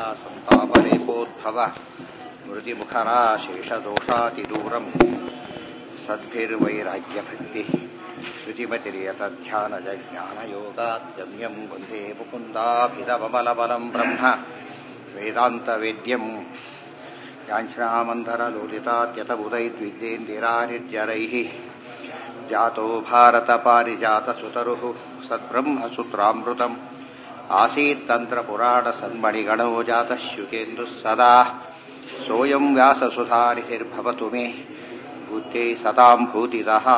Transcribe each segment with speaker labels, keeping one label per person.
Speaker 1: ಸಂತಾಪಲೇಪೋದ್ಭವ ಮೃತಿಮುಖರಾಶೇಷದೋಷಾತಿದೂರಂ ಸದ್ಭಿರ್ವೈರಾಗ್ಯಭಕ್ತಿ ಶ್ರುತಿಮತಿರ್ಯತಧ್ಯಾನಜಜ್ಞಾನಯೋಗಾದ್ಗಮ್ಯಂ ವಂದೇ ಮುಕುಂದಾಭಿಧವಮಲಬಲಂ ಬ್ರಹ್ಮ ವೇದಾन्तವೇದ್ಯಂ ಯಾಂಶ್ರಾಮन्धरलोलितात्यतबुधैर्विद्येन्दिरानिर्जरैः जातो भारतपारिजातसुतरुः सद्ब्रह्मसूत्रामृतम् आसीत्तन्त्रपुराणसन्मणिगणो जातः शुकेन्दुः सदा सोऽयं व्याससुधारितिर्भवतु मे भूत्यै सतां भूतितः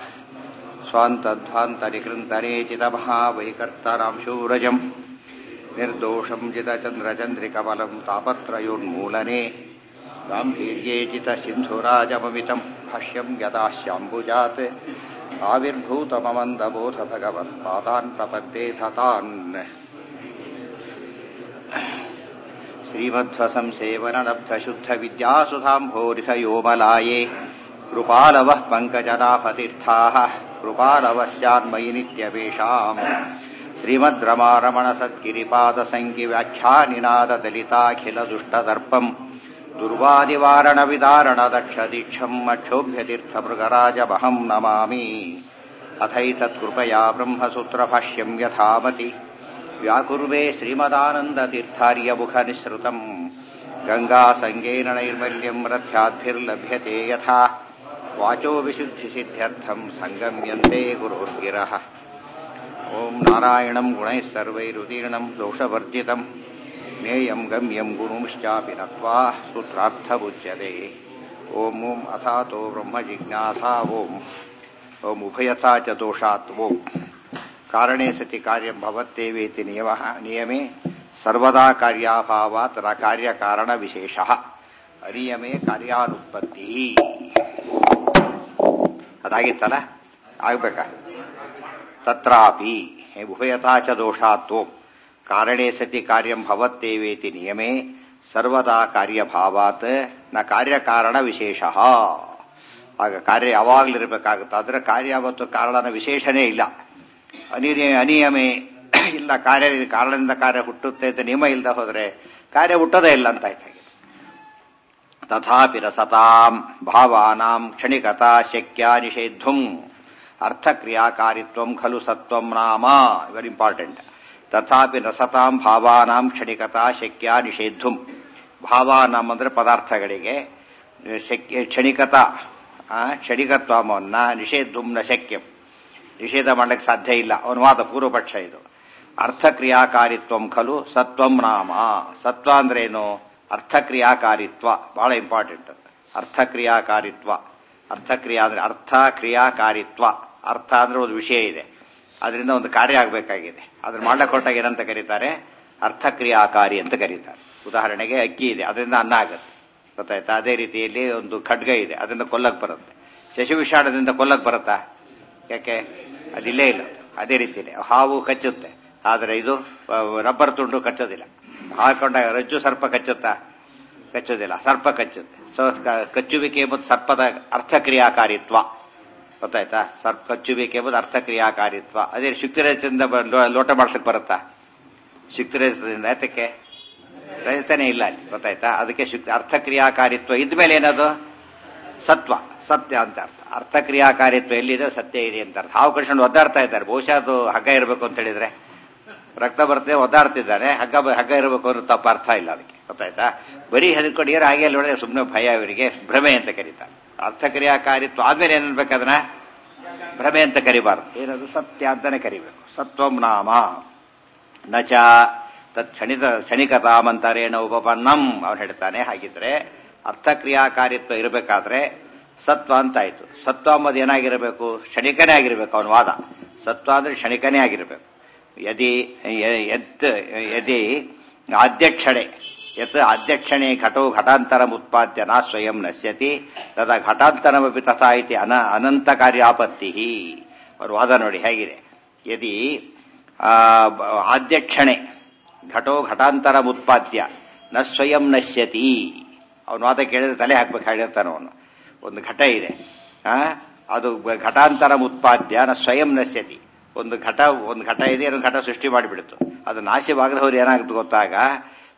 Speaker 1: स्वान्तध्वान्तनिकृन्तनेचितमहावैकर्तरां शूरजम् निर्दोषं जितचन्द्रचन्द्रिकमलं तापत्रयोन्मूलने गाम्भीर्येचितसिन्धुराजममितं भाष्यं यदाश्याम्बुजात् आविर्भूतममन्दबोधभगवत्पादान् प्रपद्ये थतान् श्रीमध्वसंसेवनलब्धशुद्धविद्यासुधाम्भोरिसयोमलाये कृपालवः पङ्कजनाभतीर्थाः कृपालवस्यान्मयि नित्यवेषाम् श्रीमद्रमारमणसत्गिरिपादसङ्गिव्याख्यानिनाददलिताखिलदुष्टदर्पम् दुर्वादिवारणविदारणदक्षदीक्षम् अक्षोभ्यतीर्थमृगराजमहम् नमामि अथैतत्कृपया ब्रह्मसूत्रभाष्यम् यथामति व्याकुर्वे श्रीमदानन्दतीर्थार्यमुखनिःसृतम् गङ्गासङ्गेन नैर्मल्यम् रथ्याद्भिर्लभ्यते यथा वाचो विशुद्धिसिद्ध्यर्थम् सङ्गम्यन्ते गुरोर्गिरः ॐ नारायणम् गुणैः सर्वैरुदीर्णम् दोषवर्जितम् ज्ञेयम् गम्यम् गुरुंश्चापि नत्वा सूत्रार्थमुच्यते ॐ ॐ अथातो ब्रह्मजिज्ञासा ॐ ॐ उभयथा च दोषात् ॐ कारणे सति कार्यम् भवत्येवेति नियमः नियमे सर्वदा कार्याभावात् कार्यकारणविशेषः ಅನಿಯಮೇ ಕಾರ್ಯಾನುತ್ಪತ್ತಿ ಅದಾಗಿತ್ತಲ್ಲ ಆಗ್ಬೇಕಾ ತತ್ರಾಪಿ ಉಭಯತಾ ಚ ದೋಷಾತ್ವಂ ಕಾರಣೇ ಸತಿ ಕಾರ್ಯಂ ಭವತ್ತೇವೇತಿ ನಿಯಮೇ ಸರ್ವದಾ ಕಾರ್ಯಭಾವಾತ್ ನ ಕಾರ್ಯಕಾರಣ ವಿಶೇಷ ಆಗ ಕಾರ್ಯ ಯಾವಾಗಲಿರಬೇಕಾಗುತ್ತೆ ಆದರೆ ಕಾರ್ಯ ಮತ್ತು ಕಾರಣನ ವಿಶೇಷನೇ ಇಲ್ಲ ಅನಿಯ ಅನಿಯಮೇ ಇಲ್ಲ ಕಾರ್ಯ ಕಾರಣದಿಂದ ಕಾರ್ಯ ಹುಟ್ಟುತ್ತೆ ಅಂತ ನಿಯಮ ಇಲ್ಲದೆ ಹೋದರೆ ಕಾರ್ಯ ಹುಟ್ಟೋದೇ ಇಲ್ಲ ಅಂತ ಆಯ್ತಾಗಿದೆ ತಥಾಪಿ ರಸತಾಂ ಭಾವಾನಾಂ ಕ್ಷಣಿಕತಾ ಶಕ್ಯ ನಿಷೇಧುಂ ಅರ್ಥಕ್ರಿಯಾಕಾರಿತ್ವಂ ಖಲು ಸತ್ವಂ ನಾಮ ವೆರಿ ಇಂಪಾರ್ಟೆಂಟ್ ತಥಾಪಿ ರಸತಾಂ ಭಾವಾನಾಂ ಕ್ಷಣಿಕತಾ ಶಕ್ಯ ನಿಷೇಧುಂ ಭಾವಾನಾಂ ಅಂದ್ರೆ ಪದಾರ್ಥಗಳಿಗೆ ಶಕ್ಯ ಕ್ಷಣಿಕತಾ ಕ್ಷಣಿಕತ್ವಮನ್ನ ನಿಷೇಧುಂ ನ ಶಕ್ಯಂ ನಿಷೇಧ ಮಾಡಲಿಕ್ಕೆ ಸಾಧ್ಯ ಇಲ್ಲ ಅವನ ವಾದ ಪೂರ್ವಪಕ್ಷ ಇದು ಅರ್ಥಕ್ರಿಯಾಕಾರಿತ್ವಂ ಖಲು ಸತ್ವಂ ನಾಮ ಸತ್ವ ಅಂದ್ರೇನು ಅರ್ಥಕ್ರಿಯಾಕಾರಿತ್ವ ಬಹಳ ಇಂಪಾರ್ಟೆಂಟ್ ಅರ್ಥಕ್ರಿಯಾಕಾರಿತ್ವ ಅರ್ಥಕ್ರಿಯಾ ಅಂದ್ರೆ ಅರ್ಥ ಕ್ರಿಯಾಕಾರಿತ್ವ ಅರ್ಥ ಅಂದ್ರೆ ಒಂದು ವಿಷಯ ಇದೆ ಅದರಿಂದ ಒಂದು ಕಾರ್ಯ ಆಗಬೇಕಾಗಿದೆ ಅದನ್ನ ಮಾಡಕ್ಕೆ ಕೊಟ್ಟಾಗ ಏನಂತ ಕರೀತಾರೆ ಅರ್ಥಕ್ರಿಯಾಕಾರಿ ಅಂತ ಕರೀತಾರೆ ಉದಾಹರಣೆಗೆ ಅಕ್ಕಿ ಇದೆ ಅದರಿಂದ ಅನ್ನ ಆಗುತ್ತೆ ಗೊತ್ತಾಯ್ತಾ ಅದೇ ರೀತಿಯಲ್ಲಿ ಒಂದು ಖಡ್ಗ ಇದೆ ಅದರಿಂದ ಕೊಲ್ಲಕ್ ಬರುತ್ತೆ ಶಶಿವಿಷಾಣದಿಂದ ಕೊಲ್ಲಕ್ ಬರುತ್ತಾ ಯಾಕೆ ಅದಿಲ್ಲೇ ಇಲ್ಲ ಅದೇ ರೀತಿನೇ ಹಾವು ಕಚ್ಚುತ್ತೆ ಆದರೆ ಇದು ರಬ್ಬರ್ ತುಂಡು ಕಚ್ಚೋದಿಲ್ಲ ಹಾಕೊಂಡಾಗ ರಜ್ಜು ಸರ್ಪ ಕಚ್ಚುತ್ತಾ ಕಚ್ಚೋದಿಲ್ಲ ಸರ್ಪ ಕಚ್ಚುತ್ತೆ ಸೊ ಕಚ್ಚುವಿಕೆ ಎಂಬುದು ಸರ್ಪದ ಅರ್ಥಕ್ರಿಯಾಕಾರಿತ್ವ ಗೊತ್ತಾಯ್ತಾ ಸರ್ಪ ಕಚ್ಚುವಿಕೆ ಎಂಬುದು ಅರ್ಥಕ್ರಿಯಾಕಾರಿತ್ವ ಅದೇ ಶುಕ್ತಿರಜದಿಂದ ಲೋಟ ಮಾಡ್ಸಕ್ ಬರುತ್ತಾ ಶುಕ್ತಿರಜದಿಂದ ಯಾತಕ್ಕೆ ರಜತನೇ ಇಲ್ಲ ಅಲ್ಲಿ ಗೊತ್ತಾಯ್ತಾ ಅದಕ್ಕೆ ಶುಕ್ತಿ ಅರ್ಥಕ್ರಿಯಾಕಾರಿತ್ವ ಇದ್ಮೇಲೆ ಏನದು ಸತ್ವ ಸತ್ಯ ಅಂತ ಅರ್ಥ ಅರ್ಥಕ್ರಿಯಾಕಾರಿತ್ವ ಎಲ್ಲಿದೆ ಸತ್ಯ ಇದೆ ಅಂತ ಅರ್ಥ ಹಾವು ಕಳ್ಕೊಂಡು ಒದ್ದಾಡ್ತಾ ಇದ್ದಾರೆ ಬಹುಶಃ ಅದು ಹಗ್ಗ ಇರಬೇಕು ಅಂತ ಹೇಳಿದ್ರೆ ರಕ್ತ ಬರ್ತದೆ ಒದ್ದಾಡ್ತಿದ್ದಾನೆ ಹಗ್ಗ ಹಗ್ಗ ಇರಬೇಕು ಅನ್ನೋ ತಪ್ಪ ಅರ್ಥ ಇಲ್ಲ ಅದಕ್ಕೆ ಗೊತ್ತಾಯ್ತಾ ಬರೀ ಹೆದರ್ಕೊಂಡು ಏರು ಹಾಗೆ ನೋಡಿದ್ರೆ ಸುಮ್ಮನೆ ಭಯ ಇವರಿಗೆ ಭ್ರಮೆ ಅಂತ ಕರೀತಾರೆ ಅರ್ಥಕ್ರಿಯಾಕಾರಿತ್ವ ಆದ್ಮೇಲೆ ಏನನ್ಬೇಕು ಅದನ್ನ ಭ್ರಮೆ ಅಂತ ಕರಿಬಾರ್ದು ಏನದು ಸತ್ಯ ಅಂತಾನೆ ಕರಿಬೇಕು ಸತ್ವಂ ನಾಮ ನಚ ತತ್ ಕ್ಷಣಿತ ಕ್ಷಣಿಕತಾಮಂತರೇಣ ಉಪಪನ್ನಂ ಅವನು ಹೇಳ್ತಾನೆ ಹಾಗಿದ್ರೆ ಅರ್ಥಕ್ರಿಯಾಕಾರಿತ್ವ ಇರಬೇಕಾದ್ರೆ ಸತ್ವ ಅಂತಾಯ್ತು ಸತ್ವ ಅಂಬದು ಏನಾಗಿರಬೇಕು ಕ್ಷಣಿಕನೇ ಆಗಿರಬೇಕು ಅವನ ವಾದ ಸತ್ವ ಅಂದ್ರೆ ಕ್ಷಣಿಕನೇ ಆಗಿರಬೇಕು ಯದಿ ಯತ್ ಯದಿ ಆದ್ಯಕ್ಷಣೆ ಯತ್ ಆದ್ಯಕ್ಷಣೆ ಘಟೋ ಘಟಾಂತರಂ ಉತ್ಪಾದ್ಯ ನಾ ಸ್ವಯಂ ನಶ್ಯತಿ ತದ ಘಟಾಂತರಮಪಿ ತಥಾ ಇತಿ ಅನ ಅನಂತ ಕಾರ್ಯಾಪತ್ತಿ ಅವ್ರ ವಾದ ನೋಡಿ ಹೇಗಿದೆ ಯದಿ ಆದ್ಯಕ್ಷಣೆ ಘಟೋ ಘಟಾಂತರಂ ಉತ್ಪಾದ್ಯ ನ ಸ್ವಯಂ ನಶ್ಯತಿ ಅವನ ವಾದ ಕೇಳಿದ್ರೆ ತಲೆ ಹಾಕ್ಬೇಕು ಹೇಳಿರ್ತಾನೆ ಅವನು ಒಂದು ಘಟ ಇದೆ ಅದು ಘಟಾಂತರಂ ಉತ್ಪಾದ್ಯ ನ ಸ್ವಯಂ ನಶ್ಯತಿ ಒಂದು ಘಟ ಒಂದು ಘಟ ಇದೆ ಒಂದು ಘಟ ಸೃಷ್ಟಿ ಮಾಡಿಬಿಡ್ತು ಅದು ನಾಶವಾಗದವ್ರು ಏನಾಗುತ್ತೆ ಗೊತ್ತಾಗ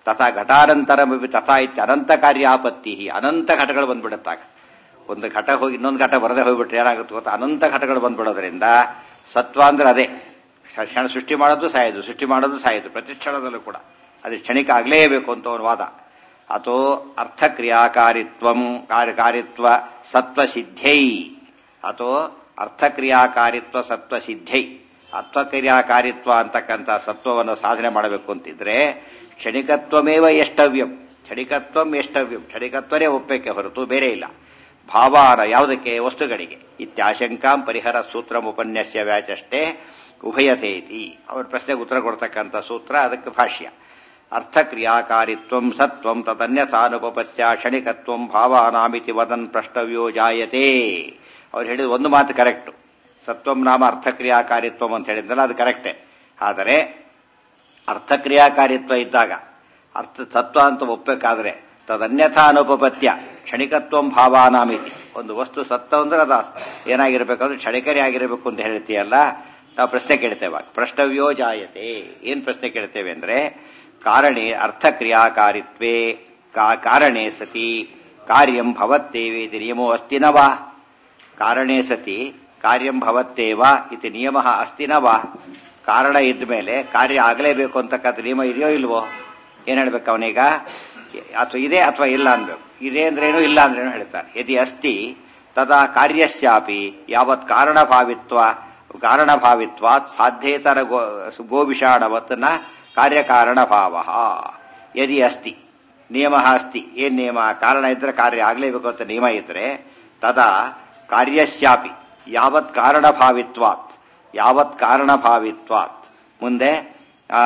Speaker 1: ತಥಾ ಘಟಾನಂತರಮಿ ತಥಾ ಇತ್ಯ ಅನಂತ ಕಾರ್ಯಾಪತ್ತಿ ಅನಂತ ಘಟಗಳು ಬಂದ್ಬಿಡುತ್ತಾಗ ಒಂದು ಘಟ ಹೋಗಿ ಇನ್ನೊಂದು ಘಟ ಬರದೆ ಹೋಗ್ಬಿಟ್ರೆ ಏನಾಗುತ್ತೆ ಗೊತ್ತಾ ಅನಂತ ಘಟಗಳು ಬಂದ್ಬಿಡೋದ್ರಿಂದ ಸತ್ವ ಅಂದ್ರೆ ಅದೇ ಕ್ಷ- ಕ್ಷಣ ಸೃಷ್ಟಿ ಮಾಡೋದು ಸಾಯೋದು ಸೃಷ್ಟಿ ಮಾಡೋದು ಸಾಯೋದು ಪ್ರತಿ ಕ್ಷಣದಲ್ಲೂ ಕೂಡ ಅದು ಕ್ಷಣಿಕ ಆಗಲೇಬೇಕು ಅಂತ ಒಂದು ವಾದ ಅಥೋ ಅರ್ಥಕ್ರಿಯಾಕಾರಿತ್ವಂ ಕಾರ್ಯಕಾರಿತ್ವ ಸತ್ವಸಿದ್ಧೈ ಅಥೋ ಅರ್ಥಕ್ರಿಯಾಕಾರಿತ್ವ ಸತ್ವಸಿದ್ಧೈ ಅರ್ಥಕ್ರಿಯಾಕಾರಿತ್ವ ಅಂತಕ್ಕಂಥ ಸತ್ವವನ್ನು ಸಾಧನೆ ಮಾಡಬೇಕು ಅಂತಿದ್ರೆ ಕ್ಷಣಿಕತ್ವಮೇವ ಎಷ್ಟವ್ಯಂ ಕ್ಷಣಿಕತ್ವಂ ಎಷ್ಟವ್ಯಂ ಕ್ಷಣಿಕತ್ವನೇ ಒಪ್ಪಕ್ಕೆ ಹೊರತು ಬೇರೆ ಇಲ್ಲ ಭಾವಾನ ಯಾವುದಕ್ಕೆ ವಸ್ತುಗಳಿಗೆ ಇತ್ಯಾಶಂಕಾಂ ಪರಿಹರ ಸೂತ್ರ ಉಪನ್ಯಾಸ ವ್ಯಾಚಷ್ಟೇ ಉಭಯತೇತಿ ಅವ್ರ ಪ್ರಶ್ನೆಗೆ ಉತ್ತರ ಕೊಡ್ತಕ್ಕಂಥ ಸೂತ್ರ ಅದಕ್ಕೆ ಭಾಷ್ಯ ಅರ್ಥಕ್ರಿಯಾಕಾರಿತ್ವಂ ಸತ್ವಂ ತದನ್ಯಥಾನುಪಪತ್ಯ ಕ್ಷಣಿಕತ್ವಂ ಭಾವಾನಾಮಿತಿ ವದನ್ ಪ್ರಷ್ಟವ್ಯೋ ಜಾಯತೆ ಅವ್ರು ಹೇಳಿದ ಒಂದು ಮಾತು ಕರೆಕ್ಟ್ ಸತ್ವಂ ನಾಮ ಅರ್ಥಕ್ರಿಯಾಕಾರಿತ್ವಂ ಅಂತ ಹೇಳಿದ್ರಲ್ಲ ಅದು ಕರೆಕ್ಟೇ ಆದರೆ ಅರ್ಥಕ್ರಿಯಾಕಾರಿತ್ವ ಇದ್ದಾಗ ಅರ್ಥ ತತ್ವ ಅಂತ ಒಪ್ಪಬೇಕಾದ್ರೆ ತದನ್ಯಥಾ ಅನುಪಪತ್ಯ ಕ್ಷಣಿಕತ್ವಂ ಭಾವಾನಾಮಿತಿ ಒಂದು ವಸ್ತು ಸತ್ವ ಅಂದ್ರೆ ಅದು ಏನಾಗಿರ್ಬೇಕಂದ್ರೆ ಕ್ಷಣಿಕರೇ ಆಗಿರಬೇಕು ಅಂತ ಹೇಳ್ತೀಯಲ್ಲ ನಾವು ಪ್ರಶ್ನೆ ಕೇಳ್ತೇವೆ ಪ್ರಶ್ನವ್ಯೋ ಜಾಯತೆ ಏನ್ ಪ್ರಶ್ನೆ ಕೇಳ್ತೇವೆ ಅಂದ್ರೆ ಕಾರಣೆ ಅರ್ಥಕ್ರಿಯಾಕಾರಿತ್ವೇ ಕಾ- ಕಾರಣೆ ಸತಿ ಕಾರ್ಯಂ ಭವತ್ತೇವೇತಿ ನಿಯಮೋ ಅಸ್ತಿ ನ ವಾ ಕಾರಣೇ ಸತಿ ಕಾರ್ಯಂ ಭವತ್ತೇವ ಇತಿ ನಿಯಮ ಅಸ್ತಿ ನ ವಾ ಕಾರಣ ಇದ್ದ ಮೇಲೆ ಕಾರ್ಯ ಆಗಲೇಬೇಕು ಅಂತಕ್ಕಂಥ ನಿಯಮ ಇದೆಯೋ ಇಲ್ವೋ ಏನ್ ಹೇಳ್ಬೇಕು ಅವನೀಗ ಅಥವಾ ಇದೆ ಅಥವಾ ಇಲ್ಲ ಅನ್ಬೇಕು ಇದೆ ಅಂದ್ರೇನು ಇಲ್ಲ ಅಂದ್ರೇನು ಹೇಳ್ತಾನೆ ಯದಿ ಅಸ್ತಿ ತದಾ ಕಾರ್ಯಸ್ಯಾಪಿ ಯಾವತ್ ಕಾರಣಭಾವಿತ್ವ ಕಾರಣಭಾವಿತ್ವಾತ್ ಸಾಧ್ಯೇತರ ಗೋ ಗೋವಿಷಾಣವತ್ ನ ಕಾರ್ಯಕಾರಣ ಭಾವ ಯದಿ ಅಸ್ತಿ ನಿಯಮ ಅಸ್ತಿ ಏನ್ ನಿಯಮ ಕಾರಣ ಇದ್ರೆ ಕಾರ್ಯ ಆಗಲೇಬೇಕು ಅಂತ ನಿಯಮ ಇದ್ರೆ ತದಾ ಕಾರ್ಯಸ್ಯಾಪಿ ಯಾವತ್ ಕಾರಣಭಾವಿತ್ವಾತ್ ಯಾವತ್ ಕಾರಣಭಾವಿತ್ವಾತ್ ಮುಂದೆ ಆ,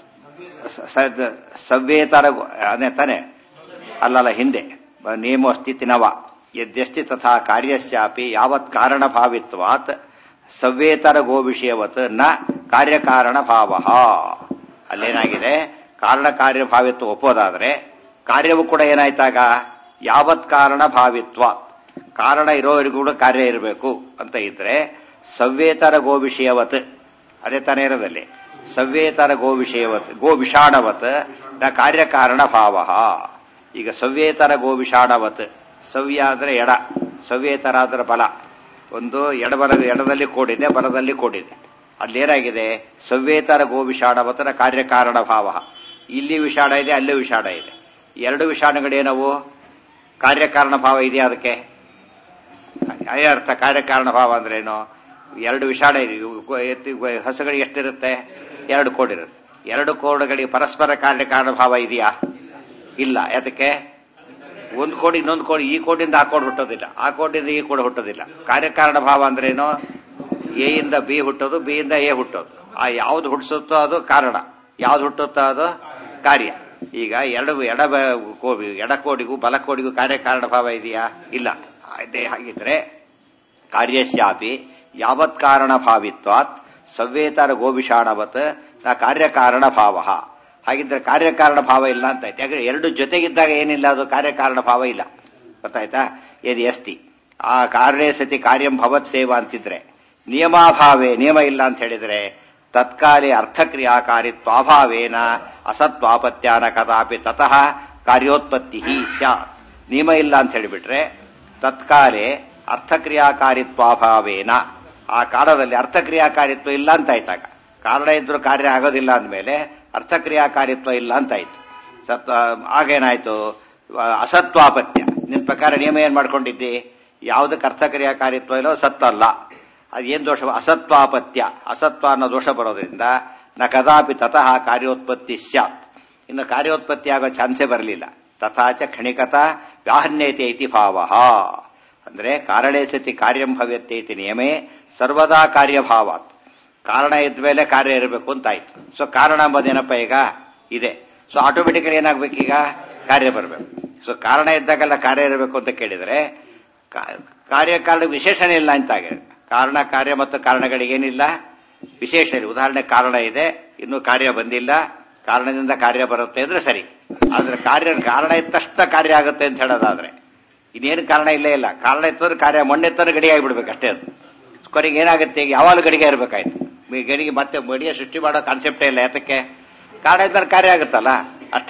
Speaker 1: ಸ- ಸ- ಸವ್ಯೇತರ ಗೋ- ಅದೇ ತಾನೆ ಅಲ್ಲಲ್ಲ ಹಿಂದೆ ನಿಯಮೋ ಅಸ್ತಿ ನವ ಯದ್ಯಸ್ತಿ ತಥಾ ಕಾರ್ಯಸ್ಯಾಪಿ ಯಾವತ್ ಕಾರಣಭಾವಿತ್ವಾತ್ ಸವ್ಯೇತರ ಗೋ ವಿಷಯವತ್ ನ ಕಾರ್ಯಕಾರಣ ಭಾವ ಅಲ್ಲೇನಾಗಿದೆ ಕಾರಣ ಕಾರ್ಯಭಾವಿತ್ವ ಒಪ್ಪೋದಾದ್ರೆ ಕಾರ್ಯವು ಕೂಡ ಏನಾಯ್ತಾಗ ಯಾವತ್ ಕಾರಣ ಭಾವಿತ್ವಾತ್ ಕಾರಣ ಇರೋವರೆಗೂ ಕೂಡ ಕಾರ್ಯ ಇರಬೇಕು ಅಂತ ಇದ್ರೆ ಸವ್ಯೇತರ ಗೋ ವಿಷಯವತ್ ಅದೇ ತಾನೇ ಇರೋದಲ್ಲಿ ಸವ್ಯೇತರ ಗೋ ವಿಷಯವತ್ ಗೋ ವಿಷಾಣವತ್ ನ ಕಾರ್ಯಕಾರಣ ಭಾವ ಈಗ ಸವ್ಯೇತರ ಗೋ ವಿಷಾಣವತ್ ಸವ್ಯ ಅಂದ್ರೆ ಎಡ ಸವ್ಯೇತರ ಅಂದ್ರೆ ಬಲ ಒಂದು ಎಡಬಲ ಎಡದಲ್ಲಿ ಕೋಡಿದೆ ಬಲದಲ್ಲಿ ಕೋಡಿದೆ ಅಲ್ಲೇನಾಗಿದೆ ಸವ್ಯೇತರ ಗೋ ವಿಷಾಣವತರ ಕಾರ್ಯಕಾರಣ ಭಾವ ಇಲ್ಲಿ ವಿಷಾಣ ಇದೆ ಅಲ್ಲಿ ವಿಷಾಣ ಇದೆ ಎರಡು ವಿಷಾಣಗಳೇನವು ಕಾರ್ಯಕಾರಣ ಭಾವ ಇದೆಯಾ ಅದಕ್ಕೆ ಅದೇ ಅರ್ಥ ಕಾರ್ಯಕಾರಣ ಭಾವ ಅಂದ್ರೇನು ಎರಡು ವಿಷಾಣ ಇದೆ ಇವು ಗೊ- ಎತ್ತಿ ಗೊ- ಹಸುಗಳಿಗೆ ಎಷ್ಟಿರುತ್ತೆ ಎರಡು ಕೋಡಿರುತ್ತೆ ಎರಡು ಕೋಡುಗಳಿಗೆ ಪರಸ್ಪರ ಕಾರ್ಯಕಾರಣ ಭಾವ ಇದೆಯಾ ಇಲ್ಲ ಯಾತಕ್ಕೆ ಒಂದು ಕೋಡಿ ಇನ್ನೊಂದು ಕೋಡಿ ಈ ಕೋಡಿಯಿಂದ ಆ ಕೋಡ್ ಹುಟ್ಟೋದಿಲ್ಲ ಆ ಕೋಡಿಂದ ಈ ಕೋಡ್ ಹುಟ್ಟೋದಿಲ್ಲ ಕಾರ್ಯಕಾರಣ ಭಾವ ಅಂದ್ರೇನು ಎ ಇಂದ ಬಿ ಹುಟ್ಟೋದು ಬಿ ಇಂದ ಎ ಹುಟ್ಟೋದು ಆ ಯಾವ್ದು ಹುಟ್ಟಿಸುತ್ತೋ ಅದು ಕಾರಣ ಯಾವ್ದು ಹುಟ್ಟುತ್ತೋ ಅದು ಕಾರ್ಯ ಈಗ ಎರಡು ಎಡ ಬ- ಕೋ- ಎಡ ಕೋಡಿಗೂ ಬಲ ಕೋಡಿಗೂ ಕಾರ್ಯಕಾರಣ ಭಾವ ಇದೆಯಾ ಇಲ್ಲ ಅದೇ ಹಾಗಿದ್ರೆ ಕಾರ್ಯಸ್ಯಾಪಿ ಯಾವತ್ ಕಾರಣ ಭಾವಿತ್ವಾತ್ ಸವ್ಯೇತರ ಗೋವಿಷಾಣವತ್ ನ ಕಾರ್ಯಕಾರಣ ಭಾವ ಹಾಗಿದ್ರೆ ಕಾರ್ಯಕಾರಣ ಭಾವ ಇಲ್ಲ ಅಂತ ಆಯ್ತು ಯಾಕಂದ್ರೆ ಎರಡು ಜೊತೆಗಿದ್ದಾಗ ಏನಿಲ್ಲ ಅದು ಕಾರ್ಯಕಾರಣ ಭಾವ ಇಲ್ಲ ಗೊತ್ತಾಯ್ತಾ ಏದಿ ಅಸ್ತಿ ಆ ಕಾರ್ಯ ಸತಿ ಕಾರ್ಯಂ ಭವತ್ತೇವ ಅಂತಿದ್ರೆ ನಿಯಮಾಭಾವೇ ನಿಯಮ ಇಲ್ಲ ಅಂತ ಹೇಳಿದ್ರೆ ತತ್ಕಾಲೆ ಅರ್ಥಕ್ರಿಯಾಕಾರಿತ್ವಾಭಾವೇನ ಅಸತ್ವಾಪತ್ಯಾನ ಕದಾಪಿ ತತಃ ಕಾರ್ಯೋತ್ಪತ್ತಿ ಸ್ಯಾತ್ ನಿಯಮ ಇಲ್ಲ ಅಂತ ಹೇಳಿಬಿಟ್ರೆ ತತ್ಕಾಲೆ ಅರ್ಥಕ್ರಿಯಾಕಾರಿತ್ವಾಭಾವೇನ ಆ ಕಾಲದಲ್ಲಿ ಅರ್ಥಕ್ರಿಯಾಕಾರಿತ್ವ ಇಲ್ಲ ಅಂತ ಆಯ್ತಾಗ ಕಾರಣ ಇದ್ರೂ ಕಾರ್ಯ ಆಗೋದಿಲ್ಲ ಅಂದಮೇಲೆ ಅರ್ಥಕ್ರಿಯಾಕಾರಿತ್ವ ಇಲ್ಲ ಅಂತಾಯ್ತು ಸತ್ ಆಗೇನಾಯ್ತು ಅಸತ್ವಾಪತ್ಯ ನಿನ್ ಪ್ರಕಾರ ನಿಯಮ ಏನ್ ಮಾಡ್ಕೊಂಡಿದ್ದಿ ಯಾವುದಕ್ಕೆ ಅರ್ಥಕ್ರಿಯಾಕಾರಿತ್ವ ಇಲ್ಲೋ ಸತ್ವ ಅಲ್ಲ ಅದೇನ್ ದೋಷ ಅಸತ್ವಾಪತ್ಯ ಅಸತ್ವ ಅನ್ನೋ ದೋಷ ಬರೋದ್ರಿಂದ ನ ಕದಾಪಿ ತತಃ ಕಾರ್ಯೋತ್ಪತ್ತಿ ಸ್ಯಾತ್ ಇನ್ನು ಕಾರ್ಯೋತ್ಪತ್ತಿ ಆಗೋ ಚಾನ್ಸೇ ಬರಲಿಲ್ಲ ತಥಾಚ ಕ್ಷಣಿಕತಾ ವ್ಯಾಹನ್ಯತೆ ಇತಿ ಭಾವ ಅಂದ್ರೆ ಕಾರಣೇ ಸತಿ ಕಾರ್ಯಂ ಭವ್ಯತೆ ಇತಿ ನಿಯಮೇ ಸರ್ವದಾ ಕಾರ್ಯಭಾವಾತ್ ಕಾರಣ ಇದ್ದ ಮೇಲೆ ಕಾರ್ಯ ಇರಬೇಕು ಅಂತ ಆಯ್ತು ಸೊ ಕಾರಣ ಎಂಬುದೇನಪ್ಪ ಈಗ ಇದೆ ಸೊ ಆಟೋಮೆಟಿಕಲಿ ಏನಾಗ್ಬೇಕೀಗ ಕಾರ್ಯ ಬರಬೇಕು ಸೊ ಕಾರಣ ಇದ್ದಾಗೆಲ್ಲ ಕಾರ್ಯ ಇರಬೇಕು ಅಂತ ಕೇಳಿದ್ರೆ ಕಾ- ಕಾರ್ಯ ಕಾರಣ ವಿಶೇಷಣೆ ಇಲ್ಲ ಅಂತಾಗಿದೆ ಕಾರಣ ಕಾರ್ಯ ಮತ್ತು ಕಾರಣಗಳಿಗೇನಿಲ್ಲ ವಿಶೇಷ ಇಲ್ಲ ಉದಾಹರಣೆ ಕಾರಣ ಇದೆ ಇನ್ನು ಕಾರ್ಯ ಬಂದಿಲ್ಲ ಕಾರಣದಿಂದ ಕಾರ್ಯ ಬರುತ್ತೆ ಅಂದ್ರೆ ಸರಿ ಆದ್ರೆ ಕಾರ್ಯ ಕಾರಣ ಇದ್ದ ತಕ್ಷಣ ಕಾರ್ಯ ಆಗುತ್ತೆ ಅಂತ ಹೇಳೋದಾದ್ರೆ ಇನ್ನೇನು ಕಾರಣ ಇಲ್ಲೇ ಇಲ್ಲ ಕಾರಣ ಇತ್ತಂದ್ರೆ ಕಾರ್ಯ ಮೊನ್ನೆತ್ತಂದ್ರೆ ಗಡಿ ಆಗಿಬಿಡ್ಬೇಕು ಅಷ್ಟೇ ಅದು ಕೊನೆಗೆ ಏನಾಗುತ್ತೆ ಈಗ ಯಾವಾಗಲೂ ಗಡಿಗೆ ಇರಬೇಕಾಯ್ತು ಈ ಗಡಿಗೆ ಮತ್ತೆ ಗಡಿಗೆ ಸೃಷ್ಟಿ ಮಾಡೋ ಕಾನ್ಸೆಪ್ಟೇ ಇಲ್ಲ ಯಾತಕ್ಕೆ ಕಾರಣ ಇದ್ದರೆ ಕಾರ್ಯ ಆಗುತ್ತಲ್ಲ ಅಷ್ಟೇನೆ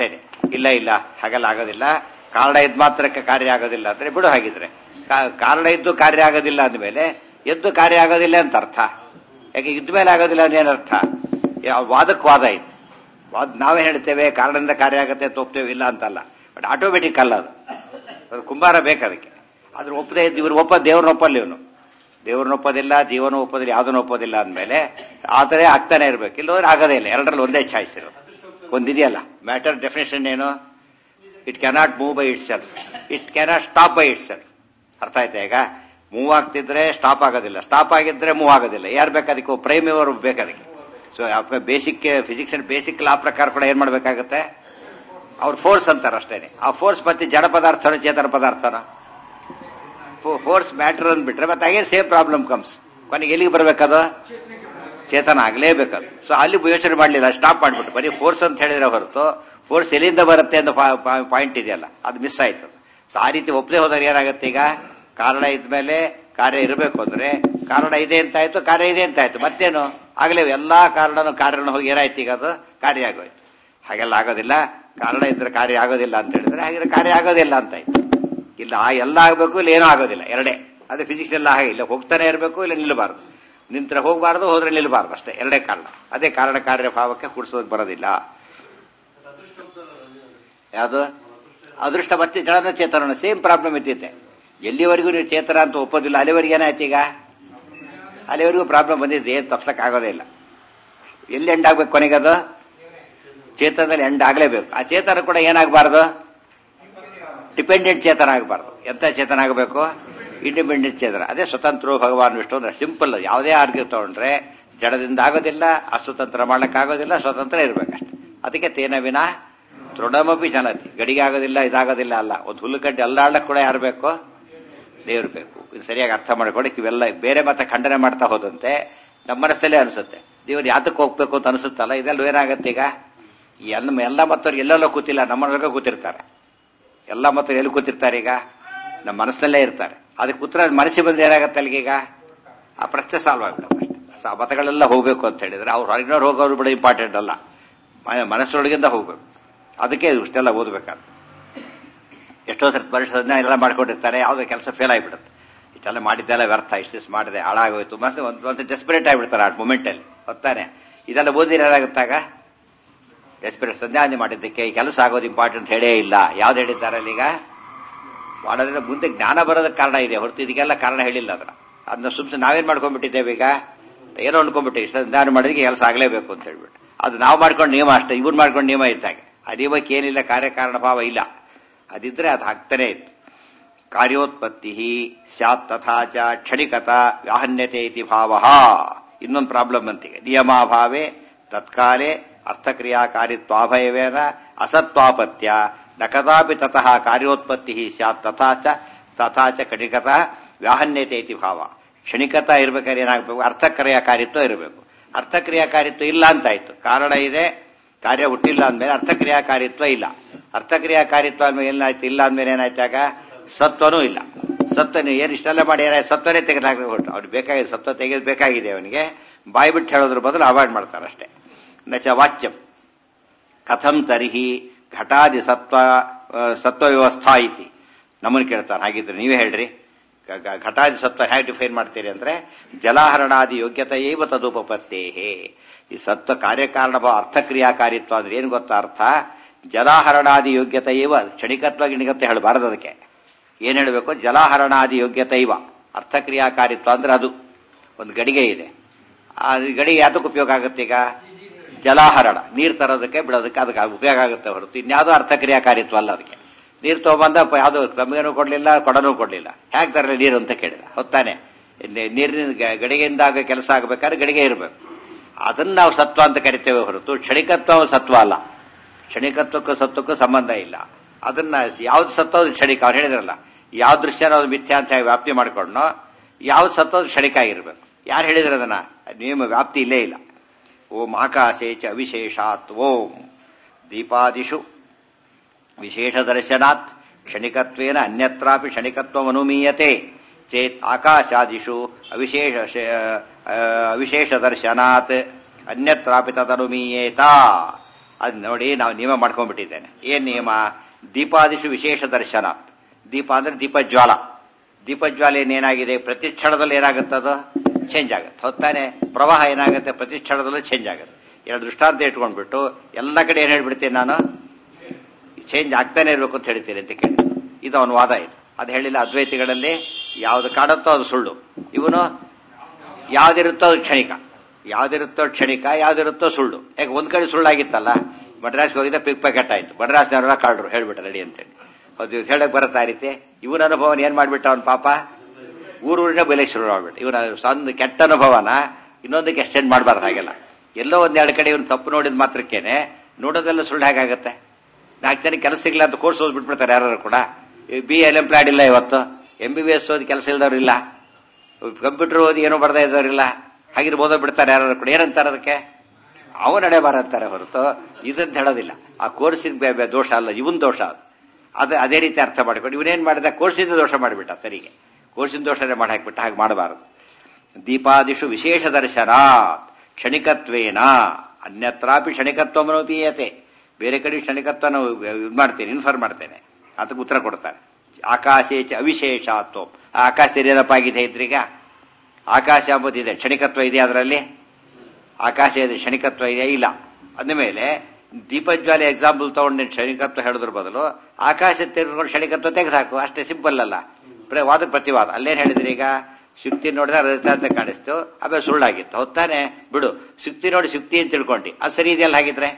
Speaker 1: ಇಲ್ಲ ಇಲ್ಲ ಹಾಗೆಲ್ಲ ಆಗೋದಿಲ್ಲ ಕಾರಣ ಇದ್ ಮಾತ್ರಕ್ಕೆ ಕಾರ್ಯ ಆಗೋದಿಲ್ಲ ಅಂದ್ರೆ ಬಿಡು ಹಾಗಿದ್ರೆ ಕಾ- ಕಾರಣ ಇದ್ದು ಕಾರ್ಯ ಆಗೋದಿಲ್ಲ ಅಂದಮೇಲೆ ಎದ್ದು ಕಾರ್ಯ ಆಗೋದಿಲ್ಲ ಅಂತ ಅರ್ಥ ಯಾಕೆ ಇದ್ದ ಮೇಲೆ ಆಗೋದಿಲ್ಲ ಏನರ್ಥ ಯಾವ ವಾದಕ್ಕೆ ವಾದ ಇದು ವಾದ ನಾವೇ ಹೇಳ್ತೇವೆ ಕಾರಣದಿಂದ ಕಾರ್ಯ ಆಗುತ್ತೆ ಅಂತ ಒಪ್ತೇವೆ ಇಲ್ಲ ಅಂತಲ್ಲ ಬಟ್ ಆಟೋಮೆಟಿಕ್ ಅಲ್ಲ ಅದು ಅದು ಕುಂಬಾರ ಬೇಕು ಅದಕ್ಕೆ ಅದ್ರ ಒಪ್ಪದೆ ಇವ್ರು ಒಪ್ಪ ದೇವ್ರನ್ನ ಒಪ್ಪಲ್ಲ ಇವನು ದೇವ್ರನ್ನ ಒಪ್ಪೋದಿಲ್ಲ ಜೀವನ ಒಪ್ಪೋದಿಲ್ಲ ಯಾವ್ದನ್ನ ಒಪ್ಪೋದಿಲ್ಲ ಅಂದಮೇಲೆ ಆದರೆ ಆಗ್ತಾನೆ ಇರ್ಬೇಕು ಇಲ್ಲೋದ್ರೆ ಆಗೋದೇ ಇಲ್ಲ ಎರಡರಲ್ಲಿ ಒಂದೇ ಚಾಯ್ಸ್ ಇರೋದು ಒಂದಿದೆಯಲ್ಲ ಮ್ಯಾಟರ್ ಡೆಫಿನೇಷನ್ ಏನು it cannot move by itself it cannot stop by itself ಅರ್ಥ ಆಯ್ತಾ ಈಗ ಮೂವ್ ಆಗ್ತಿದ್ರೆ ಸ್ಟಾಪ್ ಆಗೋದಿಲ್ಲ ಸ್ಟಾಪ್ ಆಗಿದ್ರೆ ಮೂವ್ ಆಗೋದಿಲ್ಲ ಯಾರು ಬೇಕು ಪ್ರೈಮ್ ಇವರು ಬೇಕು ಅದಕ್ಕೆ so basic physics and basic law ಪ್ರಕಾರ ಕೂಡ ಏನ್ ಮಾಡ್ಬೇಕಾಗತ್ತೆ ಅವ್ರ ಫೋರ್ಸ್ ಅಂತಾರೆ ಅಷ್ಟೇನೆ ಆ ಫೋರ್ಸ್ ಮತ್ತೆ ಜಡ ಪದಾರ್ಥನ ಚೇತನ ಪದಾರ್ಥನ ಫೋರ್ಸ್ ಮ್ಯಾಟರ್ ಅಂದ್ಬಿಟ್ರೆ ಮತ್ತೆ ಅಗೇನ್ ಸೇಮ್ ಪ್ರಾಬ್ಲಮ್ ಕಮ್ಸ್ ಕೊನೆಗೆ ಎಲ್ಲಿಗೆ ಬರ್ಬೇಕದು ಚೇತನ ಆಗ್ಲೇಬೇಕದು ಸೊ ಅಲ್ಲಿ ಯೋಚನೆ ಮಾಡಲಿಲ್ಲ ಸ್ಟಾಪ್ ಮಾಡ್ಬಿಟ್ಟು ಬರೀ ಫೋರ್ಸ್ ಅಂತ ಹೇಳಿದ್ರೆ ಹೊರತು ಫೋರ್ಸ್ ಎಲ್ಲಿಂದ ಬರುತ್ತೆ ಅಂತ ಪಾಯಿಂಟ್ ಇದೆಯಲ್ಲ ಅದು ಮಿಸ್ ಆಯ್ತು ಸೊ ಆ ರೀತಿ ಒಪ್ಪದೆ ಹೋದಾಗ ಏನಾಗುತ್ತೆ ಈಗ ಕಾರಣ ಇದ್ಮೇಲೆ ಕಾರ್ಯ ಇರಬೇಕು ಅಂದ್ರೆ ಕಾರಣ ಇದೆ ಅಂತ ಆಯ್ತು ಕಾರ್ಯ ಇದೆ ಅಂತ ಆಯ್ತು ಮತ್ತೇನು ಆಗ್ಲೇ ಎಲ್ಲಾ ಕಾರಣನು ಕಾರ್ಯನ ಹೋಗಿ ಏನಾಯ್ತು ಈಗ ಅದು ಕಾರ್ಯ ಆಗೋಯ್ತು ಹಾಗೆಲ್ಲ ಆಗೋದಿಲ್ಲ ಕಾರಣ ಇದ್ರೆ ಕಾರ್ಯ ಆಗೋದಿಲ್ಲ ಅಂತ ಹೇಳಿದ್ರೆ ಹಾಗಿದ್ರೆ ಕಾರ್ಯ ಆಗೋದಿಲ್ಲ ಅಂತ ಆಯ್ತು ಇಲ್ಲ ಆ ಎಲ್ಲ ಆಗಬೇಕು ಇಲ್ಲ ಏನೂ ಆಗೋದಿಲ್ಲ ಎರಡೇ ಅದು ಫಿಸಿಕ್ಸ್ ಎಲ್ಲ ಹಾಗೆ ಇಲ್ಲ ಹೋಗ್ತಾನೆ ಇರಬೇಕು ಇಲ್ಲ ನಿಲ್ಲಬಾರ್ದು ನಿಂತ್ರೆ ಹೋಗಬಾರ್ದು ಹೋದ್ರೆ ನಿಲ್ಲಬಾರ್ದು ಅಷ್ಟೇ ಎರಡೇ ಕಾರಣ ಅದೇ ಕಾರಣ ಕಾರ್ಯ ಭಾವಕ್ಕೆ ಕೂಡಿಸೋದಕ್ಕೆ ಬರೋದಿಲ್ಲ ಯಾವುದು ಅದೃಷ್ಟ ಮತ್ತೆ ಜಡನ ಚೇತನ ಸೇಮ್ ಪ್ರಾಬ್ಲಮ್ ಇದ್ದಿತ್ತೆ ಎಲ್ಲಿವರೆಗೂ ನೀವು ಚೇತನ ಅಂತ ಒಪ್ಪೋದಿಲ್ಲ ಅಲ್ಲಿವರೆಗೆ ಏನಾಯ್ತು ಈಗ ಅಲ್ಲಿವರೆಗೂ ಪ್ರಾಬ್ಲಮ್ ಬಂದಿದೆ ಏನು ತಪ್ಸಕ್ ಆಗೋದೇ ಇಲ್ಲ ಎಲ್ಲಿ ಎಂಡ್ ಆಗ್ಬೇಕು ಕೊನೆಗೆ ಅದು ಚೇತನದಲ್ಲಿ ಎಂಡ್ ಆಗ್ಲೇಬೇಕು ಆ ಚೇತನ ಕೂಡ ಏನಾಗಬಾರ್ದು ಡಿಪೆಂಡೆಂಟ್ ಚೇತನ ಆಗಬಾರ್ದು ಎಂತ ಚೇತನ ಆಗಬೇಕು ಇಂಡಿಪೆಂಡೆಂಟ್ ಚೇತನ ಅದೇ ಸ್ವತಂತ್ರ ಭಗವಾನ್ ವಿಷ್ಣು ಅಂದ್ರೆ ಸಿಂಪಲ್ ಯಾವುದೇ ಆರ್ಗ್ಯ ತಗೊಂಡ್ರೆ ಜಡದಿಂದ ಆಗೋದಿಲ್ಲ ಅಸ್ವತಂತ್ರ ಆಗೋದಿಲ್ಲ ಸ್ವತಂತ್ರ ಇರ್ಬೇಕಷ್ಟೆ ಅದಕ್ಕೆ ತೇನ ವಿನ ತೃಣಮಪಿ ಜನತಿ ಗಡಿಗೆ ಆಗೋದಿಲ್ಲ ಇದಾಗೋದಿಲ್ಲ ಅಲ್ಲ ಒಂದು ಹುಲ್ಲುಗಡ್ಡೆ ಅಲ್ಲಾಡಕ್ ಕೂಡ ಯಾರು ಬೇಕು ದೇವ್ರು ಬೇಕು ಇದು ಸರಿಯಾಗಿ ಅರ್ಥ ಮಾಡ್ಕೊಂಡು ಇವೆಲ್ಲ ಬೇರೆ ಮತ್ತೆ ಖಂಡನೆ ಮಾಡ್ತಾ ಹೋದಂತೆ ನಮ್ಮ ಮನಸ್ಸಲ್ಲೇ ಅನಿಸುತ್ತೆ ದೇವ್ರು ಯಾತಕ್ಕೆ ಹೋಗ್ಬೇಕು ಅಂತ ಅನಿಸುತ್ತಲ್ಲ ಇದೆಲ್ಲ ಏನಾಗತ್ತೆ ಈಗ ಎಲ್ಲ ಎಲ್ಲ ಮತ್ತವ್ರು ಎಲ್ಲೆಲ್ಲೋ ಕೂತಿಲ್ಲ ನಮ್ಮನೊಳಗೆ ಕೂತಿರ್ತಾರೆ ಎಲ್ಲ ಮತ್ತವ್ರು ಎಲ್ಲಿ ಕೂತಿರ್ತಾರೆ ಈಗ ನಮ್ಮ ಮನಸ್ಸಿನಲ್ಲೇ ಇರ್ತಾರೆ ಅದಕ್ಕೆ ಉತ್ತರ ಮನಸ್ಸಿಗೆ ಬಂದ್ರೆ ಏನಾಗತ್ತೆ ಅಲ್ಲಿಗೆ ಈಗ ಆ ಪ್ರಶ್ನೆ ಸಾಲ್ವ್ ಆಗ್ಬಿಡುತ್ತೆ ಅಷ್ಟೇ ಆ ಮತಗಳೆಲ್ಲ ಹೋಗ್ಬೇಕು ಅಂತ ಹೇಳಿದ್ರೆ ಅವ್ರು ಹೊರಗಿನವ್ರು ಹೋಗೋರು ಬಿಡ ಇಂಪಾರ್ಟೆಂಟ್ ಅಲ್ಲ ಮ- ಮನಸ್ಸೊಳಗಿಂದ ಹೋಗ್ಬೇಕು ಅದಕ್ಕೆ ಇಷ್ಟೆಲ್ಲ ಓದಬೇಕಾದ್ರೆ ಎಷ್ಟೋ ಸರ್ತಿ ಪರಿಸರನ ಎಲ್ಲ ಮಾಡ್ಕೊಂಡಿರ್ತಾರೆ ಯಾವುದೋ ಕೆಲಸ ಫೇಲ್ ಆಗಿಬಿಡುತ್ತೆ ಇಷ್ಟೆಲ್ಲ ಮಾಡಿದ್ದೆಲ್ಲ ವ್ಯರ್ಥ ಇಷ್ಟಿಷ್ಟು ಮಾಡಿದೆ ಹಾಳಾಗೋಯ್ತು ಮತ್ತೆ ಒಂದು ಒಂದು ಡೆಸ್ಪರೇಟ್ ಆಗಿಬಿಡ್ತಾರೆ ಆ ಮೂಮೆಂಟಲ್ಲಿ ಹೊತ್ತಾನೆ ಇದೆಲ್ಲ ಓದಿದ್ರೆ ಏನಾಗುತ್ತಾಗ ಡೆಸ್ಪರೇಟ್ ಸಂಧ್ಯಾನೆ ಮಾಡಿದ್ದಕ್ಕೆ ಈ ಕೆಲಸ ಆಗೋದು ಇಂಪಾರ್ಟೆಂಟ್ ಹೇಳೇ ಇಲ್ಲ ಯಾವ್ದು ಹೇಳಿದ್ದಾರೆ ಅಲ್ಲೀಗ ಮಾಡೋದ್ರಿಂದ ಮುಂದೆ ಜ್ಞಾನ ಬರೋದಕ್ಕೆ ಕಾರಣ ಇದೆ ಹೊರತು ಇದಕ್ಕೆಲ್ಲ ಕಾರಣ ಹೇಳಿಲ್ಲ ಅದನ್ನ ಅದನ್ನ ಸುಮ್ಮನೆ ನಾವೇನ್ ಮಾಡ್ಕೊಂಡ್ಬಿಟ್ಟಿದ್ದೇವೆ ಈಗ ಏನೋ ಅನ್ಕೊಂಡ್ಬಿಟ್ಟಿವಿ ಸಂಧಾನ ಮಾಡಿದಕ್ಕೆ ಕೆಲಸ ಆಗಲೇಬೇಕು ಅಂತ ಹೇಳ್ಬಿಟ್ಟು ಅದು ನಾವು ಮಾಡ್ಕೊಂಡು ನಿಯಮ ಅಷ್ಟೇ ಇವ್ರು ಮಾಡ್ಕೊಂಡು ನಿಯಮ ಇದ್ದಾಗೆ ಆ ನಿಯಮಕ್ಕೆ ಏನಿಲ್ಲ ಕಾರ್ಯಕಾರಣ ಭಾವ ಇಲ್ಲ ಅದಿದ್ರೆ ಅದು ಆಗ್ತಾನೆ ಇತ್ತು ಕಾರ್ಯೋತ್ಪತ್ತಿ ಸ್ಯಾತ್ ತಥಾ ಚ ಕ್ಷಣಿಕತ ವ್ಯಾಹನ್ಯತೆ ಇತಿ ಭಾವ ಇನ್ನೊಂದು ಪ್ರಾಬ್ಲಮ್ ಅಂತಿಗೆ ನಿಯಮಾಭಾವೆ ತತ್ಕಾಲೆ ಅರ್ಥಕ್ರಿಯಾಕಾರಿತ್ವಾಭಯವೇನ ಅಸತ್ವಾಪತ್ಯ ನ ಕದಾಪಿ ತತಃ ಕಾರ್ಯೋತ್ಪತ್ತಿ ಸ್ಯಾತ್ ತಥಾ ಚ ತಥಾ ಚ ಕ್ಷಣಿಕತ ವ್ಯಾಹನ್ಯತೆ ಇತಿ ಭಾವ ಕ್ಷಣಿಕತ ಇರ್ಬೇಕಾದ್ರೆ ಏನಾಗಬೇಕು ಅರ್ಥಕ್ರಿಯಾಕಾರಿತ್ವ ಇರಬೇಕು ಅರ್ಥಕ್ರಿಯಾಕಾರಿತ್ವ ಇಲ್ಲ ಅಂತಾಯ್ತು ಕಾರಣ ಇದೆ ಕಾರ್ಯ ಹುಟ್ಟಿಲ್ಲ ಅಂದ್ಮೇಲೆ ಅರ್ಥಕ್ರಿಯಾಕಾರಿತ್ವ ಇಲ್ಲ ಅರ್ಥಕ್ರಿಯಾಕಾರಿತ್ವ ಅಂದ್ಮೇಲೆ ಏನಾಯ್ತು ಇಲ್ಲ ಅಂದ್ಮೇಲೆ ಏನಾಯ್ತಾಗ ಸತ್ವನೂ ಇಲ್ಲ ಸತ್ವ ನೀವು ಏನು ಇಷ್ಟೆಲ್ಲ ಮಾಡಿ ಏನಾಯ್ತು ಸತ್ವನೇ ತೆಗೆದಾಕ ಹೊರಟು ಅವ್ರಿಗೆ ಬೇಕಾಗಿದೆ ಸತ್ವ ತೆಗೆದು ಬೇಕಾಗಿದೆ ಅವನಿಗೆ ಬಾಯಿ ಬಿಟ್ಟು ಹೇಳೋದ್ರ ಬದಲು ಅವಾಯ್ಡ್ ಮಾಡ್ತಾರೆ ಅಷ್ಟೇ ನಚ ವಾಚ್ಯಂ ಕಥಂ ತರ್ಹಿ ಘಟಾದಿ ಸತ್ವ ಆ, ಸತ್ವ ವ್ಯವಸ್ಥಾ ಇತಿ ನಮ್ಮನ್ನು ಕೇಳ್ತಾರೆ ಹಾಗಿದ್ರೆ ನೀವೇ ಹೇಳ್ರಿ ಗ- ಗ- ಘಟಾದಿ ಸತ್ವ ಹೇಗೆ ಡಿಫೈನ್ ಮಾಡ್ತೀರಿ ಅಂದ್ರೆ ಜಲಾಹರಣಾದಿ ಯೋಗ್ಯತೆಯೇವ ತದುಪಪತ್ತೇಹೇ ಈ ಸತ್ವ ಕಾರ್ಯಕಾರಣ ಭಾವ ಅರ್ಥಕ್ರಿಯಾಕಾರಿತ್ವ ಅಂದ್ರೆ ಏನು ಗೊತ್ತಾ ಅರ್ಥ ಜಲಾಹರಣಾದಿ ಯೋಗ್ಯತೆಯೇವ ಕ್ಷಣಿಕತ್ವ ಗಿಣಿಕತ್ವ ಹೇಳಬಾರದು ಅದಕ್ಕೆ ಏನ್ ಹೇಳಬೇಕು ಜಲಾಹರಣಾದಿ ಯೋಗ್ಯತೈವ ಅರ್ಥಕ್ರಿಯಾಕಾರಿತ್ವ ಅಂದ್ರೆ ಅದು ಒಂದು ಗಡಿಗೆ ಇದೆ ಆ ಗಡಿಗೆ ಯಾತಕ್ಕೆ ಉಪಯೋಗ ಆಗುತ್ತೆ ಈಗ ಜಲಾಹರಣ ನೀರು ತರೋದಕ್ಕೆ ಬಿಡೋದಕ್ಕೆ ಅದಕ್ಕೆ ಉಪಯೋಗ ಆಗುತ್ತೆ ಹೊರತು ಇನ್ಯಾವುದೋ ಅರ್ಥಕ್ರಿಯಾಕಾರಿತ್ವ ಅಲ್ಲ ಅದಕ್ಕೆ ನೀರು ತಗೊಂಬಂದ ಪ- ಯಾವುದು ತಮಗೇನು ಕೊಡ್ಲಿಲ್ಲ ಕೊಡನೂ ಕೊಡ್ಲಿಲ್ಲ ಹೇಗೆ ತರಲಿ ನೀರು ಅಂತ ಕೇಳಿದ ಹೊತ್ತಾನೆ ಇಲ್ಲಿ ನೀರಿನ ಗ- ಗಡಿಗೆಯಿಂದ ಆಗೋ ಕೆಲಸ ಆಗಬೇಕಾದ್ರೆ ಗಡಿಗೆ ಇರಬೇಕು ಅದನ್ನ ನಾವು ಸತ್ವ ಅಂತ ಕರಿತೇವೆ ಹೊರತು ಕ್ಷಣಿಕತ್ವ ಸತ್ವ ಅಲ್ಲ ಕ್ಷಣಿಕತ್ವಕ್ಕೂ ಸತ್ವಕ್ಕೂ ಸಂಬಂಧ ಇಲ್ಲ ಅದನ್ನ ಯಾವ್ದು ಸತ್ವ ಅದು ಕ್ಷಣಿಕ ಅವ್ರು ಹೇಳಿದ್ರಲ್ಲ ಯಾವ ದೃಶ್ಯ ನಾವು ಮಿಥ್ಯಾ ಅಂತ ಹೇಳಿ ವ್ಯಾಪ್ತಿ ಮಾಡ್ಕೊಂಡ್ನೋ ಯಾವ್ದು ಸತ್ವ ಅದು ಕ್ಷಣಿಕ ಆಗಿರ್ಬೇಕು ಯಾರು ಹೇಳಿದ್ರ ಅದನ್ನ ನಿಯಮ ವ್ಯಾಪ್ತಿ ಇಲ್ಲೇ ಇಲ್ಲ ಓಂ ಆಕಾಶೇ ಚ ಅವಿಶೇಷಾತ್ ಓಂ ದೀಪಾದಿಷು ವಿಶೇಷ ದರ್ಶನಾತ್ ಕ್ಷಣಿಕತ್ವೇನ ಅನ್ಯತ್ರಾಪಿ ಕ್ಷಣಿಕತ್ವಮನುಮೀಯತೆ ಚೇತ್ ಆಕಾಶಾದಿಷು ಅವಿಶೇಷ ಆ, ಅವಿಶೇಷ ದರ್ಶನಾತ್ ಅನ್ಯತ್ರಾಪಿ ತದನುಮೀಯೇತ ಅದ್ ನೋಡಿ ನಾವು ನಿಯಮ ಮಾಡ್ಕೊಂಡ್ಬಿಟ್ಟಿದ್ದೇನೆ ಏನ್ ನಿಯಮ ದೀಪಾದಿಶು ವಿಶೇಷ ದರ್ಶನ ದೀಪ ಅಂದ್ರೆ ದೀಪಜ್ವಾಲ ದೀಪಜ್ವಾಲೆ ಏನಾಗಿದೆ ಪ್ರತಿ ಕ್ಷಣದಲ್ಲಿ ಏನಾಗುತ್ತದು ಚೇಂಜ್ ಆಗುತ್ತೆ ಹೊತ್ತಾನೆ ಪ್ರವಾಹ ಏನಾಗುತ್ತೆ ಪ್ರತಿ ಕ್ಷಣದಲ್ಲೂ ಚೇಂಜ್ ಆಗುತ್ತೆ ಎರಡು ದೃಷ್ಟಾಂತ ಇಟ್ಕೊಂಡ್ಬಿಟ್ಟು ಎಲ್ಲ ಕಡೆ ಏನ್ ಹೇಳ್ಬಿಡ್ತೀನಿ ನಾನು ಚೇಂಜ್ ಆಗ್ತಾನೆ ಇರ್ಬೇಕು ಅಂತ ಹೇಳ್ತೀನಿ ಅಂತ ಕೇಳಿ ಇದು ಅವನ ವಾದ ಇದು ಅದು ಹೇಳಿಲ್ಲ ಅದ್ವೈತಿಗಳಲ್ಲಿ ಯಾವ್ದು ಕಾಡುತ್ತೋ ಅದು ಸುಳ್ಳು ಇವನು ಯಾವ್ದಿರುತ್ತೋ ಅದು ಕ್ಷಣಿಕ ಯಾವ್ದಿರುತ್ತೋ ಕ್ಷಣಿಕ ಯಾವ್ದಿರುತ್ತೋ ಸುಳ್ಳು ಯಾಕೆ ಒಂದ್ ಕಡೆ ಸುಳ್ಳಾಗಿತ್ತಲ್ಲ ಮಡ್ರಾಸ್ಗೆ ಹೋಗಿದ್ದ ಪಿಕ್ ಪ್ಯಾಕೆಟ್ ಆಯ್ತು ಮಡ್ರಾಸ್ನವರೆಲ್ಲ ಕಾಳ್ರು ಹೇಳ್ಬಿಟ್ಟ ರೆಡಿ ಅಂತೇಳಿ ಅದು ಹೇಳಕ್ ಬರತ್ತಾ ರೀತಿ ಇವನ ಅನುಭವನ ಏನ್ ಮಾಡ್ಬಿಟ್ಟ ಅವನ್ ಪಾಪ ಊರೂರಿನ ಬೆಲೆ ಶುರು ಮಾಡ್ಬಿಟ್ಟು ಇವನ ಒಂದು ಕೆಟ್ಟ ಅನುಭವನ ಇನ್ನೊಂದಕ್ಕೆ ಎಕ್ಸ್ಟೆಂಡ್ ಮಾಡಬಾರ್ದು ಹಾಗೆಲ್ಲ ಎಲ್ಲೋ ಒಂದೆರಡು ಕಡೆ ಇವನು ತಪ್ಪು ನೋಡಿದ ಮಾತ್ರಕ್ಕೇನೆ ನೋಡೋದೆಲ್ಲ ಸುಳ್ಳು ಹೇಗಾಗತ್ತೆ ನಾಲ್ಕು ಜನ ಕೆಲಸ ಸಿಗ್ಲ ಅಂತ ಕೋರ್ಸ್ ಓದ್ಬಿಟ್ಬಿಡ್ತಾರೆ ಯಾರು ಕೂಡ ಬಿ ಎಲ್ ಎಂಪ್ಲಾಯ್ಡ್ ಇಲ್ಲ ಇವತ್ತು ಎಂ ಬಿ ಬಿ ಎಸ್ ಓದಿ ಕೆಲಸ ಇಲ್ದವ್ರು ಇಲ್ಲ ಕಂಪ್ಯೂಟರ್ ಓದಿ ಏನೋ ಬರ್ತಾ ಇದ್ದವ್ರಿಲ್ಲ ಹಾಗಿರ್ ಓದೋ ಬಿಡ್ತಾರೆ ಯಾರು ಕೂಡ ಏನಂತಾರೆ ಅದಕ್ಕೆ ಅವ ನಡೆ ಅಂತಾರೆ ಹೊರತು ಇದಂತ ಹೇಳೋದಿಲ್ಲ ಆ ಕೋರ್ಸಿನ ದೋಷ ಅಲ್ಲ ಇವನ್ ದೋಷ ಅದು ಅದು ಅದೇ ರೀತಿ ಅರ್ಥ ಮಾಡಿಕೊಂಡು ಇವನೇನ್ ಮಾಡಿದ ಕೋರ್ಸಿಂದ ದೋಷ ಮಾಡಿಬಿಟ್ಟ ಸರಿಗೆ ಕೋರ್ಸಿನ ದೋಷನೇ ಮಾಡಿ ಹಾಕ್ಬಿಟ್ಟ ಹಾಗೆ ಮಾಡಬಾರದು ದೀಪಾದಿಷು ವಿಶೇಷ ದರ್ಶನ ಕ್ಷಣಿಕತ್ವೇನ ಅನ್ಯತ್ರಾಪಿ ಕ್ಷಣಿಕತ್ವಮನೋಪೀಯತೆ ಬೇರೆ ಕಡೆ ಕ್ಷಣಿಕತ್ವ ನಾವು ಇದು ಮಾಡ್ತೇನೆ ಇನ್ಫಾರ್ಮ್ ಮಾಡ್ತೇನೆ ಅದಕ್ಕೆ ಉತ್ತರ ಕೊಡ್ತಾರೆ ಆಕಾಶೇಚ ಅವಿಶೇಷತ್ವ ಆ ಆಕಾಶದಲ್ಲಿ ಏನಪ್ಪ ಆಗಿದೆ ಇದ್ರೀಗ ಆಕಾಶ ಎಂಬುದಿದೆ ಕ್ಷಣಿಕತ್ವ ಇದೆ ಅದರಲ್ಲಿ ಆಕಾಶ ಇದೆ ಕ್ಷಣಿಕತ್ವ ಇದೆ ಇಲ್ಲ ಅಂದಮೇಲೆ ದೀಪಜ್ವಾಲೆ ಎಕ್ಸಾಂಪಲ್ ತಗೊಂಡು ಕ್ಷಣಿಕತ್ವ ಹೇಳಿದ್ರ ಬದಲು ಆಕಾಶ ತೆಗೆದುಕೊಂಡು ಕ್ಷಣಿಕತ್ವ ತೆಗೆದುಹಾಕು ಅಷ್ಟೇ ಸಿಂಪಲ್ ಅಲ್ಲ ವಾದ ಪ್ರತಿವಾದ ಅಲ್ಲೇನ್ ಹೇಳಿದ್ರಿ ಈಗ ಶುಕ್ತಿ ನೋಡಿದ್ರೆ ರಜತ ಅಂತ ಕಾಣಿಸ್ತು ಆಮೇಲೆ ಸುಳ್ಳಾಗಿತ್ತು ಹೊತ್ತಾನೆ ಬಿಡು ಶುಕ್ತಿ ನೋಡಿ ಶುಕ್ತಿ ಅಂತ ತಿಳ್ಕೊಂಡಿ ಅದು ಸರಿ ಇದೆಯಲ್ಲ ಹಾಗಿದ್ರೆ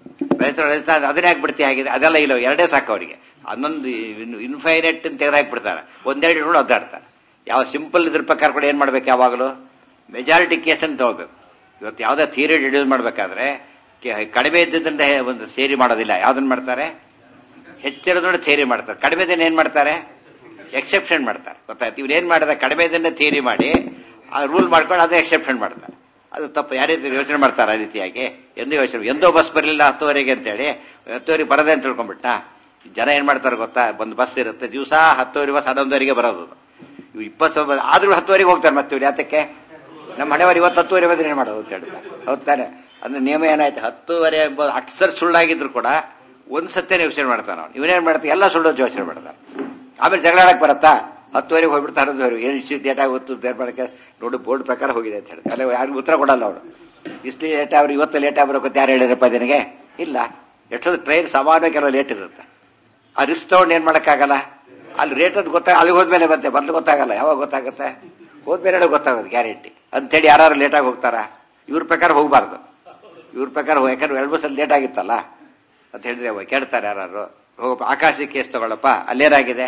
Speaker 1: ರಜತ ರಜತ ಅದನ್ನೇ ಹಾಕ್ಬಿಡ್ತಿ ಆಗಿದೆ ಅದೆಲ್ಲ ಇಲ್ಲ ಎರಡೇ ಸಾಕು ಅವರಿಗೆ ಹನ್ನೊಂದು ಇನ್ಫೈನೈಟ್ ಅಂತ ತೆಗೆದಾಕ್ಬಿಡ್ತಾರೆ ಒಂದೆರಡು ಇಟ್ಕೊಂಡು ಒದ್ದಾಡ್ತಾರೆ ಯಾವ ಸಿಂಪಲ್ ಇದ್ರ ಪ್ರಕಾರ ಕೂಡ ಏನ್ ಮಾಡ್ಬೇಕು ಯಾವಾಗಲೂ ಮೆಜಾರಿಟಿ ಕೇಸ್ ಅಂತ ತಗೋಬೇಕು ಇವತ್ತು ಯಾವ್ದೋ ಥಿಯರಿ ರಿಡ್ಯೂಸ್ ಮಾಡ್ಬೇಕಾದ್ರೆ ಕಡಿಮೆ ಇದ್ದದನ್ನ ಒಂದು ಸೇರಿ ಮಾಡೋದಿಲ್ಲ ಯಾವ್ದನ್ನ ಮಾಡ್ತಾರೆ ಹೆಚ್ಚಿರೋದನ್ನ ಥಿಯರಿ ಮಾಡ್ತಾರೆ ಕಡಿಮೆದನ್ನ ಏನ್ ಮಾಡ್ತಾರೆ ಎಕ್ಸೆಪ್ಷನ್ ಮಾಡ್ತಾರೆ ಗೊತ್ತಾಯ್ತು ಇವ್ರು ಏನ್ ಮಾಡಿದ ಕಡಿಮೆದನ್ನ ಥಿಯರಿ ಮಾಡಿ ಆ ರೂಲ್ ಮಾಡ್ಕೊಂಡು ಅದೇ ಎಕ್ಸೆಪ್ಷನ್ ಮಾಡ್ತಾರೆ ಅದು ತಪ್ಪು ಯಾವ ರೀತಿ ಯೋಚನೆ ಮಾಡ್ತಾರೆ ಆ ರೀತಿಯಾಗಿ ಎಂದು ಯೋಚನೆ ಎಂದೋ ಬಸ್ ಬರಲಿಲ್ಲ ಹತ್ತುವರೆಗೆ ಅಂತೇಳಿ ಹತ್ತುವರೆಗೆ ಬರದೆ ಅಂತ ತಿಳ್ಕೊಂಡ್ಬಿಟ್ಟ ಜನ ಏನ್ ಮಾಡ್ತಾರೆ ಗೊತ್ತಾ ಒಂದು ಬಸ್ ಇರುತ್ತೆ ದಿವಸ ಹತ್ತುವರೆ ಬಸ್ ಹನ್ನೊಂದುವರೆಗೆ ಬರೋದು ಇವು ಇಪ್ಪತ್ತು ಆದ್ರೂ ಹತ್ತುವರೆಗೆ ಹೋಗ್ತಾರೆ ಮತ್ತೆ ಇವ್ರು ಯಾತಕ್ಕೆ ನಮ್ಮ ಹಣೆವಾರು ಇವತ್ತು ಹತ್ತುವರೆ ಬಂದ್ರೆ ಏನ್ ಮಾಡೋದು ಅಂತ ಹೇಳ್ತಾರೆ ಹೌದಾನೆ ಅಂದ್ರೆ ನಿಯಮ ಏನಾಯ್ತು ಹತ್ತುವರೆ ಅಕ್ಸರ್ ಸುಳ್ಳಾಗಿದ್ರು ಕೂಡ ಒಂದ್ ಸತ್ಯನ ಯೋಚನೆ ಮಾಡ್ತಾನ ಅವ್ನು ಇವನೇನ್ ಮಾಡ್ತಾನೆ ಎಲ್ಲ ಸುಳ್ಳು ಯೋಚನೆ ಮಾಡ್ತಾನೆ ಆಮೇಲೆ ಜಗಳ ಆಡಕ್ ಬರತ್ತಾ ಹತ್ತುವರೆಗೆ ಹೋಗ್ಬಿಡ್ತಾ ಹನ್ನೊಂದುವರೆಗೆ ಏನು ಇಷ್ಟು ಡೇಟ್ ಆಗುತ್ತೆ ಬೇರೆ ಮಾಡಕ್ಕೆ ನೋಡಿ ಬೋರ್ಡ್ ಪ್ರಕಾರ ಹೋಗಿದೆ ಅಂತ ಹೇಳಿ ಅಲ್ಲ ಯಾರಿಗೂ ಉತ್ತರ ಕೊಡಲ್ಲ ಅವರು ಇಷ್ಟು ಲೇಟ್ ಅವ್ರು ಇವತ್ತು ಲೇಟ್ ಆಗ್ಬರಕ್ಕೆ ಯಾರು ಹೇಳಿರಪ್ಪ ನಿನಗೆ ಇಲ್ಲ ಎಷ್ಟೊಂದು ಟ್ರೈನ್ ಸಮಾನ ಕೆಲವು ಲೇಟ್ ಇರುತ್ತೆ ಆ ರಿಸ್ಕ್ ತಗೊಂಡು ಏನ್ ಮಾಡಕ್ಕಾಗಲ್ಲ ಅಲ್ಲಿ ರೇಟ್ ಅದು ಗೊತ್ತಾಗ ಅಲ್ಲಿ ಹೋದ್ಮೇಲೆ ಬಂತೆ ಮೊದಲು ಗೊತ್ತಾಗಲ್ಲ ಯಾವಾಗ ಗೊತ್ತಾಗುತ್ತೆ ಹೋದ್ಮೇಲೆ ಗೊತ್ತಾಗೋದು ಗ್ಯಾರಂಟಿ ಅಂತೇಳಿ ಯಾರು ಲೇಟಾಗಿ ಹೋಗ್ತಾರ ಇವ್ರ ಪ್ರಕಾರ ಹೋಗ್ಬಾರ್ದು ಇವ್ರ ಪ್ರಕಾರ ಯಾಕಂದ್ರೆ ಎರಡು ಬಸ್ ಲೇಟ್ ಆಗಿತ್ತಲ್ಲ ಅಂತ ಹೇಳಿದ್ರೆ ಕೇಳ್ತಾರೆ ಯಾರು ಹೋಗಪ್ಪ ಆಕಾಶ ಕೇಸ್ ತಗೊಳ್ಳಪ್ಪ ಅಲ್ಲೇನಾಗಿದೆ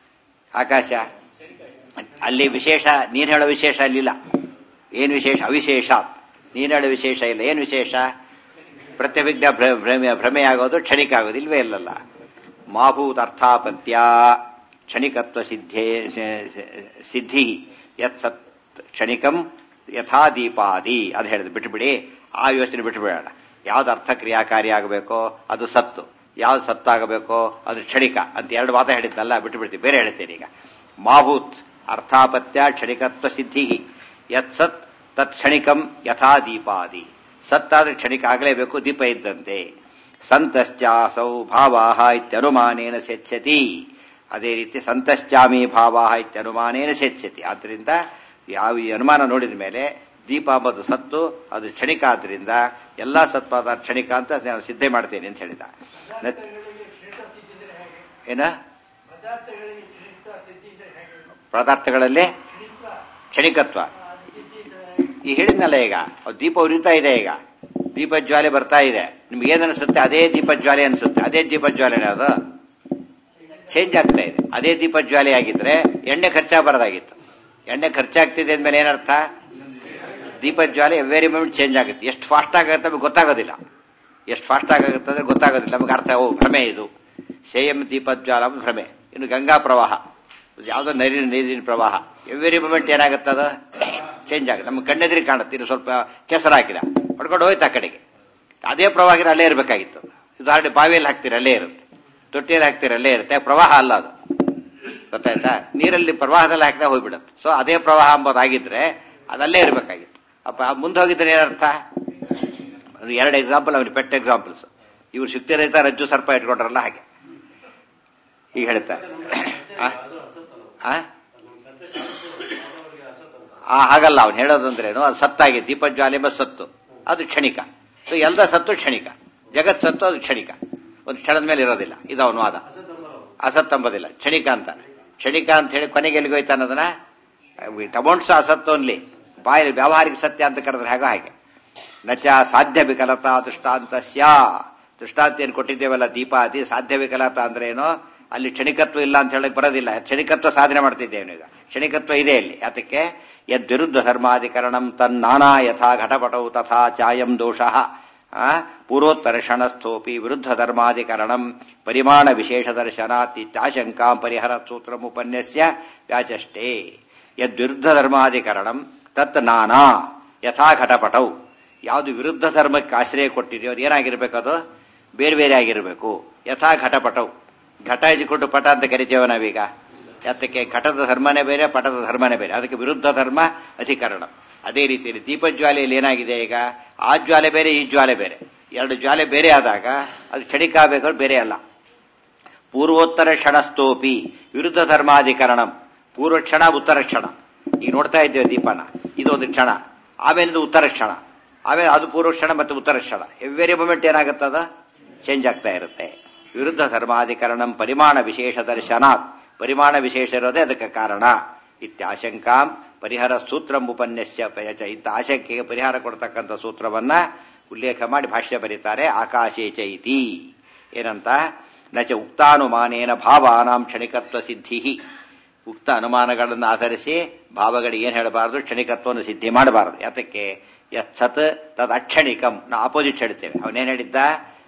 Speaker 1: ಆಕಾಶ ಅಲ್ಲಿ ವಿಶೇಷ ನೀನ್ ಹೇಳೋ ವಿಶೇಷ ಅಲ್ಲಿಲ್ಲ ಏನ್ ವಿಶೇಷ ಅವಿಶೇಷ ನೀನ್ ಹೇಳೋ ವಿಶೇಷ ಇಲ್ಲ ಏನ್ ವಿಶೇಷ ಪ್ರತ್ಯಭಿಜ್ಞ ಭ್ರಮೆ ಭ್ರಮೆ ಆಗೋದು ಕ್ಷಣಿಕ ಆಗೋದು ಇಲ್ವೇ ಇಲ್ಲಲ್ಲ ಮಾಭೂತ್ ಅರ್ಥಾಪತ್ಯ ಕ್ಷಣಿಕತ್ವ ಸಿದ್ಧೇ ಸಿದ್ಧಿ ಯತ್ ಸತ್ ಕ್ಷಣಿಕಂ ಯಥಾ ದೀಪಾದಿ ಅದು ಹೇಳಿದ್ ಬಿಟ್ಬಿಡಿ ಆ ಯೋಚನೆ ಬಿಟ್ಬಿಡೋಣ ಯಾವ್ದು ಅರ್ಥ ಕ್ರಿಯಾಕಾರಿ ಆಗಬೇಕೋ ಅದು ಸತ್ತು ಯಾವ್ದು ಸತ್ತಾಗಬೇಕೋ ಅದು ಕ್ಷಣಿಕ ಅಂತ ಎರಡು ವಾದ ಹೇಳಿದ್ನಲ್ಲ ಬಿಟ್ಟುಬಿಡ್ತೀವಿ ಬೇರೆ ಹೇಳ್ತೇನೆ ಈಗ ಮಾಭೂತ್ ಅರ್ಥಾಪತ್ಯ ಕ್ಷಣಿಕತ್ವ ಸಿದ್ಧಿ ಯತ್ ಸತ್ ತತ್ ಕ್ಷಣಿಕಂ ಯಥಾ ದೀಪಾದಿ ಸತ್ತಾದ್ರೆ ಕ್ಷಣಿಕ ಆಗಲೇಬೇಕು ದೀಪ ಇದ್ದಂತೆ ಸಂತಶ್ಚಾಸೌ ಭಾವಾಹ ಇತ್ಯನುಮಾನೇನ ಸೆಚ್ಚತಿ ಅದೇ ರೀತಿ ಸಂತಶ್ಚಾಮಿ ಭಾವಾಹ ಇತ್ಯನುಮಾನೇನ ಸೆಚ್ಚತಿ ಆದ್ರಿಂದ ಯಾವ ಈ ಅನುಮಾನ ನೋಡಿದ ಮೇಲೆ ದೀಪ ಅಂಬದು ಸತ್ತು ಅದು ಕ್ಷಣಿಕ ಆದ್ರಿಂದ ಎಲ್ಲಾ ಸತ್ವಾದ ಕ್ಷಣಿಕ ಅಂತ ನಾನು ಸಿದ್ಧೆ ಮಾಡ್ತೇನೆ ಅಂತ ಹೇಳಿದ ಏನ ಪದಾರ್ಥಗಳಲ್ಲಿ ಕ್ಷಣಿಕತ್ವ ಈ ಹೇಳಿದ್ನಲ್ಲ ಈಗ ದೀಪ ಉರಿತಾ ಇದೆ ಈಗ ದೀಪ ಜ್ವಾಲೆ ಬರ್ತಾ ಇದೆ ನಿಮ್ಗೆ ಏನ್ ಅನಿಸುತ್ತೆ ಅದೇ ದೀಪ ಜ್ವಾಲೆ ಅನಿಸುತ್ತೆ ಅದೇ ದೀಪ ಜ್ವಾಲೆ ಅದು ಚೇಂಜ್ ಆಗ್ತಾ ಇದೆ ಅದೇ ದೀಪ ಜ್ವಾಲೆ ಆಗಿದ್ರೆ ಎಣ್ಣೆ ಖರ್ಚಾಗಬಾರ್ದಾಗಿತ್ತು ಎಣ್ಣೆ ಖರ್ಚಾಗ್ತಿದೆ ಅಂದ್ಮೇಲೆ ಏನರ್ಥ ದೀಪ ಜ್ವಾಲೆ ಎವ್ರಿ ಮೂಮೆಂಟ್ ಚೇಂಜ್ ಆಗುತ್ತೆ ಎಷ್ಟು ಫಾಸ್ಟ್ ಆಗುತ್ತೆ ನಮಗೆ ಗೊತ್ತಾಗೋದಿಲ್ಲ ಎಷ್ಟು ಫಾಸ್ಟ್ ಆಗುತ್ತೆ ಅಂದ್ರೆ ಗೊತ್ತಾಗೋದಿಲ್ಲ ನಮಗೆ ಅರ್ಥ ಓ ಭ್ರಮೆ ಇದು ಸೇಯಂ ದೀಪ ಜ್ವಾಲ ಭ್ರಮೆ ಇನ್ನು ಗಂಗಾ ಪ್ರವಾಹ ಯಾವುದೋ ನೀರಿನ ನೀರಿನ ಪ್ರವಾಹ ಎವ್ರಿ ಮೂಮೆಂಟ್ ಏನಾಗುತ್ತೆ ಅದು ಚೇಂಜ್ ಆಗುತ್ತೆ ನಮ್ಗೆ ಕಣ್ಣೆದ್ರಿಗೆ ಕಾಣುತ್ತೆ ಇನ್ನು ಸ್ವಲ್ಪ ಕೆಸರು ಹಾಕಿದ ಹೊಡ್ಕೊಂಡು ಹೋಯ್ತು ಆ ಕಡೆಗೆ ಅದೇ ಪ್ರವಾಹ ಅಲ್ಲೇ ಇರಬೇಕಾಗಿತ್ತು ಉದಾಹರಣೆ ಬಾವಿಯಲ್ಲಿ ಹಾಕ್ತೀರಿ ಅಲ್ಲೇ ಇರುತ್ತೆ ತೊಟ್ಟಿಯಲ್ಲಿ ಹಾಕ್ತೀರಿ ಅಲ್ಲೇ ಇರುತ್ತೆ ಪ್ರವಾಹ ಅಲ್ಲ ಅದು ಗೊತ್ತಾಯ್ತಾ ನೀರಲ್ಲಿ ಪ್ರವಾಹದಲ್ಲಿ ಹಾಕಿದಾಗ ಹೋಗ್ಬಿಡುತ್ತೆ ಸೊ ಅದೇ ಪ್ರವಾಹ ಅಂಬೋದಾಗಿದ್ರೆ ಅದಲ್ಲೇ ಇರಬೇಕಾಗಿತ್ತು ಅಪ್ಪ ಮುಂದೆ ಹೋಗಿದ್ರೆ ಏನರ್ಥ ಎರಡು ಎಕ್ಸಾಂಪಲ್ ಅವ್ರಿಗೆ ಪೆಟ್ ಎಕ್ಸಾಂಪಲ್ಸ್ ಇವ್ರು ಶಕ್ತಿ ರಹಿತ ರಜ್ಜು ಸರ್ಪ ಇಟ್ಕೊಂಡ್ರಲ್ಲ ಹಾಗೆ ಈಗ ಹೇಳ್ತಾರೆ ಆ? ಆ? ಆ ಹಾಗಲ್ಲ ಅವ್ನು ಹೇಳೋದಂದ್ರೇನು ಅದು ಸತ್ತಾಗಿ ದೀಪಜ್ವಾಲೆ ಎಂಬ ಸತ್ತು ಅದು ಕ್ಷಣಿಕ ಸೊ ಎಲ್ಲ ಸತ್ತು ಕ್ಷಣಿಕ ಜಗತ್ ಸತ್ತು ಅದು ಕ್ಷಣಿಕ ಒಂದು ಕ್ಷಣದ ಮೇಲೆ ಇರೋದಿಲ್ಲ ಇದು ಅವನು ವಾದ ಅಸತ್ ಅಂಬೋದಿಲ್ಲ ಕ್ಷಣಿಕ ಅಂತ ಕ್ಷಣಿಕ ಅಂತ ಹೇಳಿ ಕೊನೆಗೆ ಎಲ್ಲಿಗೆ ಹೋಯ್ತು ಅನ್ನೋದನ್ನ ಇಟ್ ಅಮೌಂಟ್ಸ್ ಅಸತ್ ಓನ್ಲಿ ಬಾಯಲ್ಲಿ ವ್ಯಾವಹಾರಿಕ ಸತ್ಯ ಅಂತ ಕರೆದ್ರೆ ಹಾಗೆ ಹಾಗೆ ನಚ ಸಾಧ್ಯ ವಿಕಲತಾ ದೃಷ್ಟಾಂತಸ್ಯ ದೃಷ್ಟಾಂತ ಏನು ಕೊಟ್ಟಿದ್ದೇವಲ್ಲ ದೀಪಾದಿ ಸಾಧ್ಯ ವಿಕಲತ ಅಂದ್ರೆ ಏನು ಅಲ್ಲಿ ಕ್ಷಣಿಕತ್ವ ಇಲ್ಲ ಅಂತ ಹೇಳಕ್ ಬರೋದಿಲ್ಲ ಕ್ಷಣಿಕತ್ವ ಸಾಧನೆ ಮಾಡ್ತಿದ್ದೇವೆ ಈಗ ಕ್ಷಣಿಕತ್ವ ಇದೆ ಇಲ್ಲಿ ಯಾತಕ್ಕೆ ಯದ್ವಿರುದ್ಧ ಧರ್ಮಾಧಿಕರಣಂ ತನ್ನಾನಾ ಯಥಾ ಘಟಪಟೌ ತಥಾ ಚಾಯಂ ದೋಷಃ ಆ, ಪೂರ್ವೋತ್ತರಕ್ಷಣಸ್ಥೋಪಿ ವಿರುದ್ಧ ಧರ್ಮಾಧಿಕರಣಂ ಪರಿಮಾಣ ವಿಶೇಷ ದರ್ಶನಾತ್ ಇತ್ಯಾಶಂಕಾಂ ಪರಿಹರ ಸೂತ್ರಮುಪನ್ಯಸ್ಯ ವ್ಯಾಚಷ್ಟೇ ಯದ್ವಿರುದ್ಧ ಧರ್ಮಾಧಿಕರಣಂ ತತ್ ನಾನಾ ಯಥಾ ಘಟಪಟೌ ಯಾವುದು ವಿರುದ್ಧ ಧರ್ಮಕ್ಕೆ ಆಶ್ರಯ ಕೊಟ್ಟಿದೆಯೋ ಅದು ಏನಾಗಿರ್ಬೇಕು ಅದು ಬೇರೆ ಬೇರೆ ಆಗಿರಬೇಕು ಯಥಾ ಘಟಪಟವು ಘಟ ಇದ್ಕೊಂಡು ಪಟ ಅಂತ ಕರಿತೇವೆ ನಾವೀಗ ಯಾತಕ್ಕೆ ಘಟದ ಧರ್ಮನೇ ಬೇರೆ ಪಟದ ಧರ್ಮನೇ ಬೇರೆ ಅದಕ್ಕೆ ವಿರುದ್ಧ ಧರ್ಮ ಅಧಿಕರಣ ಅದೇ ರೀತಿಯಲ್ಲಿ ದೀಪಜ್ವಾಲೆಯಲ್ಲಿ ಏನಾಗಿದೆ ಈಗ ಆ ಜ್ವಾಲೆ ಬೇರೆ ಈ ಜ್ವಾಲೆ ಬೇರೆ ಎರಡು ಜ್ವಾಲೆ ಬೇರೆ ಆದಾಗ ಅದು ಕ್ಷಣಿಕ ಆಗಬೇಕಾದ್ರೆ ಬೇರೆ ಅಲ್ಲ ಪೂರ್ವೋತ್ತರ ಕ್ಷಣಸ್ತೋಪಿ ವಿರುದ್ಧ ಧರ್ಮಾಧಿಕರಣಂ ಪೂರ್ವ ಕ್ಷಣ ಉತ್ತರ ಕ್ಷಣ ಈಗ ನೋಡ್ತಾ ಇದ್ದೇವೆ ದೀಪನ ಇದೊಂದು ಕ್ಷಣ ಆಮೇಲೆ ಉತ್ತರ ಕ್ಷಣ ಆಮೇಲೆ ಅದು ಪೂರ್ವ ಕ್ಷಣ ಮತ್ತು ಉತ್ತರ ಕ್ಷಣ ಎವ್ರಿ ಮೂಮೆಂಟ್ ಏನಾಗುತ್ತದ ಚೇಂಜ್ ಆಗ್ತಾ ಇರುತ್ತೆ ವಿರುದ್ಧ ಧರ್ಮಾಧಿಕರಣಂ ಪರಿಮಾಣ ವಿಶೇಷ ದರ್ಶನಾತ್ ಪರಿಮಾಣ ವಿಶೇಷ ಇರೋದೇ ಅದಕ್ಕೆ ಕಾರಣ ಇತ್ಯಾಶಂಕಾಂ ಪರಿಹಾರ ಸೂತ್ರ ಉಪನ್ಯಸ್ಯ ಪಯಚ ಇಂಥ ಆಶಂಕೆಗೆ ಪರಿಹಾರ ಕೊಡ್ತಕ್ಕಂಥ ಸೂತ್ರವನ್ನ ಉಲ್ಲೇಖ ಮಾಡಿ ಭಾಷ್ಯ ಬರೀತಾರೆ ಆಕಾಶೇ ಚೈತಿ ಏನಂತ ನಚ ಉಕ್ತಾನುಮಾನೇನ ಭಾವಾನಾಂ ಕ್ಷಣಿಕತ್ವ ಸಿದ್ಧಿ ಉಕ್ತ ಅನುಮಾನಗಳನ್ನು ಆಧರಿಸಿ ಭಾವಗಳಿಗೆ ಏನ್ ಹೇಳಬಾರದು ಕ್ಷಣಿಕತ್ವವನ್ನು ಸಿದ್ಧಿ ಮಾಡಬಾರದು ಯಾತಕ್ಕೆ ಯತ್ ಸತ್ ತದ್ ಅಕ್ಷಣಿಕಂ ನಾವು ಆಪೋಸಿಟ್ ಹೇಳ್ತೇವೆ ಅವನೇನ್ ಹೇಳಿದ್ದ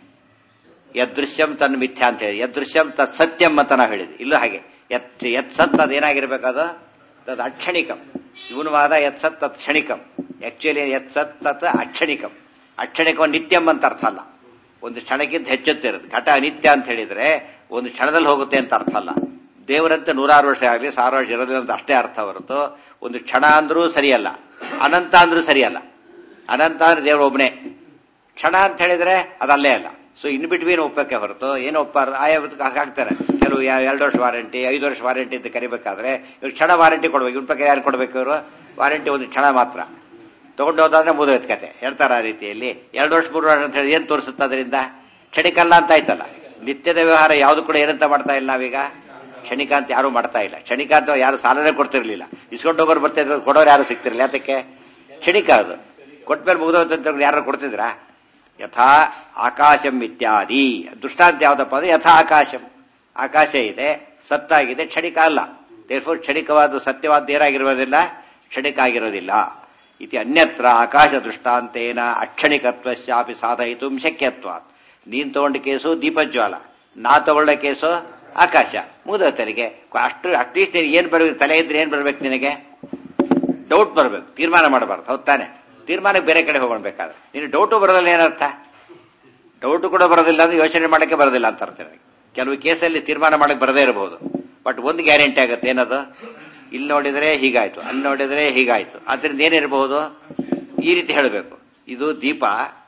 Speaker 1: ಯದೃಶ್ಯಂ ತನ್ ಮಿಥ್ಯಾ ಅಂತ ಹೇಳಿ ಯದೃಶ್ಯಂ ತತ್ ಸತ್ಯಂ ಅಂತ ನಾವು ಹೇಳಿದ್ವಿ ಇಲ್ಲೂ ಹಾಗೆ ಯತ್ ಯತ್ ಸತ್ ಅದೇನಾಗಿರ್ಬೇಕದು ತದ್ ಅಕ್ಷಣಿಕಂ ಇವನು ವಾದ ಯತ್ ಸತ್ ತತ್ ಕ್ಷಣಿಕಂ ಆಕ್ಚುಲಿ ಯತ್ ಸತ್ ತತ್ ಅಕ್ಷಣಿಕಂ ಅಕ್ಷಣಿಕಂ ನಿತ್ಯಂ ಅಂತ ಅರ್ಥ ಅಲ್ಲ ಒಂದು ಕ್ಷಣಕ್ಕಿಂತ ಹೆಚ್ಚುತ್ತಿರುತ್ತೆ ಘಟ ಅನಿತ್ಯ ಅಂತ ಹೇಳಿದ್ರೆ ಒಂದು ಕ್ಷಣದಲ್ಲಿ ಹೋಗುತ್ತೆ ಅಂತ ಅರ್ಥ ಅಲ್ಲ ದೇವರಂತೆ ನೂರಾರು ವರ್ಷ ಆಗಲಿ ಸಾವಿರ ವರ್ಷ ಇರೋದಿಲ್ಲ ಅಂತ ಅಷ್ಟೇ ಅರ್ಥ ಹೊರತು ಒಂದು ಕ್ಷಣ ಅಂದ್ರೂ ಸರಿಯಲ್ಲ ಅನಂತ ಅಂದ್ರೂ ಸರಿಯಲ್ಲ ಅನಂತ ಅಂದ್ರೆ ದೇವರು ಒಬ್ಬನೇ ಕ್ಷಣ ಅಂತ ಹೇಳಿದ್ರೆ ಅದಲ್ಲೇ ಅಲ್ಲ ಸೊ ಇನ್ ಬಿಟ್ವೀನ್ ಒಪ್ಪಕ್ಕೆ ಹೊರತು ಏನು ಒಪ್ಪಾರ ಆಯಾ ಹಾಕ್ತಾರೆ ಕೆಲವು ಯಾ- ಎರಡು ವರ್ಷ ವಾರಂಟಿ ಐದು ವರ್ಷ ವಾರಂಟಿ ಅಂತ ಕರಿಬೇಕಾದ್ರೆ ಇವ್ರು ಕ್ಷಣ ವಾರಂಟಿ ಕೊಡ್ಬೇಕು ಇವ್ರ ಪ್ರಕಾರ ಯಾರು ಕೊಡ್ಬೇಕು ಇವರು ವಾರಂಟಿ ಒಂದು ಕ್ಷಣ ಮಾತ್ರ ತಗೊಂಡು ಹೋದಾದ್ರೆ ಮುಗಿದೋಯ್ತು ಕತೆ ಹೇಳ್ತಾರ ಆ ರೀತಿಯಲ್ಲಿ ಎರಡು ವರ್ಷ ಮೂರು ವರ್ಷ ಅಂತ ಹೇಳಿ ಏನ್ ತೋರಿಸುತ್ತೆ ಅದರಿಂದ ಕ್ಷಣಿಕಲ್ಲ ಅಂತ ಆಯ್ತಲ್ಲ ನಿತ್ಯದ ವ್ಯವಹಾರ ಯಾವುದು ಕೂಡ ಏನಂತ ಮಾಡ್ತಾ ಇಲ್ಲ ನಾವೀಗ ಕ್ಷಣಿಕ ಅಂತ ಯಾರು ಮಾಡ್ತಾ ಇಲ್ಲ ಕ್ಷಣಿಕ ಅಂತ ಯಾರು ಸಾಲನೇ ಕೊಡ್ತಿರ್ಲಿಲ್ಲ ಇಸ್ಕೊಂಡು ಹೋಗೋರು ಬರ್ತಿದ್ರು ಕೊಡೋರು ಯಾರು ಸಿಗ್ತಿರ್ಲಿಲ್ಲ ಅದಕ್ಕೆ ಕ್ಷಣಿಕ ಅದು ಕೊಟ್ಮೇಲೆ ಮುಗಿದೋಯ್ತು ಅಂತ ಯಾರು ಕೊಡ್ತಿದ್ರಾ ಯಥಾ ಆಕಾಶಂ ಇತ್ಯಾದಿ ದೃಷ್ಟಾಂತ ಯಾವ್ದಪ್ಪ ಅಂದ್ರೆ ಯಥಾ ಆಕಾಶಂ ಆಕಾಶ ಇದೆ ಸತ್ತಾಗಿದೆ ಕ್ಷಣಿಕ ಅಲ್ಲ ದೇರ್ಫೋರ್ ಕ್ಷಣಿಕವಾದ ಸತ್ಯವಾದ ಏನಾಗಿರೋದಿಲ್ಲ ಕ್ಷಣಿಕ ಆಗಿರೋದಿಲ್ಲ ಇತಿ ಅನ್ಯತ್ರ ಆಕಾಶ ದೃಷ್ಟಾಂತೇನ ಅಕ್ಷಣಿಕತ್ವಶ್ಯಾಪಿ ಸಾಧಯಿತು ಶಕ್ಯತ್ವಾತ್ ನೀನ್ ತಗೊಂಡ ಕೇಸು ದೀಪಜ್ವಾಲ ನಾ ತಗೊಳ್ಳ ಕೇಸು ಆಕಾಶ ಮುಗಿದೋತರಿಗೆ ಅಷ್ಟು ಅಟ್ಲೀಸ್ಟ್ ಏನ್ ಬರ್ಬೇಕು ತಲೆ ಇದ್ರೆ ಏನ್ ಬರ್ಬೇಕು ನಿನಗೆ ಡೌಟ್ ಬರ್ಬೇಕು ತೀರ್ಮಾನ ಮಾಡಬಾರ್ದು ಹೌದ್ ತಾನೆ ತೀರ್ಮಾನಕ್ಕೆ ಬೇರೆ ಕಡೆ ಹೋಗ್ಬೇಕಾದ್ರೆ ನೀನು ಡೌಟು ಬರೋದಿಲ್ಲ ಏನರ್ಥ ಡೌಟು ಕೂಡ ಬರೋದಿಲ್ಲ ಅಂದ್ರೆ ಯೋಚನೆ ಮಾಡಕ್ಕೆ ಬರೋದಿಲ್ಲ ಅಂತ ಅರ್ಥ ನನಗೆ. ಕೆಲವು ಕೇಸಲ್ಲಿ ತೀರ್ಮಾನ ಮಾಡಕ್ಕೆ ಬರದೇ ಇರಬಹುದು ಬಟ್ ಒಂದು ಗ್ಯಾರಂಟಿ ಆಗುತ್ತೆ ಏನದು ಇಲ್ಲಿ ನೋಡಿದ್ರೆ ಹೀಗಾಯ್ತು ಅಲ್ಲಿ ನೋಡಿದ್ರೆ ಹೀಗಾಯ್ತು ಅದರಿಂದ ಏನಿರಬಹುದು ಈ ರೀತಿ ಹೇಳಬೇಕು ಇದು ದೀಪ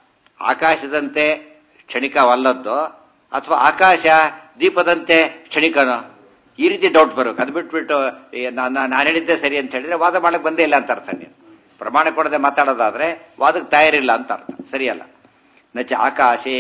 Speaker 1: ಆಕಾಶದಂತೆ ಕ್ಷಣಿಕವಲ್ಲದ್ದು ಅಥವಾ ಆಕಾಶ ದೀಪದಂತೆ ಕ್ಷಣಿಕನೋ ಈ ರೀತಿ ಡೌಟ್ ಬರಬೇಕು ಅದು ಬಿಟ್ಬಿಟ್ಟು ನಾನು ಹೇಳಿದ್ದೆ ಸರಿ ಅಂತ ಹೇಳಿದ್ರೆ ವಾದ ಮಾಡಕ್ ಬಂದೇ ಇಲ್ಲ ಅಂತ ಅರ್ಥ ನೀನು ಪ್ರಮಾಣ ಕೊಡದೆ ಮಾತಾಡೋದಾದ್ರೆ ವಾದಕ್ಕೆ ತಯಾರಿಲ್ಲ ಅಂತ ಅರ್ಥ ಸರಿಯಲ್ಲ ನಚ ಆಕಾಶೆ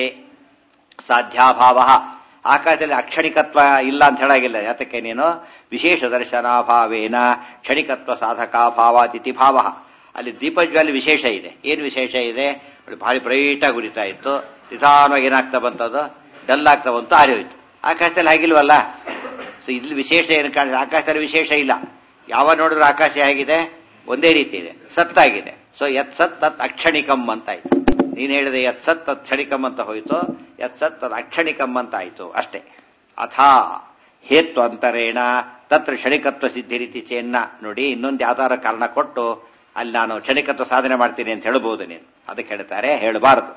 Speaker 1: ಸಾಧ್ಯಾಭಾವ ಆಕಾಶದಲ್ಲಿ ಅಕ್ಷಣಿಕತ್ವ ಇಲ್ಲ ಅಂತ ಹೇಳಾಗಿಲ್ಲ ಯಾತಕ್ಕೆ ನೀನು ವಿಶೇಷ ದರ್ಶನಾಭಾವೇನ ಕ್ಷಣಿಕತ್ವ ಸಾಧಕಾಭಾವಾತಿಥಿ ಭಾವ ಅಲ್ಲಿ ದೀಪಜ್ವಾಲಿ ವಿಶೇಷ ಇದೆ ಏನು ವಿಶೇಷ ಇದೆ ಅಲ್ಲಿ ಭಾರಿ ಬ್ರೈಟ್ ಆಗಿ ಉರಿತಾ ಇತ್ತು ನಿಧಾನವಾಗಿ ಏನಾಗ್ತಾ ಬಂತದು ಡಲ್ ಆಗ್ತಾ ಬಂತು ಆರಿಯೋಯ್ತು ಆಕಾಶದಲ್ಲಿ ಆಗಿಲ್ವಲ್ಲ ಸೊ ಇಲ್ಲಿ ವಿಶೇಷ ಏನು ಕಾಣ ಆಕಾಶದಲ್ಲಿ ವಿಶೇಷ ಇಲ್ಲ ಯಾವ ನೋಡಿದ್ರು ಆಕಾಶ ಹೇಗಿದೆ ಒಂದೇ ರೀತಿ ಇದೆ ಸತ್ತಾಗಿದೆ ಸೊ ಯತ್ ಸತ್ ತತ್ ಅಕ್ಷಣಿಕಂ ಅಂತ ಆಯ್ತು ನೀನ್ ಹೇಳಿದೆ ಯತ್ ಸತ್ ತತ್ ಕ್ಷಣಿಕಂ ಅಂತ ಹೋಯ್ತು ಯತ್ ಸತ್ ತತ್ ಅಕ್ಷಣಿಕಂ ಅಂತ ಆಯ್ತು ಅಷ್ಟೇ ಅಥಾ ಹೇತ್ವ ಅಂತರೇಣ ತತ್ರ ಕ್ಷಣಿಕತ್ವ ಸಿದ್ಧಿ ರೀತಿ ಚೇನ್ನ ನೋಡಿ ಇನ್ನೊಂದು ಯಾವ್ದಾರ ಕಾರಣ ಕೊಟ್ಟು ಅಲ್ಲಿ ನಾನು ಕ್ಷಣಿಕತ್ವ ಸಾಧನೆ ಮಾಡ್ತೀನಿ ಅಂತ ಹೇಳ್ಬೋದು ನೀನು ಅದಕ್ಕೆ ಹೇಳ್ತಾರೆ ಹೇಳಬಾರದು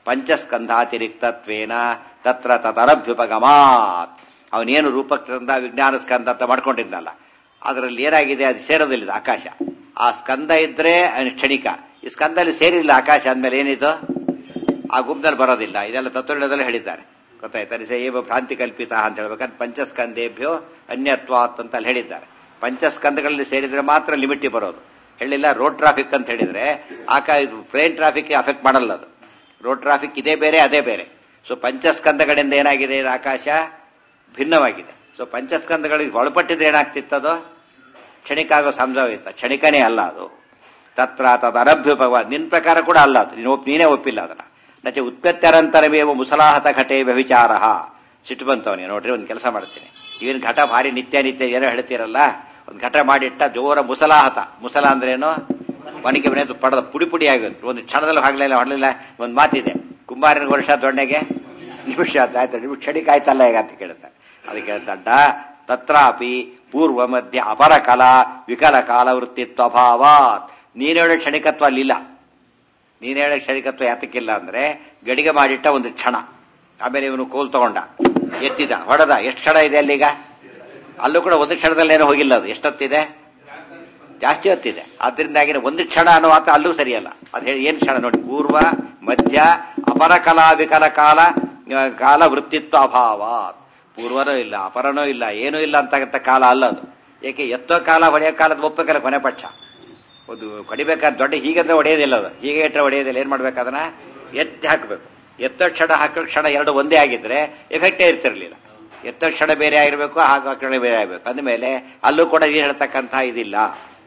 Speaker 1: ಪಂಚಸ್ಕಂಧಾತಿರಿಕ್ತತ್ವೇನ ತತ್ರ ತದರಭ್ಯುಪಗಮಾತ್ ಅವನೇನು ರೂಪಸ್ಕಂದ ವಿಜ್ಞಾನ ಸ್ಕಂದ ಅಂತ ಮಾಡ್ಕೊಂಡಿದ್ನಲ್ಲ ಅದರಲ್ಲಿ ಏನಾಗಿದೆ ಅದು ಸೇರೋದಿಲ್ಲ ಇದು ಆಕಾಶ ಆ ಸ್ಕಂದ ಇದ್ರೆ ಅವ್ನು ಕ್ಷಣಿಕ ಈ ಸ್ಕಂದಲ್ಲಿ ಸೇರಿಲ್ಲ ಆಕಾಶ ಅಂದ್ಮೇಲೆ ಏನಿದು ಆ ಗುಂಪದಲ್ಲಿ ಬರೋದಿಲ್ಲ ಇದೆಲ್ಲ ತತ್ವದಲ್ಲಿ ಹೇಳಿದ್ದಾರೆ ಗೊತ್ತಾಯ್ತಾ ನಿಸ ಏವ ಭ್ರಾಂತಿ ಕಲ್ಪಿತ ಅಂತ ಹೇಳ್ಬೇಕಾದ್ರೆ ಪಂಚಸ್ಕಂದೇಭ್ಯೋ ಅನ್ಯತ್ವಾತ್ ಅಂತ ಅಲ್ಲಿ ಹೇಳಿದ್ದಾರೆ ಪಂಚಸ್ಕಂದಗಳಲ್ಲಿ ಸೇರಿದ್ರೆ ಮಾತ್ರ ಲಿಮಿಟಿ ಬರೋದು ಹೇಳಿಲ್ಲ ರೋಡ್ ಟ್ರಾಫಿಕ್ ಅಂತ ಹೇಳಿದ್ರೆ ಆಕ ಟ್ರೈನ್ ಟ್ರಾಫಿಕ್ ಅಫೆಕ್ಟ್ ಮಾಡಲ್ಲ ಅದು ರೋಡ್ ಟ್ರಾಫಿಕ್ ಇದೇ ಬೇರೆ ಅದೇ ಬೇರೆ ಸೊ ಪಂಚಸ್ಕಂದಗಳಿಂದ ಏನಾಗಿದೆ ಇದು ಆಕಾಶ ಭಿನ್ನವಾಗಿದೆ ಸೊ ಪಂಚಸ್ಕಂದಗಳಿಗೆ ಒಳಪಟ್ಟಿದ್ರೆ ಏನಾಗ್ತಿತ್ತದು ಕ್ಷಣಿಕ ಆಗೋ ಸಂಭವಿತ ಕ್ಷಣಿಕನೇ ಅಲ್ಲ ಅದು ತತ್ರ ತದ ಅನಭ್ಯುಪವ ನಿನ್ ಪ್ರಕಾರ ಕೂಡ ಅಲ್ಲ ಅದು ನೀನು ಒಪ್- ನೀನೇ ಒಪ್ಪಿಲ್ಲ ಅದನ್ನ ನಚೆ ಉತ್ಪತ್ತರಂತರವೇವ ಮುಸಲಾಹತ ಘಟೆ ವ್ಯವಿಚಾರ ಸಿಟ್ಟು ಬಂತವನಿಗೆ ನೋಡ್ರಿ ಒಂದು ಕೆಲಸ ಮಾಡ್ತೀನಿ ಇವನ್ ಘಟ ಭಾರಿ ನಿತ್ಯ ನಿತ್ಯ ಏನೋ ಹೇಳ್ತೀರಲ್ಲ ಒಂದು ಘಟ ಮಾಡಿಟ್ಟ ಜೋರ ಮುಸಲಾಹತ ಮುಸಲ ಅಂದ್ರೇನು ಒಣಗಿ ಮನೆ ಪಡೆದ ಪುಡಿ ಪುಡಿ ಆಗುತ್ತೆ ಒಂದು ಕ್ಷಣದಲ್ಲಿ ಹಾಗ್ಲಿಲ್ಲ ಹೊಡಲಿಲ್ಲ ಒಂದು ಮಾತಿದೆ ಕುಂಬಾರನ ವರ್ಷ ದೊಣ್ಣೆಗೆ ನಿಮಿಷ ಆಯ್ತು ನಿಮಿಷ ಕ್ಷಣಿಕ ಆಯ್ತಲ್ಲ ಈಗ ಅಂತ ಕೇಳ್ತಾರೆ ಅದಕ್ಕೆ ದಡ್ಡ ತತ್ರಾಪಿ ಪೂರ್ವ ಮಧ್ಯ ಅಪರ ಕಲಾ ವಿಕಲ ಕಾಲ ವೃತ್ತಿತ್ವ ಅಭಾವಾತ್ ನೀನ್ ಹೇಳೋ ಕ್ಷಣಿಕತ್ವ ಅಲ್ಲಿಲ್ಲ ನೀನ್ ಹೇಳೋ ಕ್ಷಣಿಕತ್ವ ಯಾತಕ್ಕಿಲ್ಲ ಅಂದ್ರೆ ಗಡಿಗೆ ಮಾಡಿಟ್ಟ ಒಂದು ಕ್ಷಣ ಆಮೇಲೆ ಇವನು ಕೋಲ್ ತಗೊಂಡ ಎತ್ತಿದ ಹೊಡೆದ ಎಷ್ಟು ಕ್ಷಣ ಇದೆ ಅಲ್ಲೀಗ ಅಲ್ಲೂ ಕೂಡ ಒಂದು ಕ್ಷಣದಲ್ಲಿ ಏನೋ ಹೋಗಿಲ್ಲ ಅದು ಎಷ್ಟೊತ್ತಿದೆ ಜಾಸ್ತಿ ಹೊತ್ತಿದೆ ಆದ್ರಿಂದಾಗಿನ ಒಂದು ಕ್ಷಣ ಅನ್ನೋ ಮಾತ್ರ ಅಲ್ಲೂ ಸರಿಯಲ್ಲ ಅದು ಹೇಳಿ ಏನ್ ಕ್ಷಣ ನೋಡಿ ಪೂರ್ವ ಮಧ್ಯ ಅಪರ ಕಲಾ ವಿಕಲ ಕಾಲ ಆ, ಕಾಲ ವೃತ್ತಿತ್ವ ಅಭಾವ ಪೂರ್ವನೂ ಇಲ್ಲ ಅಪರನೂ ಇಲ್ಲ ಏನೂ ಇಲ್ಲ ಅಂತಕ್ಕಂಥ ಕಾಲ ಅಲ್ಲ ಅದು ಏಕೆ ಎತ್ತೋ ಕಾಲ ಹೊಡೆಯೋ ಕಾಲದ ಒಪ್ಪಬೇಕಲ್ಲ ಕೊನೆ ಪಕ್ಷ ಒಂದು ಹೊಡಿಬೇಕಾದ ದೊಡ್ಡ ಹೀಗಂದ್ರೆ ಹೊಡೆಯೋದಿಲ್ಲ ಅದು ಹೀಗೆ ಇಟ್ಟರೆ ಹೊಡೆಯೋದಿಲ್ಲ ಏನ್ ಮಾಡ್ಬೇಕು ಅದನ್ನ ಎತ್ತಿ ಹಾಕಬೇಕು ಎತ್ತೋ ಕ್ಷಣ ಹಾಕೋ ಕ್ಷಣ ಎರಡು ಒಂದೇ ಆಗಿದ್ರೆ ಎಫೆಕ್ಟೇ ಇರ್ತಿರ್ಲಿಲ್ಲ ಎತ್ತೋ ಕ್ಷಣ ಬೇರೆ ಆಗಿರ್ಬೇಕು ಹಾಕೋ ಕ್ಷಣ ಬೇರೆ ಆಗಬೇಕು ಅಂದಮೇಲೆ ಅಲ್ಲೂ ಕೂಡ ಏನ್ ಹೇಳ್ತಕ್ಕಂಥ ಇದಿಲ್ಲ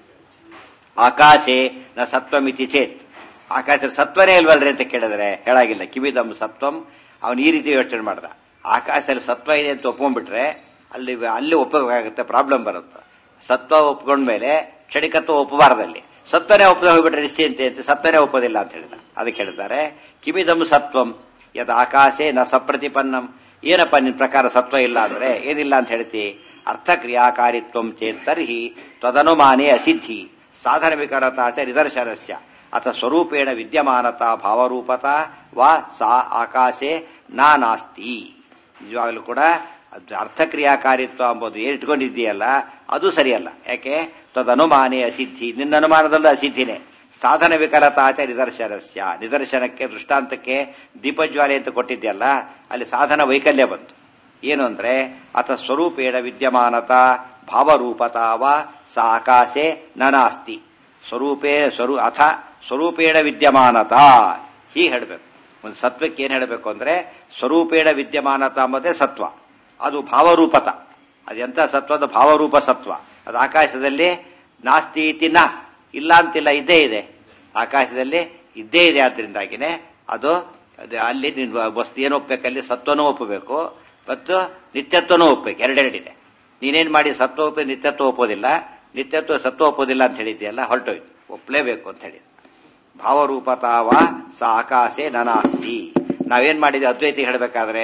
Speaker 1: ಆಕಾಶೆ ನ ಸತ್ವಮಿತಿ ಚೇತ್ ಆಕಾಶದ ಸತ್ವನೇ ಇಲ್ವಲ್ರಿ ಅಂತ ಕೇಳಿದ್ರೆ ಹೇಳಾಗಿಲ್ಲ ಕಿವಿದಮ್ ಸತ್ವಂ ಅವನು ಈ ರೀತಿ ಯೋಚನೆ ಮಾಡ್ದ ಆಕಾಶದಲ್ಲಿ ಸತ್ವ ಇದೆ ಅಂತ ಒಪ್ಕೊಂಡ್ಬಿಟ್ರೆ ಅಲ್ಲಿ ಅಲ್ಲಿ ಒಪ್ಪಬೇಕಾಗುತ್ತೆ ಪ್ರಾಬ್ಲಮ್ ಬರುತ್ತೆ ಸತ್ವ ಒಪ್ಕೊಂಡ್ಮೇಲೆ ಕ್ಷಣಿಕತ್ವ ಒಪ್ಪಬಾರದಲ್ಲಿ ಸತ್ವನೇ ಒಪ್ಪದೆ ಹೋಗ್ಬಿಟ್ರೆ ನಿಶ್ಚಯಂತೆ ಅಂತ ಸತ್ವನೇ ಒಪ್ಪೋದಿಲ್ಲ ಅಂತ ಹೇಳಿದ ಅದಕ್ಕೆ ಹೇಳ್ತಾರೆ ಕಿವಿದಮ್ ಸತ್ವಂ ಯದ ಆಕಾಶೆ ನ ಸಪ್ರತಿಪನ್ನಂ ಏನಪ್ಪ ನಿನ್ ಪ್ರಕಾರ ಸತ್ವ ಇಲ್ಲ ಅಂದ್ರೆ ಏನಿಲ್ಲ ಅಂತ ಹೇಳ್ತಿ ಅರ್ಥಕ್ರಿಯಾಕಾರಿತ್ವಂ ಚೇತ್ ತರ್ಹಿ ತದನುಮಾನೇ ಅಸಿದ್ಧಿ ಸಾಧನ ವಿಕರತಾ ಚ ನಿದರ್ಶನಸ್ಯ ಅಥ ಸ್ವರೂಪೇಣ ವಿದ್ಯಮಾನತಾ ಭಾವರೂಪತಾ ವಾ ಸಾ ಆಕಾಶೆ ನಾ ನಾಸ್ತಿ ನಿಜವಾಗ್ಲೂ ಕೂಡ ಅದು ಅರ್ಥಕ್ರಿಯಾಕಾರಿತ್ವ ಎಂಬುದು ಏನು ಇಟ್ಕೊಂಡಿದ್ದೀಯಲ್ಲ ಅದು ಸರಿಯಲ್ಲ ಯಾಕೆ ತದನುಮಾನೇ ಅಸಿದ್ಧಿ ನಿನ್ನ ಅನುಮಾನದಲ್ಲೂ ಅಸಿದ್ಧಿನೇ ಸಾಧನ ವಿಕಲತಾಚ ನಿದರ್ಶನಸ್ಯ ನಿದರ್ಶನಕ್ಕೆ ದೃಷ್ಟಾಂತಕ್ಕೆ ದೀಪಜ್ವಾಲೆ ಅಂತ ಕೊಟ್ಟಿದ್ಯಲ್ಲ ಅಲ್ಲಿ ಸಾಧನ ವೈಕಲ್ಯ ಬಂತು ಏನು ಅಂದ್ರೆ ಅಥ ಸ್ವರೂಪೇಣ ವಿದ್ಯಮಾನತ ಭಾವರೂಪತಾ ವಾ ಸಾ ಆಕಾಶೆ ನನಾಸ್ತಿ ಸ್ವರೂಪೇ ಸ್ವರೂ ಅಥ ಸ್ವರೂಪೇಣ ವಿದ್ಯಮಾನತ ಹೀಗೆ ಹೇಳಬೇಕು ಒಂದು ಸತ್ವಕ್ಕೆ ಏನ್ ಹೇಳಬೇಕು ಅಂದ್ರೆ ಸ್ವರೂಪೇಣ ವಿದ್ಯಮಾನತ ಅಂಬದೇ ಸತ್ವ ಅದು ಭಾವರೂಪತ ಅದೆಂತ ಸತ್ವದ ಭಾವರೂಪ ಸತ್ವ ಅದು ಆಕಾಶದಲ್ಲಿ ನಾಸ್ತಿ ಇತಿ ನ ಇಲ್ಲ ಅಂತಿಲ್ಲ ಇದ್ದೇ ಇದೆ ಆಕಾಶದಲ್ಲಿ ಇದ್ದೇ ಇದೆ ಆದ್ರಿಂದಾಗಿನೇ ಅದು ಅದು ಅಲ್ಲಿ ನೀನು ವಸ್ತು ಏನು ಒಪ್ಪಬೇಕು ಅಲ್ಲಿ ಸತ್ವನೂ ಒಪ್ಪಬೇಕು ಮತ್ತು ನಿತ್ಯತ್ವನೂ ಒಪ್ಪಬೇಕು ಎರಡೆರಡಿದೆ ನೀನೇನ್ ಮಾಡಿ ಸತ್ವ ಒಪ್ಪಿ ನಿತ್ಯತ್ವ ಒಪ್ಪೋದಿಲ್ಲ ನಿತ್ಯತ್ವ ಸತ್ವ ಒಪ್ಪೋದಿಲ್ಲ ಅಂತ ಹೇಳಿದ್ಯಲ್ಲ ಹೊರಟೋಯ್ತು ಒಪ್ಪಲೇಬೇಕು ಅಂತ ಹೇಳಿದ ಭಾವರೂಪತಾವ ಸ ಆಕಾಶೆ ನನಾಸ್ತಿ ನಾವೇನ್ ಮಾಡಿದ್ವಿ ಅದ್ವೈತಿ ಹೇಳಬೇಕಾದ್ರೆ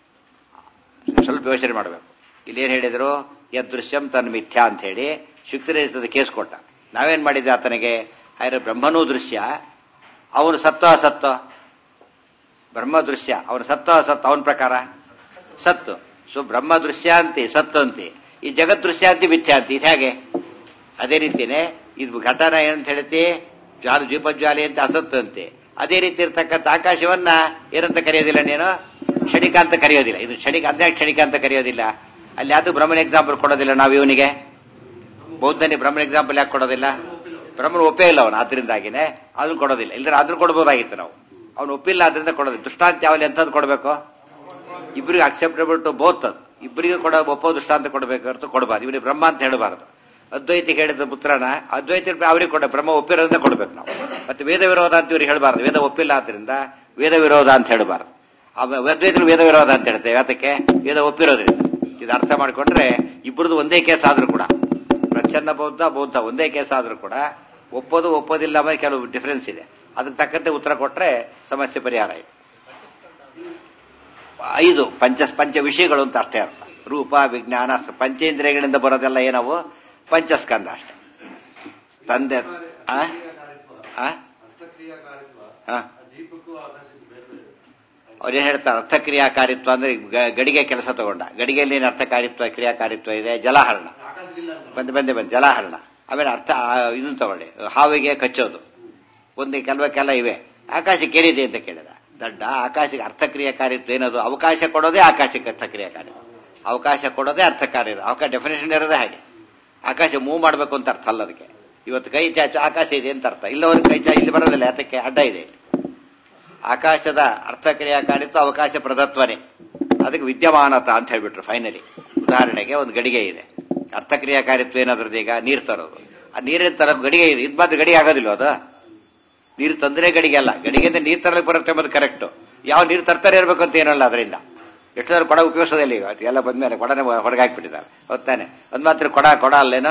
Speaker 1: ಸ್ವಲ್ಪ ಯೋಚನೆ ಮಾಡಬೇಕು ಇಲ್ಲೇನ್ ಹೇಳಿದ್ರು ಯದೃಶ್ಯಂ ತನ್ ಮಿಥ್ಯಾ ಅಂತ ಹೇಳಿ ಶುಕ್ತಿರಹಿತದ ಕೇಸ್ ಕೊಟ್ಟ ನಾವೇನ್ ಮಾಡಿದ್ವಿ ಆತನಿಗೆ ಹಾಗಾದ್ರೆ ಬ್ರಹ್ಮನೂ ದೃಶ್ಯ ಅವನು ಸತ್ವ ಅಸತ್ವ ಬ್ರಹ್ಮ ದೃಶ್ಯ ಅವನು ಸತ್ವ ಅಸತ್ವ ಅವನ ಪ್ರಕಾರ ಸತ್ತು ಸೊ ಬ್ರಹ್ಮ ದೃಶ್ಯ ಅಂತಿ ಸತ್ತು ಅಂತಿ ಈ ಜಗತ್ ದೃಶ್ಯ ಅಂತಿ ಮಿಥ್ಯ ಅಂತಿ ಇದು ಹೇಗೆ ಅದೇ ರೀತಿನೇ ಇದು ಘಟನ ಏನಂತ ಹೇಳ್ತಿ ಜ್ವಾಲ ದ್ವೀಪಜ್ವಾಲೆ ಅಂತ ಅಸತ್ತು ಅಂತೆ ಅದೇ ರೀತಿ ಇರ್ತಕ್ಕಂಥ ಆಕಾಶವನ್ನ ಏನಂತ ಕರೆಯೋದಿಲ್ಲ ನೀನು ಕ್ಷಣಿಕ ಅಂತ ಕರೆಯೋದಿಲ್ಲ ಇದು ಕ್ಷಣಿಕ ಅದ್ಯಾಕೆ ಕ್ಷಣಿಕ ಅಂತ ಕರೆಯೋದಿಲ್ಲ ಅಲ್ಲಿ ಯಾವುದು ಬ್ರಹ್ಮನ ಎಕ್ಸಾಂಪಲ್ ಕೊಡೋದಿಲ್ಲ ನಾವು ಇವನಿಗೆ ಬೌದ್ಧನಿಗೆ ಬ್ರಹ್ಮನ ಎಕ್ಸಾಂಪಲ್ ಯಾಕೆ ಕೊಡೋದಿಲ್ಲ ಬ್ರಹ್ಮನ ಒಪ್ಪೇ ಇಲ್ಲ ಅವನು ಆದ್ರಿಂದಾಗಿನೇ ಅದನ್ನು ಕೊಡೋದಿಲ್ಲ ಇಲ್ದ್ರೆ ಆದ್ರೂ ಕೊಡ್ಬೋದಾಗಿತ್ತು ನಾವು ಅವನು ಒಪ್ಪಿಲ್ಲ ಆದ್ರಿಂದ ಕೊಡೋದಿಲ್ಲ ದೃಷ್ಟಾಂತ ಯಾವಲ್ಲಿ ಎಂತದ್ದು ಕೊಡಬೇಕು ಇಬ್ಬರಿಗೆ ಅಕ್ಸೆಪ್ಟಬಲ್ ಟು ಬೋತ್ ಅದು ಇಬ್ಬರಿಗೆ ಕೊಡ ಒಪ್ಪೋ ದೃಷ್ಟಾಂತ ಕೊಡಬೇಕು ಹೊರತು ಕೊಡಬಾರ್ದು ಇವನಿಗೆ ಬ್ರಹ್ಮ ಅಂತ ಹೇಳಬಾರದು ಅದ್ವೈತಿ ಹೇಳಿದ ಪುತ್ರನ ಅದ್ವೈತಿ ಅವ್ರಿಗೆ ಕೊಡ ಬ್ರಹ್ಮ ಒಪ್ಪಿರೋದ್ರಿಂದ ಕೊಡ್ಬೇಕು ನಾವು ಮತ್ತೆ ವೇದ ವಿರೋಧ ಅಂತ ಇವ್ರಿಗೆ ಹೇಳಬಾರ್ದು ವೇದ ಒಪ್ಪಿಲ್ಲ ಆದ್ರಿಂದ ವೇದ ವಿರೋಧ ಅಂತ ಹೇಳಬಾರ್ದು ಅದ್ವೈತರು ವೇದ ವಿರೋಧ ಅಂತ ಹೇಳ್ತೇವೆ ಅದಕ್ಕೆ ವೇದ ಒಪ್ಪಿರೋದ್ರಿಂದ ಇದು ಅರ್ಥ ಮಾಡ್ಕೊಂಡ್ರೆ ಇಬ್ಬರದು ಒಂದೇ ಕೇಸ್ ಆದ್ರೂ ಕೂಡ ಪ್ರಚ್ಛನ್ನ ಬೌದ್ಧ ಬೌದ್ಧ ಒಂದೇ ಕೇಸ್ ಆದ್ರೂ ಕೂಡ ಒಪ್ಪೋದು ಒಪ್ಪೋದಿಲ್ಲ ಮೇಲೆ ಕೆಲವು ಡಿಫರೆನ್ಸ್ ಇದೆ ಅದಕ್ಕೆ ತಕ್ಕಂತೆ ಉತ್ತರ ಕೊಟ್ರೆ ಸಮಸ್ಯೆ ಪರಿಹಾರ ಇದೆ ಐದು ಪಂಚ ಪಂಚ ವಿಷಯಗಳು ಅಂತ ಅಷ್ಟೇ ಅರ್ಥ ರೂಪ ವಿಜ್ಞಾನ ಪಂಚೇಂದ್ರಿಯಗಳಿಂದ ಬರೋದೆಲ್ಲ ಏನವು ಪಂಚಸ್ಕಂದ ಅಷ್ಟೇ ತಂದೆ ಆ? ಆ? ಆ. ಅವ್ರೇನ್ ಹೇಳ್ತಾರೆ ಅರ್ಥಕ್ರಿಯಾಕಾರಿತ್ವ ಅಂದ್ರೆ ಗ- ಗಡಿಗೆ ಕೆಲಸ ತಗೊಂಡ ಗಡಿಗೆಯಲ್ಲಿ ಏನು ಅರ್ಥಕಾರಿತ್ವ ಕ್ರಿಯಾಕಾರಿತ್ವ ಇದೆ ಜಲಹರಣ ಬಂದೆ ಬಂದೆ ಬಂದೆ ಜಲಹರಣ ಆಮೇಲೆ ಅರ್ಥ ಇದನ್ನ ತಗೊಳ್ಳಿ ಹಾವಿಗೆ ಕಚ್ಚೋದು ಒಂದು ಕೆಲವಕ್ಕೆಲ್ಲ ಇವೆ ಆಕಾಶಕ್ಕೆ ಏನಿದೆ ಅಂತ ಕೇಳಿದ ದಡ್ಡ ಆಕಾಶಕ್ಕೆ ಅರ್ಥಕ್ರಿಯಾಕಾರಿತ್ವ ಏನದು ಅವಕಾಶ ಕೊಡೋದೇ ಆಕಾಶಕ್ಕೆ ಅರ್ಥಕ್ರಿಯಾಕಾರಿ ಅವಕಾಶ ಕೊಡೋದೇ ಅರ್ಥಕಾರಿ ಅವಕಾಶ ಡೆಫಿನೇಷನ್ ಇರೋದೇ ಹಾಗೆ ಆಕಾಶ ಮೂವ್ ಮಾಡಬೇಕು ಅಂತ ಅರ್ಥ ಅಲ್ಲ ಅದಕ್ಕೆ ಇವತ್ತು ಕೈ ಚಾಚು ಆಕಾಶ ಇದೆ ಅಂತ ಅರ್ಥ ಇಲ್ಲವರೆಗೆ ಕೈ ಚಾ ಇಲ್ಲಿ ಬರೋದಿಲ್ಲ ಅದಕ್ಕೆ ಅಡ್ಡ ಇದೆ ಇಲ್ಲಿ ಆಕಾಶದ ಅರ್ಥಕ್ರಿಯಾಕಾರಿತ್ವ ಅವಕಾಶ ಪ್ರದತ್ವನೇ ಅದಕ್ಕೆ ವಿದ್ಯಮಾನತ ಅಂತ ಹೇಳ್ಬಿಟ್ರು ಫೈನಲಿ ಉದಾಹರಣೆಗೆ ಒಂದು ಗಡಿಗೆ ಇದೆ ಅರ್ಥಕ್ರಿಯಾಕಾರಿತ್ವ ಏನಾದ್ರದ್ದು ಈಗ ನೀರು ತರೋದು ಆ ನೀರಿನ ತರ ಗಡಿಗೆ ಇದೆ ಇದು ಮಾತ್ರ ಗಡಿಗೆ ಆಗೋದಿಲ್ಲ ಅದು ನೀರು ತಂದ್ರೆ ಗಡಿಗೆ ಅಲ್ಲ ಗಡಿಗೆ ಅಂದ್ರೆ ನೀರು ತರಲಿಕ್ಕೆ ಬರುತ್ತೆ ಎಂಬುದು ಕರೆಕ್ಟ್ ಯಾವ ನೀರು ತರ್ತಾರೆ ಇರಬೇಕು ಅಂತ ಏನಲ್ಲ ಅದರಿಂದ ಎಷ್ಟು ಜನ ಕೊಡ ಉಪಯೋಗಿಸೋದಿಲ್ಲ ಈಗ ಎಲ್ಲ ಬಂದ್ಮೇಲೆ ಕೊಡನೆ ಹೊರಗೆ ಹಾಕ್ಬಿಟ್ಟಿದ್ದಾರೆ ಹೊತ್ತಾನೆ ಅದು ಮಾತ್ರ ಕೊಡ ಕೊಡ ಅಲ್ಲೇನೋ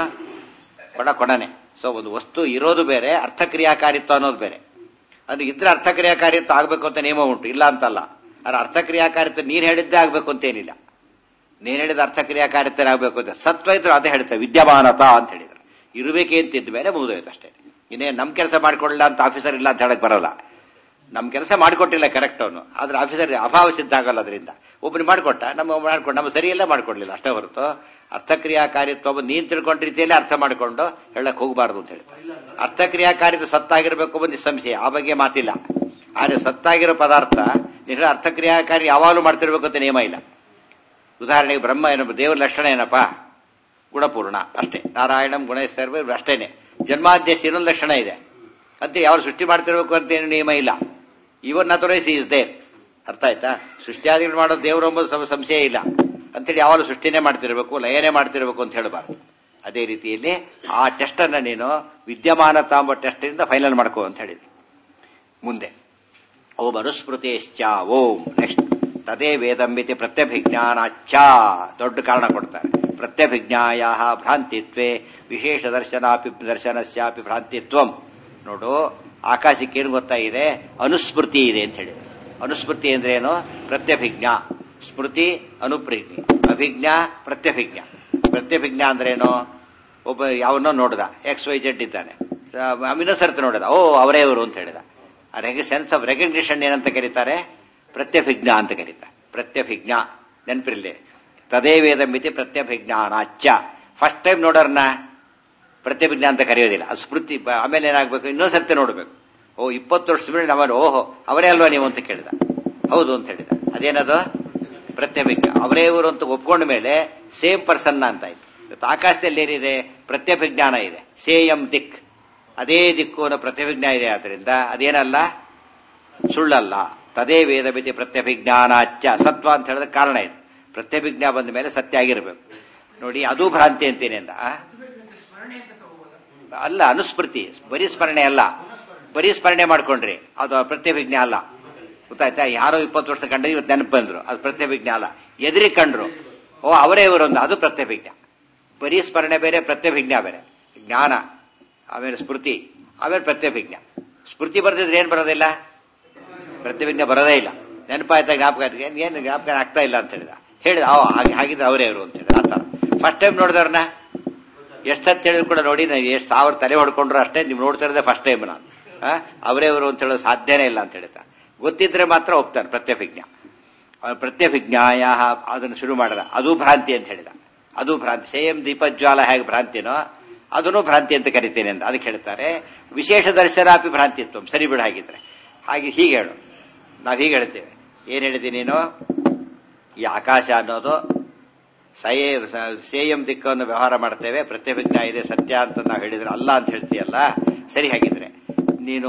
Speaker 1: ಕೊಡ ಕೊಡನೆ ಸೊ ಒಂದು ವಸ್ತು ಇರೋದು ಬೇರೆ ಅರ್ಥಕ್ರಿಯಾಕಾರಿತ್ವ ಅನ್ನೋದು ಬೇರೆ ಅದು ಇದ್ರೆ ಅರ್ಥಕ್ರಿಯಾಕಾರಿತ್ವ ಆಗಬೇಕು ಅಂತ ನಿಯಮ ಉಂಟು ಇಲ್ಲ ಅಂತಲ್ಲ ಆದ್ರೆ ಅರ್ಥಕ್ರಿಯಾಕಾರಿತ್ವ ನೀರು ಹೇಳಿದ್ದೇ ಆಗಬೇಕು ಅಂತ ಏನಿಲ್ಲ ನೀನು ಹೇಳಿದ ಅರ್ಥಕ್ರಿಯಾಕಾರಿತ್ವ ಆಗಬೇಕು ಅಂತ ಸತ್ವ ಇದ್ರು ಅದೇ ಹೇಳ್ತೇವೆ ವಿದ್ಯಮಾನತ ಅಂತ ಹೇಳಿದ್ರು ಇರಬೇಕೆ ಅಂತ ಇದ್ದ ಮೇಲೆ ಮುಗಿದೋಯ್ತು ಅಷ್ಟೇ ಇನ್ನೇ ನಮ್ ಕೆಲಸ ಮಾಡ್ಕೊಳ್ಳಿಲ್ಲ ಅಂತ ಆಫೀಸರ್ ಇಲ್ಲ ಅಂತ ಹೇಳಕ್ ಬರಲ್ಲ ನಮ್ ಕೆಲಸ ಮಾಡಿಕೊಟ್ಟಿಲ್ಲ ಕರೆಕ್ಟ್ ಅವನು ಆದ್ರೆ ಆಫೀಸರ್ ಅಭಾವ ಸಿದ್ಧ ಆಗಲ್ಲ ಅದರಿಂದ ಒಬ್ಬನು ಮಾಡಿಕೊಟ್ಟ ನಮ್ಮ ಮಾಡ್ಕೊಂಡು ನಮ್ಮ ಸರಿಯೆಲ್ಲ ಮಾಡ್ಕೊಡ್ಲಿಲ್ಲ ಅಷ್ಟೇ ಹೊರತು ಅರ್ಥಕ್ರಿಯಾಕಾರಿತ್ವ ಒಬ್ಬ ನೀನ್ ತಿಳ್ಕೊಂಡ ರೀತಿಯಲ್ಲಿ ಅರ್ಥ ಮಾಡ್ಕೊಂಡು ಹೇಳಕ್ ಹೋಗಬಾರ್ದು ಅಂತ ಹೇಳ್ತಾರೆ ಅರ್ಥಕ್ರಿಯಾಕಾರಿತ್ವ ಸತ್ತಾಗಿರ್ಬೇಕು ಬಂದು ಸಂಶಯ ಆ ಬಗ್ಗೆ ಮಾತಿಲ್ಲ ಆದ್ರೆ ಸತ್ತಾಗಿರೋ ಪದಾರ್ಥ ನೀನು ಅರ್ಥಕ್ರಿಯಾಕಾರಿ ಯಾವಾಗಲೂ ಮಾಡ್ತಿರ್ಬೇಕು ಅಂತ ನಿಯಮ ಇಲ್ಲ ಉದಾಹರಣೆಗೆ ಬ್ರಹ್ಮ ಏನಪ್ಪ ದೇವರ ಲಕ್ಷಣ ಏನಪ್ಪಾ ಗುಣಪೂರ್ಣ ಅಷ್ಟೇ ನಾರಾಯಣಂ ಗುಣೇಶ್ವರ ಅಷ್ಟೇನೆ ಜನ್ಮಾದ್ಯಸ್ ಇನ್ನೊಂದು ಲಕ್ಷಣ ಇದೆ ಅಂತ ಯಾವ ಸೃಷ್ಟಿ ಮಾಡ್ತಿರ್ಬೇಕು ಅಂತ ಏನು ನಿಯಮ ಇಲ್ಲ ಇವನ್ ಅಥರೈಸ್ ಈಸ್ ದೇರ್ ಅರ್ಥ ಆಯ್ತಾ ಸೃಷ್ಟಿಯಾದಿಗಳು ಮಾಡೋ ದೇವರು ಎಂಬುದು ಸಮ- ಸಂಶಯ ಇಲ್ಲ ಅಂತೇಳಿ ಯಾವಾಗಲೂ ಸೃಷ್ಟಿನೇ ಮಾಡ್ತಿರ್ಬೇಕು ಲಯನೇ ಮಾಡ್ತಿರ್ಬೇಕು ಅಂತ ಹೇಳಬಾರ್ದು ಅದೇ ರೀತಿಯಲ್ಲಿ ಆ ಟೆಸ್ಟ್ ಅನ್ನ ನೀನು ವಿದ್ಯಮಾನತ ಎಂಬ ಟೆಸ್ಟ್ ಇಂದ ಫೈನಲ್ ಮಾಡ್ಕೋ ಅಂತ ಹೇಳಿದ್ವಿ ಮುಂದೆ ಓಂ ಅನುಸ್ಮೃತಿಶ್ಚ ಓಂ ನೆಕ್ಸ್ಟ್ ತದೇ ವೇದಂಬಿತಿ ಪ್ರತ್ಯಭಿಜ್ಞಾನಾಚ್ಚ ದೊಡ್ಡ ಕಾರಣ ಕೊಡ್ತಾರೆ ಪ್ರತ್ಯಭಿಜ್ಞಾಯ ಭ್ರಾಂತಿತ್ವೇ ವಿಶೇಷ ದರ್ಶನಾಪಿ ದರ್ಶನಸ್ಯಾಪಿ ಭ್ರಾಂತಿತ್ವಂ ನೋಡು ಆಕಾಶಕ್ಕೆ ಏನು ಗೊತ್ತಾ ಇದೆ ಅನುಸ್ಮೃತಿ ಇದೆ ಅಂತ ಹೇಳಿ ಅನುಸ್ಮೃತಿ ಅಂದ್ರೆ ಏನು ಪ್ರತ್ಯಭಿಜ್ಞಾ ಸ್ಮೃತಿ ಅನುಪ್ರಜ್ಞೆ ಅಭಿಜ್ಞಾ ಪ್ರತ್ಯಭಿಜ್ಞಾ ಪ್ರತ್ಯಭಿಜ್ಞಾ ಅಂದ್ರೆ ಏನು ಒಬ್ಬ ಯಾವನ್ನೋ ನೋಡ್ದ ಎಕ್ಸ್ ವೈ ಜೆಡ್ ಇದ್ದಾನೆ ಇನ್ನೊಂದು ಸರ್ತಿ ನೋಡಿದ ಓ ಅವರೇ ಇವರು ಅಂತ ಹೇಳಿದ ಅದಕ್ಕೆ ಸೆನ್ಸ್ ಆಫ್ ರೆಕಗ್ನಿಷನ್ ಏನಂತ ಕರೀತಾರೆ ಪ್ರತ್ಯಭಿಜ್ಞಾ ಅಂತ ಕರೀತಾರೆ ಪ್ರತ್ಯಭಿಜ್ಞಾ ನೆನಪಿರಲಿ ತದೇ ವೇದ ಮಿತಿ ಪ್ರತ್ಯಭಿಜ್ಞಾನಾಚ್ಚ ಫಸ್ಟ್ ಟೈಮ್ ನೋಡೋರ್ನ ಪ್ರತ್ಯಭಿಜ್ಞಾ ಅಂತ ಕರೆಯೋದಿಲ್ಲ ಅದು ಸ್ಮೃತಿ ಬ- ಆಮೇಲೆ ಏನಾಗಬೇಕು ಇನ್ನೊಂದು ಸರ್ತಿ ನೋಡಬೇಕು ಓ ಇಪ್ಪತ್ತು ವರ್ಷದ ಮೇಲೆ ನಾವು ಓಹೋ ಅವರೇ ಅಲ್ವಾ ನೀವು ಅಂತ ಕೇಳಿದ ಹೌದು ಅಂತ ಹೇಳಿದ ಅದೇನದು ಪ್ರತ್ಯಭಿಜ್ಞಾ ಅವರೇ ಇವರು ಅಂತ ಒಪ್ಕೊಂಡ ಮೇಲೆ ಸೇಮ್ ಪರ್ಸನ್ ಅಂತ ಆಯ್ತು ಇವತ್ತು ಆಕಾಶದಲ್ಲಿ ಏನಿದೆ ಪ್ರತ್ಯಭಿಜ್ಞಾನ ಇದೆ ಸೇಯಂ ದಿಕ್ ಅದೇ ದಿಕ್ಕು ಅನ್ನೋ ಪ್ರತ್ಯಭಿಜ್ಞಾ ಇದೆ ಆದ್ರಿಂದ ಅದೇನಲ್ಲ ಸುಳ್ಳಲ್ಲ ತದೇ ವೇದ ಮಿತಿ ಪ್ರತ್ಯಭಿಜ್ಞಾನಾಚ್ಚ ಸತ್ವ ಅಂತ ಹೇಳಿದ ಕಾರಣ ಇದೆ ಪ್ರತ್ಯಭಿಜ್ಞಾ ಬಂದ ಮೇಲೆ ಸತ್ಯ ಆಗಿರ್ಬೇಕು ನೋಡಿ ಅದು ಭ್ರಾಂತಿ ಅಂತೇನೆ ಅಂದ ಆ? ಅಲ್ಲ ಅನುಸ್ಮೃತಿ ಬರೀ ಸ್ಮರಣೆ ಅಲ್ಲ ಬರೀ ಸ್ಮರಣೆ ಮಾಡ್ಕೊಂಡ್ರಿ ಅದು ಪ್ರತ್ಯಭಿಜ್ಞೆ ಅಲ್ಲ ಗೊತ್ತಾಯ್ತಾ ಯಾರೋ ಇಪ್ಪತ್ತು ವರ್ಷ ಕಂಡ್ರೆ ಇವತ್ತು ನೆನಪು ಬಂದ್ರು ಅದು ಪ್ರತ್ಯಭಿಜ್ಞೆ ಅಲ್ಲ ಎದುರಿ ಕಂಡ್ರು ಓ ಅವರೇ ಇವರೊಂದು ಅದು ಪ್ರತ್ಯಭಿಜ್ಞೆ ಬರೀ ಸ್ಮರಣೆ ಬೇರೆ ಪ್ರತ್ಯಭಿಜ್ಞಾ ಬೇರೆ ಜ್ಞಾನ ಆಮೇಲೆ ಸ್ಮೃತಿ ಆಮೇಲೆ ಪ್ರತ್ಯಭಿಜ್ಞಾ ಸ್ಮೃತಿ ಬರೆದಿದ್ರೆ ಏನ್ ಬರೋದಿಲ್ಲ ಪ್ರತಿಭಿಜ್ಞೆ ಬರೋದೇ ಇಲ್ಲ ನೆನಪಾಯ್ತಾ ಜ್ಞಾಪಕ ಆಯ್ತು. ಏನ್ ಏನು ಜ್ಞಾಪಕ ಆಗ್ತಾ ಇಲ್ಲ ಅಂತ ಹೇಳಿದ ಹೇಳಿದ ಅವ ಹಾಗೆ ಹಾಗಿದ್ರೆ ಅವರೇ ಅವರು ಅಂತ ಹೇಳಿದ ಆತರ ಫಸ್ಟ್ ಟೈಮ್ ನೋಡಿದವ್ರನ್ನ ಎಷ್ಟಂತ ಹೇಳಿದ್ರು ಕೂಡ ನೋಡಿ ನಾನು ಎಷ್ಟು ಸಾವಿರ ತಲೆ ಹೊಡ್ಕೊಂಡ್ರು ಅಷ್ಟೇ ನೀವು ನೋಡ್ತಾ ಇರೋದೇ ಫಸ್ಟ್ ಟೈಮ್ ನಾನು ಆ, ಅವರೇ ಅವರು ಅಂತ ಹೇಳೋದು ಸಾಧ್ಯನೇ ಇಲ್ಲ ಅಂತ ಹೇಳಿದ ಗೊತ್ತಿದ್ರೆ ಮಾತ್ರ ಒಪ್ತಾನೆ ಪ್ರತ್ಯಭಿಜ್ಞ ಅವ್ನು ಪ್ರತ್ಯಭಿಜ್ಞಾಯ ಅದನ್ನು ಶುರು ಮಾಡಿದ ಅದು ಭ್ರಾಂತಿ ಅಂತ ಹೇಳಿದ ಅದು ಭ್ರಾಂತಿ ಸೇಮ್ ದೀಪಜ್ವಾಲ ಹೇಗೆ ಭ್ರಾಂತಿನೋ ಅದನ್ನು ಭ್ರಾಂತಿ ಅಂತ ಕರಿತೇನೆ ಅಂತ ಅದಕ್ಕೆ ಹೇಳ್ತಾರೆ ವಿಶೇಷ ದರ್ಶನಾಪಿ ಭ್ರಾಂತಿತ್ವ ಸರಿ ಬಿಡು ಹಾಗಿದ್ರೆ ಹಾಗೆ ಹೀಗೆ ಹೇಳು ನಾವು ಹೀಗೆ ಹೇಳ್ತೇವೆ ಏನ್ ಹೇಳಿದಿ ನೀನು ಈ ಆಕಾಶ ಅನ್ನೋದು ಸಯೇ ಸ- ಸೇಯಂ ದಿಕ್ಕನ್ನು ವ್ಯವಹಾರ ಮಾಡ್ತೇವೆ ಪ್ರತ್ಯಭಿಜ್ಞಾ ಇದೆ ಸತ್ಯ ಅಂತ ನಾವು ಹೇಳಿದ್ರೆ ಅಲ್ಲ ಅಂತ ಹೇಳ್ತೀಯಲ್ಲ ಸರಿ ಹಾಗಿದ್ರೆ ನೀನು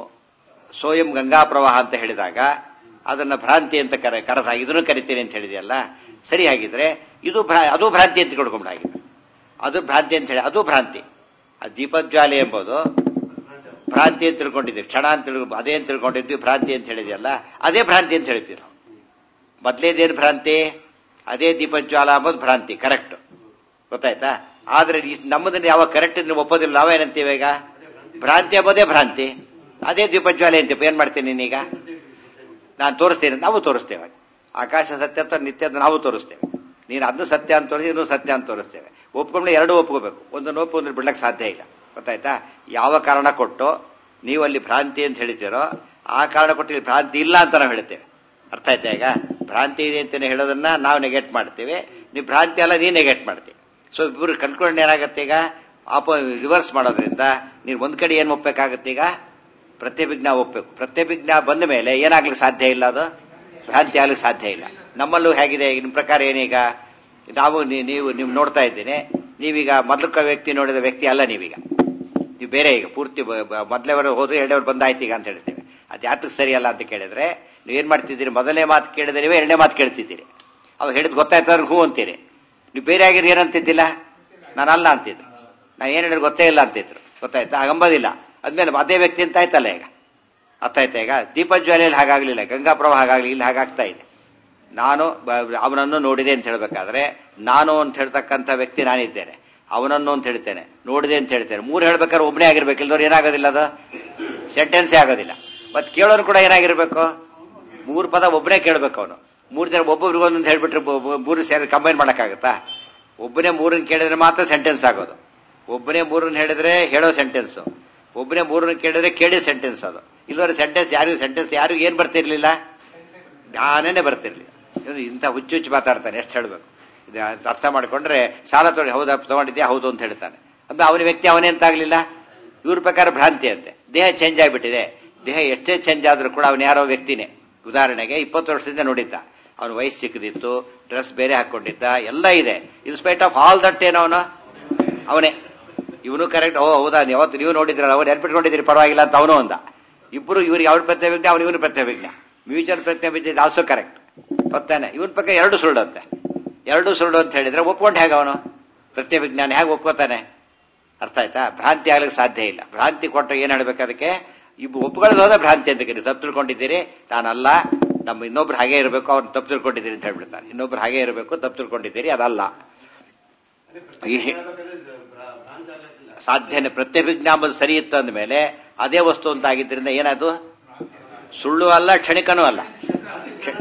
Speaker 1: ಸೋಯಂ ಗಂಗಾ ಪ್ರವಾಹ ಅಂತ ಹೇಳಿದಾಗ ಅದನ್ನ ಭ್ರಾಂತಿ ಅಂತ ಕರೆ ಕರೆದಾಗ ಇದನ್ನು ಕರಿತೀನಿ ಅಂತ ಹೇಳಿದೆಯಲ್ಲ ಸರಿ ಹಾಗಿದ್ರೆ ಇದು ಭ್ರಾ- ಅದು ಭ್ರಾಂತಿ ಅಂತ ತಿಳ್ಕೊಂಡು ಹಾಗಿದ್ರೆ ಅದು ಭ್ರಾಂತಿ ಅಂತ ಹೇಳಿ ಅದು ಭ್ರಾಂತಿ ಆ ದೀಪಜ್ವಾಲೆ ಎಂಬುದು ಭ್ರಾಂತಿ ಅಂತ ತಿಳ್ಕೊಂಡಿದ್ದೀವಿ ಕ್ಷಣ ಅಂತ ತಿಳ್ಕೊ ಅದೇ ಅಂತ ತಿಳ್ಕೊಂಡಿದ್ವಿ ಭ್ರಾಂತಿ ಅಂತ ಹೇಳಿದೆಯಲ್ಲ ಅದೇ ಭ್ರಾಂತಿ ಅಂತ ಹೇಳ್ತೀವಿ ನಾವು ಮೊದ್ಲೇದೇನು ಭ್ರಾಂತಿ ಅದೇ ದೀಪಜ್ವಾಲ ಅಂಬೋದು ಭ್ರಾಂತಿ ಕರೆಕ್ಟ್ ಗೊತ್ತಾಯ್ತಾ ಆದ್ರೆ ಈ ನಮ್ಮದನ್ನ ಯಾವ ಕರೆಕ್ಟ್ ಒಪ್ಪೋದಿಲ್ಲ ನಾವೇನಂತೀವಿ ಈಗ ಭ್ರಾಂತಿ ಎಂಬುದೇ ಭ್ರಾಂತಿ ಅದೇ ದೀಪಜ್ವಾಲೆ ಅಂತೀವಿ ಏನ್ ಮಾಡ್ತೀನಿ ನೀನೀಗ ನಾನು ತೋರಿಸ್ತೇನೆ ನಾವು ತೋರಿಸ್ತೇವೆ ಆಕಾಶ ಸತ್ಯ ಅಂತ ನಿತ್ಯ ಅಂತ ನಾವು ತೋರಿಸ್ತೇವೆ ನೀನು ಅದನ್ನು ಸತ್ಯ ಅಂತ ತೋರಿಸಿ ಇನ್ನೂ ಸತ್ಯ ಅಂತ ತೋರಿಸ್ತೇವೆ ಒಪ್ಕೊಂಡ್ರೆ ಎರಡು ಒಪ್ಕೋಬೇಕು ಒಂದನ್ನು ಒಪ್ಪು ಅಂದ್ರೆ ಬಿಡ್ಲಕ್ಕೆ ಸಾಧ್ಯ ಇಲ್ಲ ಗೊತ್ತಾಯ್ತಾ ಯಾವ ಕಾರಣ ಕೊಟ್ಟು ನೀವು ಅಲ್ಲಿ ಭ್ರಾಂತಿ ಅಂತ ಹೇಳ್ತೀರೋ ಆ ಕಾರಣ ಕೊಟ್ಟು ಇಲ್ಲಿ ಭ್ರಾಂತಿ ಇಲ್ಲ ಅಂತ ನಾವು ಹೇಳ್ತೇವೆ ಅರ್ಥ ಆಯ್ತಾ ಈಗ ಭ್ರಾಂತಿ ಇದೆ ಅಂತ ಹೇಳೋದನ್ನ ನಾವು ನೆಗೆಟ್ ಮಾಡ್ತೇವೆ ನೀವು ಭ್ರಾಂತಿ ಅಲ್ಲ ನೀ ನೆಗೆಟ್ ಮಾಡ್ತೀವಿ ಸೊ ಇಬ್ಬರು ಕಲ್ತ್ಕೊಂಡು ಏನಾಗುತ್ತೆ ಈಗ ಆಪ ರಿವರ್ಸ್ ಮಾಡೋದ್ರಿಂದ ನೀವು ಒಂದ್ ಕಡೆ ಏನ್ ಒಪ್ಪಬೇಕಾಗತ್ತೆ ಈಗ ಪ್ರತ್ಯಭಿಜ್ಞಾ ಒಪ್ಪಬೇಕು ಪ್ರತ್ಯಭಿಜ್ಞಾ ಬಂದ ಮೇಲೆ ಏನಾಗ್ಲಿಕ್ಕೆ ಸಾಧ್ಯ ಇಲ್ಲ ಅದು ಭ್ರಾಂತಿ ಆಗ್ಲಿಕ್ಕೆ ಸಾಧ್ಯ ಇಲ್ಲ ನಮ್ಮಲ್ಲೂ ಹೇಗಿದೆ ನಿಮ್ಮ ಪ್ರಕಾರ ಏನೀಗ ನಾವು ನೀ- ನೀವು ನೀವು ನೋಡ್ತಾ ಇದ್ದೇನೆ ನೀವೀಗ ಮೊದಲ ವ್ಯಕ್ತಿ ನೋಡಿದ ವ್ಯಕ್ತಿ ಅಲ್ಲ ನೀವೀಗ ನೀವು ಬೇರೆ ಈಗ ಪೂರ್ತಿ ಮೊದಲೇವರು ಹೋದ್ರೆ ಎರಡನೇವ್ರು ಬಂದಾಯ್ತು ಈಗ ಅಂತ ಹೇಳ್ತೇವೆ ಅದು ಯಾತಕ್ಕೆ ಸರಿಯಲ್ಲ ಅಂತ ಕೇಳಿದ್ರೆ ನೀವು ಏನ್ ಮಾಡ್ತಿದ್ದೀರಿ ಮೊದಲನೇ ಮಾತು ಕೇಳಿದ್ರೆ ನೀವೇ ಎರಡನೇ ಮಾತು ಕೇಳ್ತಿದ್ದೀರಿ ಅವ್ ಹೇಳಿದ್ ಗೊತ್ತಾಯ್ತಾದ್ರೆ ಹೂ ಅಂತೀರಿ ನೀವು ಬೇರೆ ಆಗಿರಿ ಏನಂತಿದ್ದಿಲ್ಲ ನಾನು ಅಲ್ಲ ಅಂತಿದ್ರು ನಾ ಏನ್ ಹೇಳಿದ್ರೆ ಗೊತ್ತೇ ಇಲ್ಲ ಅಂತಿದ್ರು ಗೊತ್ತಾಯ್ತಾ ಹಾಗಂಬೋದಿಲ್ಲ ಅದ್ಮೇಲೆ ಅದೇ ವ್ಯಕ್ತಿ ಅಂತ ಆಯ್ತಲ್ಲ ಈಗ ಅರ್ಥ ಆಯ್ತಾ ಈಗ ದೀಪಜ್ವಾಲೆಯಲ್ಲಿ ಹಾಗಾಗ್ಲಿಲ್ಲ ಗಂಗಾಪ್ರಭ ಹಾಗಾಗ್ಲಿ ಇಲ್ಲಿ ಹಾಗಾಗ್ತಾ ಇದೆ ನಾನು ಬ- ಅವನನ್ನು ನೋಡಿದೆ ಅಂತ ಹೇಳ್ಬೇಕಾದ್ರೆ ನಾನು ಅಂತ ಹೇಳ್ತಕ್ಕಂಥ ವ್ಯಕ್ತಿ ನಾನಿದ್ದೇನೆ ಅವನನ್ನು ಅಂತ ಹೇಳ್ತೇನೆ ನೋಡಿದೆ ಅಂತ ಹೇಳ್ತೇನೆ ಮೂರು ಹೇಳ್ಬೇಕಾದ್ರೆ ಒಬ್ಬನೇ ಆಗಿರ್ಬೇಕು ಇಲ್ದವ್ರು ಏನಾಗೋದಿಲ್ಲ ಅದು ಸೆಂಟೆನ್ಸೇ ಆಗೋದಿಲ್ಲ ಮತ್ತೆ ಕೇಳೋರು ಕೂಡ ಏನಾಗಿರ್ಬೇಕು ಮೂರು ಪದ ಒಬ್ಬನೇ ಕೇಳ್ಬೇಕು ಅವನು ಮೂರು ಜನ ಒಬ್ಬೊಬ್ರಿಗೆ ಒಂದೊಂದು ಹೇಳ್ಬಿಟ್ರೆ ಬ- ಬ- ಮೂರು ಸೇರಿ ಕಂಬೈನ್ ಮಾಡಕ್ಕಾಗತ್ತಾ ಒಬ್ಬನೇ ಮೂರನ್ನ ಕೇಳಿದ್ರೆ ಮಾತ್ರ ಸೆಂಟೆನ್ಸ್ ಆಗೋದು ಒಬ್ಬನೇ ಮೂರನ್ನ ಹೇಳಿದ್ರೆ ಹೇಳೋ ಸೆಂಟೆನ್ಸ್ ಒಬ್ಬನೇ ಮೂರನ್ನ ಕೇಳಿದ್ರೆ ಕೇಳಿ ಸೆಂಟೆನ್ಸ್ ಅದು ಇಲ್ಲದ್ರೆ ಸೆಂಟೆನ್ಸ್ ಯಾರಿಗೂ ಸೆಂಟೆನ್ಸ್ ಯಾರಿಗೂ ಏನ್ ಬರ್ತಿರ್ಲಿಲ್ಲ ಜ್ಞಾನನೇ ಬರ್ತಿರ್ಲಿಲ್ಲ ಇದು ಇಂಥ ಹುಚ್ಚು ಹುಚ್ಚು ಮಾತಾಡ್ತಾನೆ ಎಷ್ಟು ಹೇಳ್ಬೇಕು ಇದು ಅರ್ಥ ಮಾಡ್ಕೊಂಡ್ರೆ ಸಾಲ ತೊಗೊಂಡು ಹೌದಾ ತಗೊಂಡಿದ್ಯಾ ಹೌದು ಅಂತ ಹೇಳ್ತಾನೆ ಅಂದ್ರೆ ಅವನ ವ್ಯಕ್ತಿ ಅವನೇ ಅಂತ ಆಗ್ಲಿಲ್ಲ ಇವ್ರ ಪ್ರಕಾರ ಭ್ರಾಂತಿ ಅಂತೆ ದೇಹ ಚೇಂಜ್ ಆಗಿಬಿಟ್ಟಿದೆ ದೇಹ ಎಷ್ಟೇ ಚೇಂಜ್ ಆದ್ರೂ ಕೂಡ ಅವನು ಯಾರೋ ವ್ಯಕ್ತಿನೇ ಉದಾಹರಣೆಗೆ ಇಪ್ಪತ್ತು ವರ್ಷದಿಂದ ನೋಡಿದ್ದ ಅವನ ವಯಸ್ಸು ಚಿಕ್ಕದಿತ್ತು ಡ್ರೆಸ್ ಬೇರೆ ಹಾಕೊಂಡಿದ್ದ ಎಲ್ಲ ಇದೆ in spite of all that ಏನೋ ಅವನು ಅವನೇ ಇವನು ಕರೆಕ್ಟ್ ಓ ಹೌದಾ ಯಾವತ್ತು ನೀವು ನೋಡಿದ್ರಲ್ಲ ಅವ್ರು ನೆನ್ಪಿಟ್ಕೊಂಡಿದ್ದೀರಿ ಪರವಾಗಿಲ್ಲ ಅಂತ ಅವನು ಅಂದ ಇಬ್ಬರು ಇವ್ರಿಗೆ ಅವ್ರ ಪ್ರತ್ಯವಿಜ್ಞ ಅವನು ಇವನು ಪ್ರತ್ಯವಿಜ್ಞ ಮ್ಯೂಚುವಲ್ ಪ್ರತ್ಯವಿಜ್ಞ ಇಸ್ ಆಲ್ಸೋ ಕರೆಕ್ಟ್ ಗೊತ್ತಾನೆ ಇವನ್ ಪ್ರಕಾರ ಎರಡು ಸುಳ್ಳು ಅಂತೆ ಎರಡು ಸುಳ್ಳು ಅಂತ ಹೇಳಿದ್ರೆ ಒಪ್ಕೊಂಡು ಹೇಗೆ ಅವನು ಪ್ರತ್ಯವಿಜ್ಞಾನ ಹೇಗೆ ಒಪ್ಕೋತಾನೆ ಅರ್ಥ ಆಯ್ತಾ ಭ್ರಾಂತಿ ಆಗ್ಲಿಕ್ಕೆ ಸಾಧ್ಯ ಇಲ್ಲ ಭ್ರಾಂತಿ ಕೊಟ್ಟ ಏನ್ ಹೇಳ್ಬೇಕು ಅದಕ್ಕೆ ಇಬ್ಬರು ಒಪ್ಕೊಳ್ಳೋದು ಹೋದ ಭ್ರಾಂತಿ ಅಂತ ನೀವು ತಪ್ಪು ತಿಳ್ಕೊಂಡಿದ್ದೀರಿ ನಾನಲ್ಲ ನಮ್ಮ ಇನ್ನೊಬ್ರು ಹಾಗೆ ಇರಬೇಕು ಅವ್ರು ತಪ್ಪು ತಿಳ್ಕೊಂಡಿದ್ದೀರಿ ಅಂತ ಹೇಳ್ಬಿಡ್ತಾರೆ ಇನ್ನೊಬ್ರು ಹಾಗೆ ಇರಬೇಕು ತಪ್ಪು ತಿಳ್ಕೊಂಡಿದ್ದೀರಿ ಅದಲ್ಲ ಈ ಸಾಧ್ಯನೇ ಪ್ರತ್ಯಭಿಜ್ಞಾ ಅಂಬುದು ಸರಿ ಇತ್ತು ಅಂದಮೇಲೆ ಅದೇ ವಸ್ತು ಅಂತ ಆಗಿದ್ರಿಂದ ಏನದು ಸುಳ್ಳು ಅಲ್ಲ ಕ್ಷಣಿಕನೂ ಅಲ್ಲ ಕ್ಷ-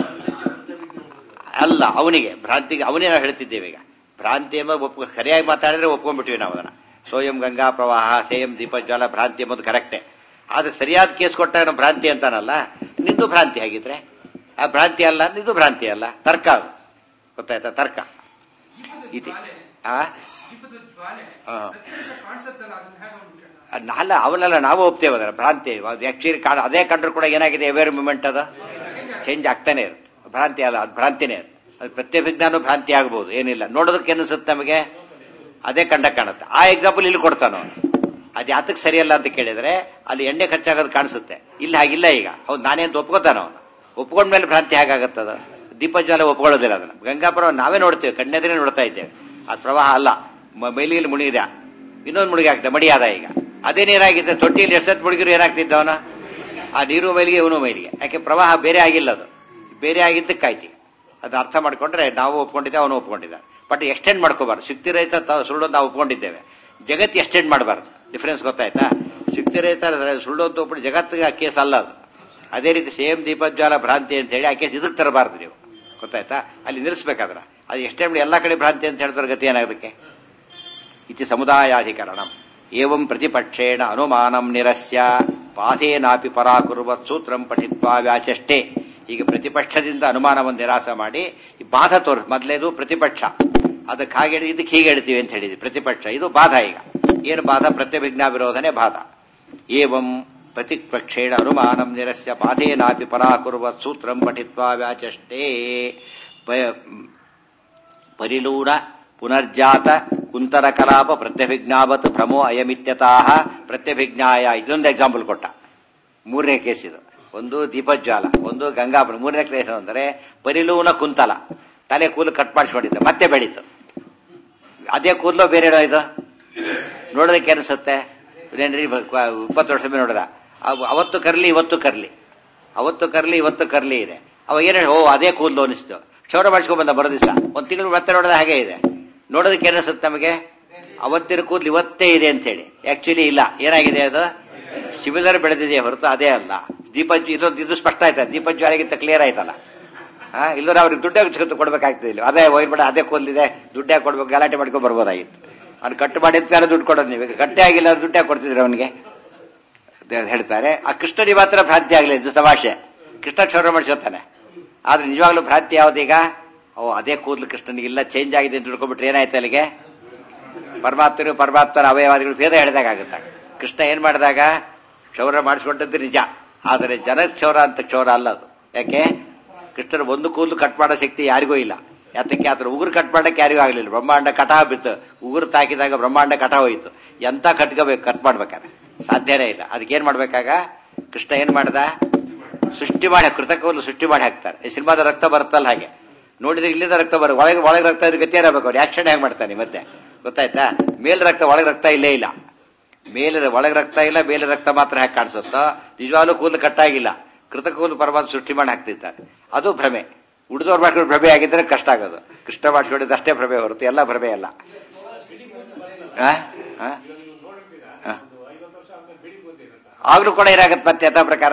Speaker 1: ಅಲ್ಲ ಅವನಿಗೆ ಭ್ರಾಂತಿಗೆ ಅವನೇ ನಾವು ಹೇಳ್ತಿದ್ದೇವೆ ಈಗ ಭ್ರಾಂತಿ ಎಂಬ ಒಪ್ಕೊ ಸರಿಯಾಗಿ ಮಾತಾಡಿದ್ರೆ ಒಪ್ಕೊಂಡ್ಬಿಟ್ವಿ ನಾವು ಅದನ್ನ ಸೋಯಂ ಗಂಗಾ ಪ್ರವಾಹ ಸೇಯಂ ದೀಪಜ್ವಾಲ ಭ್ರಾಂತಿ ಎಂಬುದು ಕರೆಕ್ಟೇ ಆದ್ರೆ ಸರಿಯಾದ ಕೇಸ್ ಕೊಟ್ಟಾಗ ನಾವು ಭ್ರಾಂತಿ ಅಂತಾನಲ್ಲ ನಿಂದು ಭ್ರಾಂತಿ ಆಗಿದ್ರೆ ಆ ಭ್ರಾಂತಿ ಅಲ್ಲ ನಿಂದು ಭ್ರಾಂತಿ ಅಲ್ಲ ತರ್ಕ ಅದು ಗೊತ್ತಾಯ್ತಾ ತರ್ಕ ಇತಿ ಆ
Speaker 2: ದೀಪದ ಜ್ವಾಲೆ
Speaker 1: ಹಾ.
Speaker 2: ಪ್ರತ್ಯಕ್ಷ ಕಾಣಿಸುತ್ತಲ್ಲ ಅದನ್ನ ಹೇಗೆ ಅವ್ನು ಕೇಳ್ದ?
Speaker 1: ಅದ್ನ ಅಲ್ಲ ಅವನ್ನೆಲ್ಲ ನಾವು ಒಪ್ತೇವೆ ಅದರ ಭ್ರಾಂತಿ ಆಕ್ಚುಲಿ ಕಾಣ ಅದೇ ಕಂಡ್ರು ಕೂಡ ಏನಾಗಿದೆ ಎವೇರ್ ಮೂಮೆಂಟ್ ಅದು ಚೇಂಜ್ ಆಗ್ತಾನೆ ಇರುತ್ತೆ ಭ್ರಾಂತಿ ಅಲ್ಲ ಅದು ಭ್ರಾಂತಿನೇ ಅದು ಅದು ಪ್ರತ್ಯಭಿಜ್ಞಾನು ಭ್ರಾಂತಿ ಆಗ್ಬೋದು ಏನಿಲ್ಲ ನೋಡೋದಕ್ಕೆ ಅನಿಸುತ್ತೆ ನಮಗೆ ಅದೇ ಕಂಡ ಕಾಣುತ್ತೆ ಆ ಎಕ್ಸಾಂಪಲ್ ಇಲ್ಲಿ ಕೊಡ್ತಾನ ಅವನು ಅದು ಯಾತಕ್ಕೆ ಸರಿಯಲ್ಲ ಅಂತ ಕೇಳಿದ್ರೆ ಅಲ್ಲಿ ಎಣ್ಣೆ ಖರ್ಚಾಗೋದು ಕಾಣಿಸುತ್ತೆ ಇಲ್ಲಿ ಹಾಗಿಲ್ಲ ಈಗ ಹೌದು ನಾನೇ ಅಂತ ಒಪ್ಕೋತಾನ ಅವನು ಒಪ್ಕೊಂಡ್ಮೇಲೆ ಭ್ರಾಂತಿ ಹೇಗಾಗತ್ತದ ದೀಪಜ್ವಾಲ ಒಪ್ಕೊಳ್ಳೋದಿಲ್ಲ ಅದನ್ನ ಗಂಗಾಪುರ ನಾವೇ ನೋಡ್ತೇವೆ ಕಣ್ಣೆದ್ರೆ ನೋಡ್ತಾ ಇದ್ದೇವೆ ಅದು ಪ್ರವಾಹ ಅಲ್ಲ ಮ- ಮೈಲಿಗೆಲ್ಲಿ ಮುಳುಗಿದೆ ಇನ್ನೊಂದು ಮುಳುಗಿ ಆಗ್ತದೆ ಮಡಿಯಾದ ಈಗ ಅದೇ ನೀರಾಗಿದೆ ತೊಟ್ಟಿಯಲ್ಲಿ ಎಷ್ಟೊತ್ತು ಮುಳುಗಿರು ಏನಾಗ್ತಿದ್ದ ಅವನ ಆ ನೀರು ಮೈಲಿಗೆ ಇವನು ಮೈಲಿಗೆ ಯಾಕೆ ಪ್ರವಾಹ ಬೇರೆ ಆಗಿಲ್ಲ ಅದು ಬೇರೆ ಆಗಿದ್ದಕ್ಕಾಯ್ತು ಅದು ಅರ್ಥ ಮಾಡ್ಕೊಂಡ್ರೆ ನಾವು ಒಪ್ಕೊಂಡಿದ್ದೆ ಅವನು ಒಪ್ಕೊಂಡಿದ್ದ ಬಟ್ ಎಕ್ಸ್ಟೆಂಡ್ ಮಾಡ್ಕೋಬಾರ್ದು ಶಕ್ತಿ ರಹಿತ ತ- ಸುಳ್ಳು ಅಂತ ನಾವು ಒಪ್ಕೊಂಡಿದ್ದೇವೆ ಜಗತ್ತು ಎಕ್ಸ್ಟೆಂಡ್ ಮಾಡಬಾರ್ದು ಡಿಫರೆನ್ಸ್ ಗೊತ್ತಾಯ್ತಾ ಶಕ್ತಿ ರಹಿತ ಸುಳ್ಳು ಅಂತ ಒಪ್ಪಿಟ್ಟು ಜಗತ್ತಿಗೆ ಆ ಕೇಸ್ ಅಲ್ಲ ಅದು ಅದೇ ರೀತಿ ಸೇಮ್ ದೀಪಜ್ವಾಲ ಭ್ರಾಂತಿ ಅಂತ ಹೇಳಿ ಆ ಕೇಸ್ ಇದಕ್ಕೆ ತರಬಾರ್ದು ನೀವು ಗೊತ್ತಾಯ್ತಾ ಅಲ್ಲಿ ನಿಲ್ಲಿಸ್ಬೇಕಾದ್ರ ಅದು ಎಕ್ಸ್ಟೆಂಡ್ ಎಲ್ಲಾ ಕಡೆ ಭ್ರಾಂತಿ ಅಂತ ಹೇಳ್ತಾರೆ ಗತಿ ಏನಾಗೋದಕ್ಕೆ ಇತಿ ಸಮುದಾಯಾಧಿಕರಣ ಏವಂ ಪ್ರತಿಪಕ್ಷೇಣ ಅನುಮಾನಂ ನಿರಸ್ಯ ಪಾಥೇನಾಪಿ ಪರಾಕುರ್ವತ್ ಸೂತ್ರಂ ಪಠಿತ್ವಾ ವ್ಯಾಚಷ್ಟೇ ಈಗ ಪ್ರತಿಪಕ್ಷದಿಂದ ಅನುಮಾನವನ್ನು ನಿರಾಸ ಮಾಡಿ ಈ ಬಾಧ ತೋರ್ ಮೊದಲೇದು ಪ್ರತಿಪಕ್ಷ ಅದಕ್ಕೆ ಹಾಗೆ ಹೇಳಿ ಇದಕ್ಕೆ ಹೀಗೆ ಹೇಳ್ತೀವಿ ಅಂತ ಹೇಳಿದ್ವಿ ಪ್ರತಿಪಕ್ಷ ಇದು ಬಾಧ ಈಗ ಏನು ಬಾಧ ಪ್ರತ್ಯಭಿಜ್ಞಾ ವಿರೋಧನೆ ಬಾಧ ಏವಂ ಪ್ರತಿಪಕ್ಷೇಣ ಅನುಮಾನಂ ನಿರಸ್ಯ ಪಾಥೇನಾಪಿ ಪರಾಕುರ್ವತ್ ಸೂತ್ರಂ ಪಠಿತ್ವಾ ವ್ಯಾಚಷ್ಟೇ ಪ- ಪರಿಲೂಢ ಪುನರ್ಜಾತ ಕುಂತರ ಕಲಾಪ ಪ್ರತ್ಯಭಿಜ್ಞಾವತ್ ಭ್ರಮೋ ಅಯಮಿತ್ಯತಾಹ ಪ್ರತ್ಯಭಿಜ್ಞಾಯ ಇದೊಂದು ಎಕ್ಸಾಂಪಲ್ ಕೊಟ್ಟ ಮೂರನೇ ಕೇಸ್ ಇದು ಒಂದು ದೀಪಜ್ವಾಲ ಒಂದು ಗಂಗಾಪುರ ಮೂರನೇ ಕೇಸ್ ಅಂದರೆ ಪರಿಲೂನ ಕುಂತಲ ತಲೆ ಕೂದಲು ಕಟ್ ಮಾಡಿಸ್ಕೊಂಡಿದ್ದ ಮತ್ತೆ ಬೆಳೀತು ಅದೇ ಕೂದಲು ಬೇರೆ ಏನೋ ಇದು ನೋಡೋದಕ್ಕೆ ಅನಿಸುತ್ತೆ ಏನ್ರಿ ಇಪ್ಪತ್ತು ವರ್ಷದ ಮೇಲೆ ನೋಡಿದ ಅವ್- ಅವತ್ತು ಕರ್ಲಿ ಇವತ್ತು ಕರ್ಲಿ ಅವತ್ತು ಕರ್ಲಿ ಇವತ್ತು ಕರ್ಲಿ ಇದೆ ಅವ ಏನ್ ಹೇಳಿ ಓ ಅದೇ ಕೂದಲು ಅನಿಸ್ತು ಕ್ಷೌರ ಮಾಡಿಸ್ಕೊಂಡ್ ಬಂದ ಬರೋ ದಿವಸ ಒಂದ್ ತಿಂಗಳು ಮತ್ತೆ ನೋಡಿದ ಹಾಗೆ ಇದೆ ನೋಡೋದಕ್ಕೆ ಅನಿಸುತ್ತೆ ನಮಗೆ ಅವತ್ತಿನ ಕೂದಲು ಇವತ್ತೇ ಇದೆ ಅಂತ ಹೇಳಿ ಆಕ್ಚುಲಿ ಇಲ್ಲ ಏನಾಗಿದೆ ಅದು ಸಿಮಿಲರ್ ಬೆಳೆದಿದೆ ಹೊರತು ಅದೇ ಅಲ್ಲ ದೀಪ ಇದು ಇದು ಸ್ಪಷ್ಟ ಆಯ್ತಾ ದೀಪ ಜ್ವಾಲೆಗಿಂತ ಕ್ಲಿಯರ್ ಆಯ್ತಲ್ಲ ಆ ಇಲ್ಲರ ಅವ್ರಿಗೆ ದುಡ್ಡೇ ಹಚ್ಕೊಂಡು ಕೊಡ್ಬೇಕಾಗ್ತದೆ ಇಲ್ಲ ಅದೇ ಹೋಗ್ಬಿಡ ಅದೇ ಕೂದಲಿದೆ ದುಡ್ಡೇ ಕೊಡ್ಬೇಕು ಗಲಾಟೆ ಮಾಡ್ಕೊಂಡು ಬರ್ಬೋದಾಗಿತ್ತು ಅವ್ನು ಕಟ್ಟು ಮಾಡಿರ್ತಾರೆ ದುಡ್ಡು ಕೊಡೋದು ನೀವು ಈಗ ಕಟ್ಟೆ ಆಗಿಲ್ಲ ದುಡ್ಡೇ ಕೊಡ್ತಿದ್ರು ಅವನಿಗೆ ಹೇಳ್ತಾರೆ ಆ ಕೃಷ್ಣನಿಗೆ ಮಾತ್ರ ಭ್ರಾಂತಿ ಆಗಲಿ ಇದು ತಮಾಷೆ ಕೃಷ್ಣ ಕ್ಷೌರ ಮಾಡಿಸ್ಕೊತಾನೆ ಆದ್ರೆ ನಿಜವಾಗ್ಲೂ ಭ್ರಾಂತಿ ಯಾವ್ದೀಗ ಓ ಅದೇ ಕೂದಲು ಕೃಷ್ಣನಿಗಿಲ್ಲ ಚೇಂಜ್ ಆಗಿದೆ ಅಂತ ತಿಳ್ಕೊಂಡ್ಬಿಟ್ರೆ ಏನಾಯ್ತು ಅಲ್ಲಿಗೆ ಪರಮಾತ್ಮರು ಪರಮಾತ್ಮರ ಅವಯವಾದಿಗಳು ಭೇದ ಹೇಳಿದಾಗ ಆಗುತ್ತಾಗ ಕೃಷ್ಣ ಏನ್ ಮಾಡಿದಾಗ ಕ್ಷೌರ ಮಾಡಿಸ್ಕೊಂಡದ್ದು ನಿಜ ಆದರೆ ಜನ ಕ್ಷೌರ ಅಂತ ಕ್ಷೌರ ಅಲ್ಲ ಅದು ಯಾಕೆ ಕೃಷ್ಣನ ಒಂದು ಕೂದಲು ಕಟ್ ಮಾಡೋ ಶಕ್ತಿ ಯಾರಿಗೂ ಇಲ್ಲ ಯಾತಕ್ಕೆ ಆತರ ಉಗುರು ಕಟ್ ಮಾಡಕ್ಕೆ ಯಾರಿಗೂ ಆಗಲಿಲ್ಲ ಬ್ರಹ್ಮಾಂಡ ಕಟ ಬಿತ್ತು ಉಗುರು ತಾಕಿದಾಗ ಬ್ರಹ್ಮಾಂಡ ಕಟ ಹೋಯಿತು ಎಂತ ಕಟ್ಕೋಬೇಕು ಕಟ್ ಮಾಡ್ಬೇಕಾದ್ರೆ ಸಾಧ್ಯನೇ ಇಲ್ಲ ಅದಕ್ಕೆ ಏನ್ ಮಾಡ್ಬೇಕಾಗ ಕೃಷ್ಣ ಏನ್ ಮಾಡ್ದ ಸೃಷ್ಟಿ ಮಾಡಿ ಕೃತಕವನ್ನು ಸೃಷ್ಟಿ ಮಾಡಿ ಹಾಕ್ತಾರೆ ಈ ಸಿನಿಮಾದ ರಕ್ತ ಬರುತ್ತಲ್ಲ ಹಾಗೆ ನೋಡಿದ್ರೆ ಇಲ್ಲಿಂದ ರಕ್ತ ಬರ ಒಳಗೆ ಒಳಗೆ ರಕ್ತ ಇದ್ರೆ ಗತಿ ಇರಬೇಕು ಅವ್ರು ಆಕ್ಷನ್ ಹೇಗೆ ಮಾಡ್ತಾನೆ ಮತ್ತೆ ಗೊತ್ತಾಯ್ತಾ ಮೇಲ್ ರಕ್ತ ಒಳಗೆ ರಕ್ತ ಇಲ್ಲೇ ಇಲ್ಲ ಮೇಲೆ ಒಳಗೆ ರಕ್ತ ಇಲ್ಲ ಮೇಲೆ ರಕ್ತ ಮಾತ್ರ ಹೇಗೆ ಕಾಣಿಸುತ್ತೋ ನಿಜವಾಗ್ಲೂ ಕೂದಲು ಕಟ್ಟಾಗಿಲ್ಲ ಕೃತಕ ಕೂದಲು ಪರಮಾತ್ಮ ಸೃಷ್ಟಿ ಮಾಡಿ ಹಾಕ್ತಿದ್ದಾನೆ ಅದು ಭ್ರಮೆ ಉಳಿದವ್ರು ಮಾಡ್ಕೊಂಡು ಭ್ರಮೆ ಆಗಿದ್ರೆ ಕಷ್ಟ ಆಗೋದು ಕೃಷ್ಣ ಮಾಡಿಸ್ಕೊಂಡಿದ್ದು ಅಷ್ಟೇ ಭ್ರಮೆ ಹೊರತು ಎಲ್ಲ ಭ್ರಮೆ ಅಲ್ಲ ಆ? ಆ? ಆ. ಆಗ್ಲೂ ಕೂಡ ಏನಾಗತ್ತೆ ಮತ್ತೆ ಯಥಾ ಪ್ರಕಾರ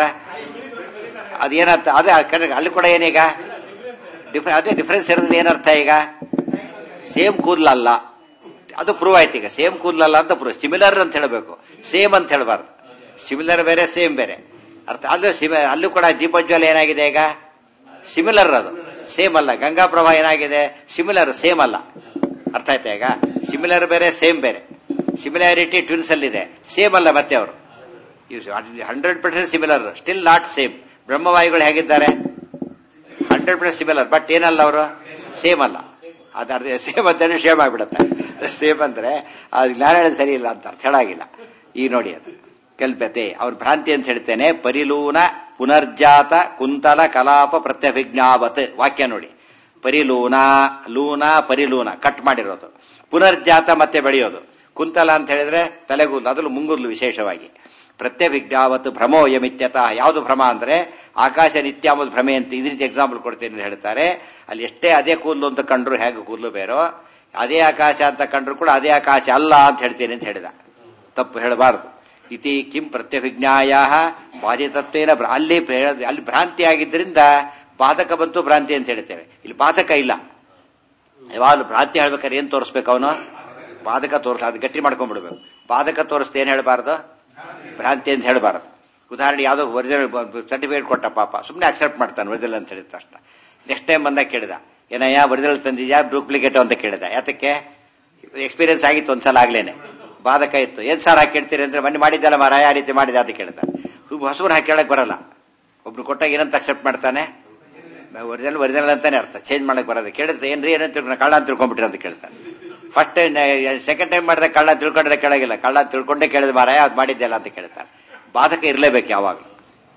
Speaker 1: ಅದೇನರ್ಥ ಅದೇ ಆ ಕಡೆ ಅಲ್ಲಿ ಕೂಡ ಏನೀಗ ಡಿಫ್ ಅದೇ ಡಿಫ್ರೆನ್ಸ್ ಇರೋದು ಏನರ್ಥ ಈಗ ಸೇಮ್ ಕೂದಲಲ್ಲ ಅದು ಪ್ರೂವ್ ಆಯ್ತು ಈಗ ಸೇಮ್ ಕೂದಲಲ್ಲ ಅಂತ ಪ್ರೂವ್ ಸಿಮಿಲರ್ ಅಂತ ಹೇಳಬೇಕು ಸೇಮ್ ಅಂತ ಹೇಳಬಾರ್ದು ಸಿಮಿಲರ್ ಬೇರೆ ಸೇಮ್ ಬೇರೆ ಅರ್ಥ ಅದು ಸಿಮಿ ಅಲ್ಲೂ ಕೂಡ ದೀಪೋಜ್ವಲ ಏನಾಗಿದೆ ಈಗ ಸಿಮಿಲರ್ ಅದು ಸೇಮ್ ಅಲ್ಲ ಗಂಗಾ ಪ್ರಭಾ ಏನಾಗಿದೆ ಸಿಮಿಲರ್ ಸೇಮ್ ಅಲ್ಲ ಅರ್ಥ ಆಯ್ತಾ ಈಗ ಸಿಮಿಲರ್ ಬೇರೆ ಸೇಮ್ ಬೇರೆ ಸಿಮಿಲಾರಿಟಿ ಟ್ವಿನ್ಸ್ ಅಲ್ಲಿದೆ ಸೇಮ್ ಅಲ್ಲ ಮತ್ತೆ ಅವರು hundred percent similar still not same ಬ್ರಹ್ಮವಾಯುಗಳು ಹೇಗಿದ್ದಾರೆ ಹಂಡ್ರೆಡ್ ಪರ್ಸೆಂಟ್ ಸಿಮಿಲರ್ ಬಟ್ ಏನಲ್ಲ ಅವರು ಸೇಮ್ ಅಲ್ಲ ಅದ್ರ ಸೇಮ್ ಅಂತಾನೆ ಶೇಮ್ ಆಗ್ಬಿಡುತ್ತೆ ಸೇಮ್ ಅಂದ್ರೆ ಅದು ಜ್ಞಾನ ಹೇಳೋದು ಸರಿ ಇಲ್ಲ ಅಂತ ಅರ್ಥ ಹೇಳಾಗಿಲ್ಲ ಈಗ ನೋಡಿ ಅದು ಕಲ್ಪತೆ ಅವ್ರ ಭ್ರಾಂತಿ ಅಂತ ಹೇಳ್ತೇನೆ ಪರಿಲೂನ ಪುನರ್ಜಾತ ಕುಂತಲ ಕಲಾಪ ಪ್ರತ್ಯಭಿಜ್ಞಾವತ್ ವಾಕ್ಯ ನೋಡಿ ಪರಿಲೂನ ಲೂನ ಪರಿಲೂನ ಕಟ್ ಮಾಡಿರೋದು ಪುನರ್ಜಾತ ಮತ್ತೆ ಬೆಳೆಯೋದು ಕುಂತಲ ಅಂತ ಹೇಳಿದ್ರೆ ತಲೆಗೂದಲು ಅದರಲ್ಲೂ ಮುಂಗುದ್ಲು ವಿಶೇಷವಾಗಿ ಪ್ರತ್ಯಭಿಜ್ಞಾವತ್ ಭ್ರಮೋ ಯಮಿತ್ಯತ ಯಾವುದು ಭ್ರಮ ಅಂದ್ರೆ ಆಕಾಶ ನಿತ್ಯ ಎಂಬುದು ಭ್ರಮೆ ಅಂತ ಇದೇ ರೀತಿ ಎಕ್ಸಾಂಪಲ್ ಕೊಡ್ತೀನಿ ಅಂತ ಹೇಳ್ತಾರೆ ಅಲ್ಲಿ ಎಷ್ಟೇ ಅದೇ ಕೂದಲು ಅಂತ ಕಂಡ್ರು ಹೇಗೆ ಕೂದಲು ಬೇರೋ ಅದೇ ಆಕಾಶ ಅಂತ ಕಂಡ್ರು ಕೂಡ ಅದೇ ಆಕಾಶ ಅಲ್ಲ ಅಂತ ಹೇಳ್ತೇನೆ ಅಂತ ಹೇಳಿದ ತಪ್ಪು ಹೇಳಬಾರದು ಇತಿ ಕಿಂ ಪ್ರತ್ಯಭಿಜ್ಞಾಯ ಬಾಧಿತತ್ವೇನ ಭ್ರ- ಅಲ್ಲಿ ಪ್ರ- ಅಲ್ಲಿ ಭ್ರಾಂತಿ ಆಗಿದ್ದರಿಂದ ಬಾಧಕ ಬಂತು ಭ್ರಾಂತಿ ಅಂತ ಹೇಳ್ತೇವೆ ಇಲ್ಲಿ ಬಾಧಕ ಇಲ್ಲ ಯಾವಾಗಲೂ ಭ್ರಾಂತಿ ಹೇಳ್ಬೇಕಾದ್ರೆ ಏನ್ ತೋರಿಸ್ಬೇಕು ಅವನು ಬಾಧಕ ತೋರಿಸ ಅದು ಗಟ್ಟಿ ಮಾಡ್ಕೊಂಡ್ಬಿಡ್ಬೇಕು ಬಾಧಕ ತೋರಿಸ್ತಾ ಏನ್ ಹೇಳಬಾರ್ದು ಭ್ರಾಂತಿ ಅಂತ ಹೇಳಬಾರದು ಉದಾಹರಣೆ ಯಾವುದೋ ಒರಿಜಿನಲ್ ಸರ್ಟಿಫಿಕೇಟ್ ಕೊಟ್ಟ ಪಾಪ ಸುಮ್ಮನೆ ಅಕ್ಸೆಪ್ಟ್ ಮಾಡ್ತಾನೆ ಒರಿಜಿನಲ್ ಅಂತ ಹೇಳಿದ ತಕ್ಷಣ ನೆಕ್ಸ್ಟ್ ಟೈಮ್ ಬಂದಾಗ ಕೇಳಿದ ಏನಯ್ಯ ಒರಿಜಿನಲ್ ತಂದಿದ್ಯಾ ಡೂಪ್ಲಿಕೇಟ್ ಅಂತ ಕೇಳಿದ ಯಾತಕ್ಕೆ ಎಕ್ಸ್ಪೀರಿಯನ್ಸ್ ಆಗಿತ್ತು ಒಂದ್ಸಲ ಆಗ್ಲೇನೆ ಬಾಧಕ ಇತ್ತು ಏನ್ ಸಾರ್ ಹಾಕಿ ಕೇಳ್ತೀರಿ ಅಂದ್ರೆ ಮೊನ್ನೆ ಮಾಡಿದ್ದಲ್ಲ ಮಾರ ಯಾವ ರೀತಿ ಮಾಡಿದ ಅಂತ ಕೇಳಿದ ಹೊಸಬ್ರು ಹಾಕಿ ಕೇಳಕ್ ಬರಲ್ಲ ಒಬ್ರು ಕೊಟ್ಟಾಗ ಏನಂತ ಅಕ್ಸೆಪ್ಟ್ ಮಾಡ್ತಾನೆ ಒರಿಜಿನಲ್ ಒರಿಜಿನಲ್ ಅಂತಾನೆ ಅರ್ಥ ಚೇಂಜ್ ಮಾಡಕ್ ಬರೋದು ಕೇಳಿದ್ರೆ ಏನ್ರಿ ಏನಂತ ತಿಳ್ಕೊಂಡು ಕಳ್ಳ ಅಂತ ತಿಳ್ಕೊಂಡ್ಬಿಟ್ರಿ ಅಂತ ಕೇಳ್ತಾನೆ ಫಸ್ಟ್ ಸೆಕೆಂಡ್ ಟೈಮ್ ಮಾಡಿದ ಕಳ್ಳ ತಿಳ್ಕೊಂಡ್ರೆ ಕೇಳಾಗಿಲ್ಲ ಕಳ್ಳ ತಿಳ್ಕೊಂಡೇ ಕೇಳಿದ ಮಾರಾಯ ಅದು ಮಾಡಿದ್ದೆಲ್ಲ ಅಂತ ಕೇಳ್ತಾರೆ ಬಾಧಕ ಇರಲೇಬೇಕು ಯಾವಾಗಲೂ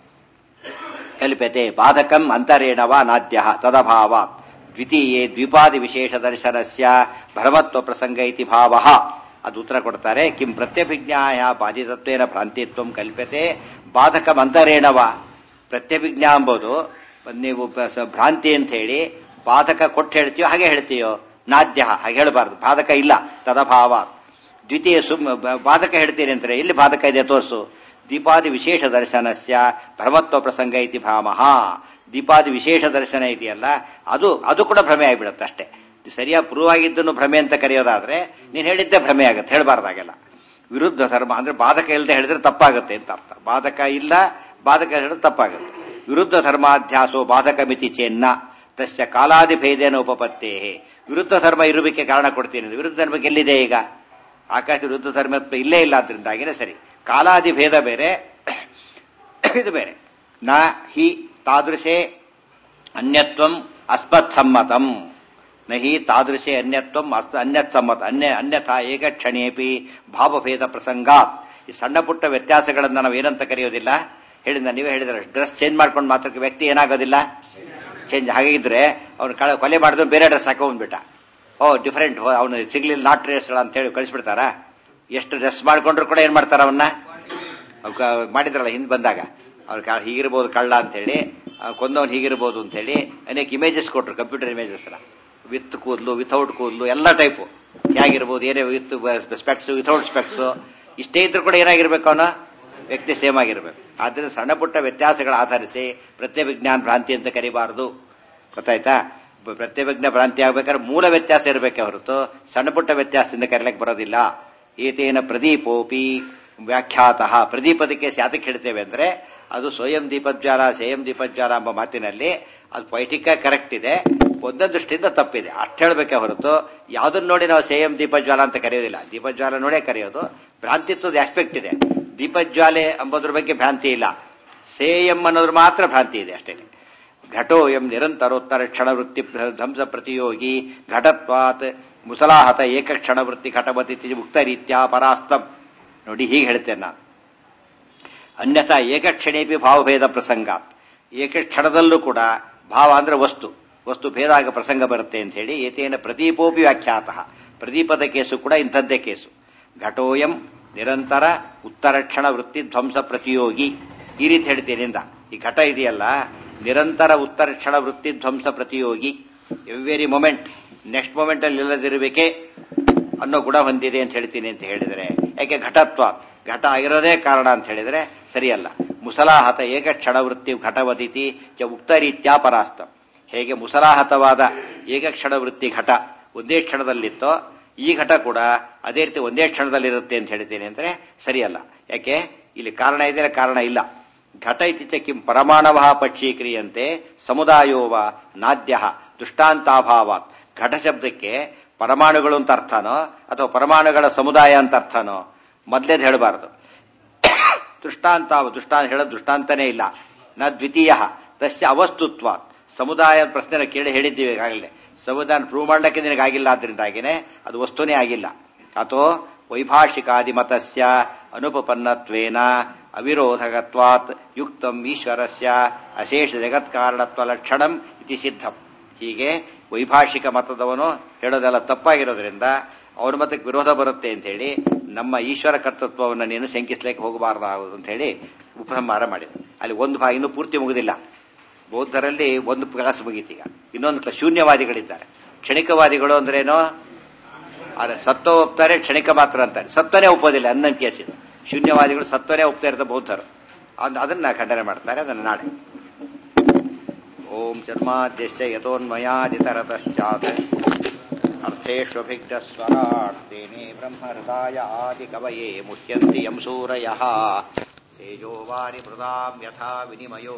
Speaker 1: ಕಲ್ಪತೆ ಬಾಧಕಂ ಅಂತರೇಣವ ನಾದ್ಯ ತದಭಾವ ದ್ವಿತೀಯೇ ದ್ವಿಪಾದಿ ವಿಶೇಷ ದರ್ಶನಸ್ಯ ಭ್ರಮತ್ವ ಪ್ರಸಂಗ ಇತಿ ಭಾವ ಅದು ಉತ್ತರ ಕೊಡ್ತಾರೆ ಕಿಂ ಪ್ರತ್ಯಭಿಜ್ಞಾಯ ಬಾಧಿತತ್ವೇನ ಭ್ರಾಂತಿತ್ವ ಕಲ್ಪತೆ ಬಾಧಕಂ ಅಂತರೇಣವ ಪ್ರತ್ಯಭಿಜ್ಞಾ ಎಂಬುದು ನೀವು ಬ- ಸ- ಭ್ರಾಂತಿ ಅಂತ ಹೇಳಿ ಬಾಧಕ ಕೊಟ್ಟು ಹೇಳ್ತೀಯೋ ಹಾಗೆ ಹೇಳ್ತೀಯೋ ನಾದ್ಯ ಹಾಗೆ ಹೇಳಬಾರ್ದು ಬಾಧಕ ಇಲ್ಲ ತದಭಾವ ದ್ವಿತೀಯ ಸುಮ್ ಬ- ಬಾಧಕ ಹೇಳ್ತೀರಿ ಅಂತಾರೆ ಎಲ್ಲಿ ಬಾಧಕ ಇದೆ ತೋರಿಸು ದೀಪಾದಿ ವಿಶೇಷ ದರ್ಶನಸ್ಯ ಭ್ರಮತ್ವ ಪ್ರಸಂಗ ಇತಿ ಭಾಮಹ ದೀಪಾದಿ ವಿಶೇಷ ದರ್ಶನ ಇದೆಯಲ್ಲ ಅದು ಅದು ಕೂಡ ಭ್ರಮೆ ಆಗಿಬಿಡುತ್ತೆ ಅಷ್ಟೇ ಇದು ಸರಿಯಾಗಿ ಪ್ರೂವ್ ಆಗಿದ್ದನ್ನು ಭ್ರಮೆ ಅಂತ ಕರೆಯೋದಾದ್ರೆ ನೀನು ಹೇಳಿದ್ದೆ ಭ್ರಮೆ ಆಗುತ್ತೆ ಹೇಳಬಾರ್ದಾಗೆಲ್ಲ ವಿರುದ್ಧ ಧರ್ಮ ಅಂದ್ರೆ ಬಾಧಕ ಇಲ್ಲದೆ ಹೇಳಿದ್ರೆ ತಪ್ಪಾಗುತ್ತೆ ಅಂತ ಅರ್ಥ ಬಾಧಕ ಇಲ್ಲ ಬಾಧಕ ಹೇಳಿದ್ರೆ ತಪ್ಪಾಗುತ್ತೆ ವಿರುದ್ಧ ಧರ್ಮಾಧ್ಯಾಸೋ ಬಾಧಕ ಮಿತಿ ಚೆನ್ನ ತಸ್ಯ ಕಾಲಾದಿಭೇದೇನ ಉಪಪತ್ತೇ ವಿರುದ್ಧ ಧರ್ಮ ಇರುವಿಕೆ ಕಾರಣ ಕೊಡ್ತೀನಿ ವಿರುದ್ಧ ಧರ್ಮಕ್ಕೆ ಎಲ್ಲಿದೆ ಈಗ ಆಕಾಶ ವಿರುದ್ಧ ಧರ್ಮ ಇಲ್ಲೇ ಇಲ್ಲ ಆದ್ರಿಂದಾಗಿನೇ ಸರಿ ಕಾಲಾದಿ ಭೇದ ಬೇರೆ ಇದು ಬೇರೆ ನ ಹಿ ತಾದೃಶೇ ಅನ್ಯತ್ವಂ ಅಸ್ಮತ್ ಸಮ್ಮತಂ ನ ಹಿ ತಾದೃಶೇ ಅನ್ಯತ್ವಂ ಅಸ್ ಅನ್ಯತ್ ಸಮ್ಮತ ಅನ್ಯ ಅನ್ಯಥಾ ಏಕ ಕ್ಷಣೇಪಿ ಭಾವಭೇದ ಪ್ರಸಂಗಾತ್ ಈ ಸಣ್ಣ ಪುಟ್ಟ ವ್ಯತ್ಯಾಸಗಳನ್ನ ನಾವು ಏನಂತ ಕರೆಯೋದಿಲ್ಲ ಹೇಳಿದ ನೀವೇ ಹೇಳಿದ್ರೆ ಡ್ರೆಸ್ ಚೇಂಜ್ ಮಾಡ್ಕೊಂಡು ಮಾತ್ರ ವ್ಯಕ್ತಿ ಏನಾಗೋದಿಲ್ಲ ಚೇಂಜ್ ಹಾಗಿದ್ರೆ ಅವ್ನು ಕಳ ಕೊಲೆ ಮಾಡಿದ್ರು ಬೇರೆ ಡ್ರೆಸ್ ಹಾಕೊಂಡ್ಬಿಟ್ಟ ಓ ಡಿಫರೆಂಟ್ ಅವನು ಸಿಗ್ಲಿಲ್ಲ ನಾಟ್ ಡ್ರೆಸ್ ಅಂತ ಹೇಳಿ ಕಳಿಸ್ಬಿಡ್ತಾರ ಎಷ್ಟು ಡ್ರೆಸ್ ಮಾಡ್ಕೊಂಡ್ರು ಕೂಡ ಏನ್ ಮಾಡ್ತಾರ ಅವನ್ನ ಅವ್ಕ ಮಾಡಿದ್ರಲ್ಲ ಹಿಂದ್ ಬಂದಾಗ ಅವ್ರ ಕಾ- ಹೀಗಿರ್ಬೋದು ಕಳ್ಳ ಅಂತ ಹೇಳಿ ಕೊಂದವನ್ ಹೀಗಿರ್ಬೋದು ಅಂತ ಹೇಳಿ ಅನೇಕ ಇಮೇಜಸ್ ಕೊಟ್ರು ಕಂಪ್ಯೂಟರ್ ಇಮೇಜಸ್ ಎಲ್ಲ ವಿತ್ ಕೂದಲು ವಿಥೌಟ್ ಕೂದಲು ಎಲ್ಲ ಟೈಪು ಹೇಗಿರ್ಬೋದು ಏನೇ ವಿತ್ ಸ್ಪೆಕ್ಸ್ ವಿಥೌಟ್ ಸ್ಪೆಕ್ಸ್ ಇಷ್ಟೇ ಇದ್ರೂ ಕೂಡ ಏನಾಗಿರ್ಬೇಕು ಅವನ ವ್ಯಕ್ತಿ ಸೇಮ್ ಆಗಿರ್ಬೇಕು ಆದ್ರಿಂದ ಸಣ್ಣ ಪುಟ್ಟ ವ್ಯತ್ಯಾಸಗಳ ಆಧರಿಸಿ ಪ್ರತ್ಯಭಿಜ್ಞಾನ ಭ್ರಾಂತಿ ಅಂತ ಕರಿಬಾರದು ಗೊತ್ತಾಯ್ತಾ ಬ- ಪ್ರತ್ಯಭಿಜ್ಞ ಭ್ರಾಂತಿ ಆಗ್ಬೇಕಾದ್ರೆ ಮೂಲ ವ್ಯತ್ಯಾಸ ಇರಬೇಕೆ ಹೊರತು ಸಣ್ಣ ಪುಟ್ಟ ವ್ಯತ್ಯಾಸದಿಂದ ಕರೀಲಕ್ಕೆ ಬರೋದಿಲ್ಲ ಏತೇನ ಪ್ರದೀಪೋಪಿ ವ್ಯಾಖ್ಯಾತಃ ಪ್ರದೀಪದಕ್ಕೆ ಸ್ಯಾತಕ್ಕೆ ಹೇಳ್ತೇವೆ ಅಂದ್ರೆ ಅದು ಸ್ವಯಂ ದೀಪಜ್ವಾಲ ಸ್ವಯಂ ದೀಪಜ್ವಾಲ ಎಂಬ ಮಾತಿನಲ್ಲಿ ಅದು ಪೈಟಿಕ ಕರೆಕ್ಟ್ ಇದೆ ಒಂದೊಂದು ದೃಷ್ಟಿಯಿಂದ ತಪ್ಪಿದೆ ಅಷ್ಟು ಹೇಳಬೇಕೆ ಹೊರತು ಯಾವ್ದನ್ನ ನೋಡಿ ನಾವು ಸ್ವಯಂ ದೀಪಜ್ವಾಲ ಅಂತ ಕರೆಯೋದಿಲ್ಲ ದೀಪಜ್ವಾಲ ನೋಡೇ ಕರೆಯೋದು ಭ್ರಾಂತಿತ್ವದ ಆಸ್ಪೆಕ್ಟ್ ಇದೆ ದೀಪಜ್ವಾಲೆ ಎಂಬುದ್ರ ಬಗ್ಗೆ ಭ್ರಾಂತಿ ಇಲ್ಲ ಸೇಯಂ ಅನ್ನೋದ್ರ ಮಾತ್ರ ಭ್ರಾಂತಿ ಇದೆ ಅಷ್ಟೇ ಘಟೋ ಎಂ ನಿರಂತರೋತ್ತರ ಕ್ಷಣವೃತ್ತಿ ಧ್ವಂಸ ಪ್ರತಿಯೋಗಿ ಘಟತ್ವಾತ್ ಮುಸಲಾಹತ ಏಕ ಕ್ಷಣವೃತ್ತಿ ಘಟವತಿ ಮುಕ್ತ ರೀತ್ಯ ಪರಾಸ್ತಂ ನೋಡಿ ಹೀಗೆ ಹೇಳ್ತೇನೆ ನಾನು ಅನ್ಯಥಾ ಏಕಕ್ಷಣೇಪಿ ಭಾವಭೇದ ಪ್ರಸಂಗ ಏಕಕ್ಷಣದಲ್ಲೂ ಕೂಡ ಭಾವ ಅಂದ್ರೆ ವಸ್ತು ವಸ್ತು ಭೇದಾಗ ಪ್ರಸಂಗ ಬರುತ್ತೆ ಅಂತ ಹೇಳಿ ಏತೇನ ಪ್ರದೀಪೋಪಿ ವ್ಯಾಖ್ಯಾತ ಪ್ರದೀಪದ ಕೇಸು ಕೂಡ ಇಂಥದ್ದೇ ಕೇಸು ಘಟೋಯಂ ನಿರಂತರ ಉತ್ತರ ಕ್ಷಣ ವೃತ್ತಿ ಧ್ವಂಸ ಪ್ರತಿಯೋಗಿ ಈ ರೀತಿ ಹೇಳ್ತೇನಿಂದ ಈ ಘಟ ಇದೆಯಲ್ಲ ನಿರಂತರ ಉತ್ತರ ಕ್ಷಣ ವೃತ್ತಿ ಧ್ವಂಸ ಪ್ರತಿಯೋಗಿ ಎವ್ರಿ ಮೊಮೆಂಟ್ ನೆಕ್ಸ್ಟ್ ಮೊಮೆಂಟ್ ಅಲ್ಲಿ ಇಲ್ಲದಿರಬೇಕೇ ಅನ್ನೋ ಗುಣ ಹೊಂದಿದೆ ಅಂತ ಹೇಳ್ತೀನಿ ಅಂತ ಹೇಳಿದರೆ ಯಾಕೆ ಘಟತ್ವ ಘಟ ಆಗಿರೋದೇ ಕಾರಣ ಅಂತ ಹೇಳಿದರೆ ಸರಿಯಲ್ಲ ಮುಸಲಾಹತ ಏಕ ಕ್ಷಣವೃತ್ತಿ ಘಟವದಿತಿ ಚ ಉಕ್ತ ರೀತ್ಯಾ ಪರಾಸ್ತ ಹೇಗೆ ಮುಸಲಾಹತವಾದ ಏಕ ಕ್ಷಣವೃತ್ತಿ ಘಟ ಒಂದೇ ಕ್ಷಣದಲ್ಲಿತ್ತೋ ಈ ಘಟ ಕೂಡ ಅದೇ ರೀತಿ ಒಂದೇ ಕ್ಷಣದಲ್ಲಿರುತ್ತೆ ಅಂತ ಹೇಳ್ತೇನೆ ಅಂದ್ರೆ ಸರಿಯಲ್ಲ ಯಾಕೆ ಇಲ್ಲಿ ಕಾರಣ ಇದೆ ಕಾರಣ ಇಲ್ಲ ಘಟ ಇತ್ತೀಚ ಕಿಂ ಪರಮಾಣವ ಪಕ್ಷೀಕ್ರಿಯಂತೆ ಸಮುದಾಯೋವ ನಾದ್ಯ ದೃಷ್ಟಾಂತಾಭಾವಾತ್ ಘಟ ಶಬ್ದಕ್ಕೆ ಪರಮಾಣುಗಳು ಅಂತ ಅರ್ಥನೋ ಅಥವಾ ಪರಮಾಣುಗಳ ಸಮುದಾಯ ಅಂತ ಅರ್ಥನೋ ಮೊದಲೇದು ಹೇಳಬಾರದು ದೃಷ್ಟಾಂತ ದೃಷ್ಟಾಂತ ಹೇಳೋದು ದೃಷ್ಟಾಂತನೇ ಇಲ್ಲ ನ ದ್ವಿತೀಯ ತಸ್ಯ ಅವಸ್ತುತ್ವ ಸಮುದಾಯ ಪ್ರಶ್ನೆ ಕೇಳಿ ಹೇಳಿದ್ದೀವಿ ಈಗಾಗಲೇ ಸಮುದಾಯ ಪ್ರೂವ್ ಮಾಡಲಿಕ್ಕೆ ನಿನಗಾಗಿಲ್ಲ ಆದ್ರಿಂದಾಗಿನೇ ಅದು ವಸ್ತುನೇ ಆಗಿಲ್ಲ ಅಥೋ ವೈಭಾಷಿಕಾದಿಮತಸ್ಯ ಅನುಪಪನ್ನತ್ವೇನ ಅವಿರೋಧಕತ್ವಾತ್ ಯುಕ್ತಂ ಈಶ್ವರಸ್ಯ ಅಶೇಷ ಜಗತ್ಕಾರಣತ್ವ ಲಕ್ಷಣಂ ಇತಿ ಸಿದ್ಧಂ ಹೀಗೆ ವೈಭಾಷಿಕ ಮತದವನು ಹೇಳೋದೆಲ್ಲ ತಪ್ಪಾಗಿರೋದ್ರಿಂದ ಅವನ ಮತಕ್ಕೆ ವಿರೋಧ ಬರುತ್ತೆ ಅಂತ ಹೇಳಿ ನಮ್ಮ ಈಶ್ವರ ಕರ್ತೃತ್ವವನ್ನು ನೀನು ಶಂಕಿಸ್ಲಿಕ್ಕೆ ಹೋಗಬಾರದಾಗುವುದು ಅಂತ ಹೇಳಿ ಉಪಸಂಹಾರ ಮಾಡಿದೆ ಅಲ್ಲಿ ಒಂದು ಭಾಗ ಇನ್ನೂ ಪೂರ್ತಿ ಮುಗುದಿಲ್ಲ ಬೌದ್ಧರಲ್ಲಿ ಒಂದು ಕ್ಲಾಸ್ ಮುಗೀತೀಗ ಇನ್ನೊಂದು ಕ್ಲಾಸ್ ಶೂನ್ಯವಾದಿಗಳಿದ್ದಾರೆ ಕ್ಷಣಿಕವಾದಿಗಳು ಅಂದ್ರೇನು ಆದ್ರೆ ಸತ್ವ ಒಪ್ತಾರೆ ಕ್ಷಣಿಕ ಮಾತ್ರ ಅಂತಾರೆ ಸತ್ವನೇ ಒಪ್ಪೋದಿಲ್ಲ ಅನ್ನನ್ ಕೇಸಿದೆ ಶೂನ್ಯವಾದಿಗಳು ಸತ್ವನೇ ಒಪ್ತಾ ಇರ್ತಾರೆ ಬೌದ್ಧರು ಅದ್- ಅದನ್ನ ಖಂಡನೆ ಮಾಡ್ತಾರೆ ಅದನ್ನ ನಾಳೆ ಓಂ ಜನ್ಮಾದ್ಯಸ್ಯ ಯಥೋನ್ಮಯಾದಿತರತಶ್ಚಾತ್ ಅರ್ಥೇಷ್ವಭಿಗ್ಧಸ್ವರಾಟ್ ತೇನೇ ಬ್ರಹ್ಮಹೃದಾಯ ಆದಿಕವಯೇ ಮುಹ್ಯಂತಿ ಯಂ ಸೂರಯಃ ತೇಜೋವಾರಿ ಮೃದಾಂ ಯಥಾ ವಿನಿಮಯೋ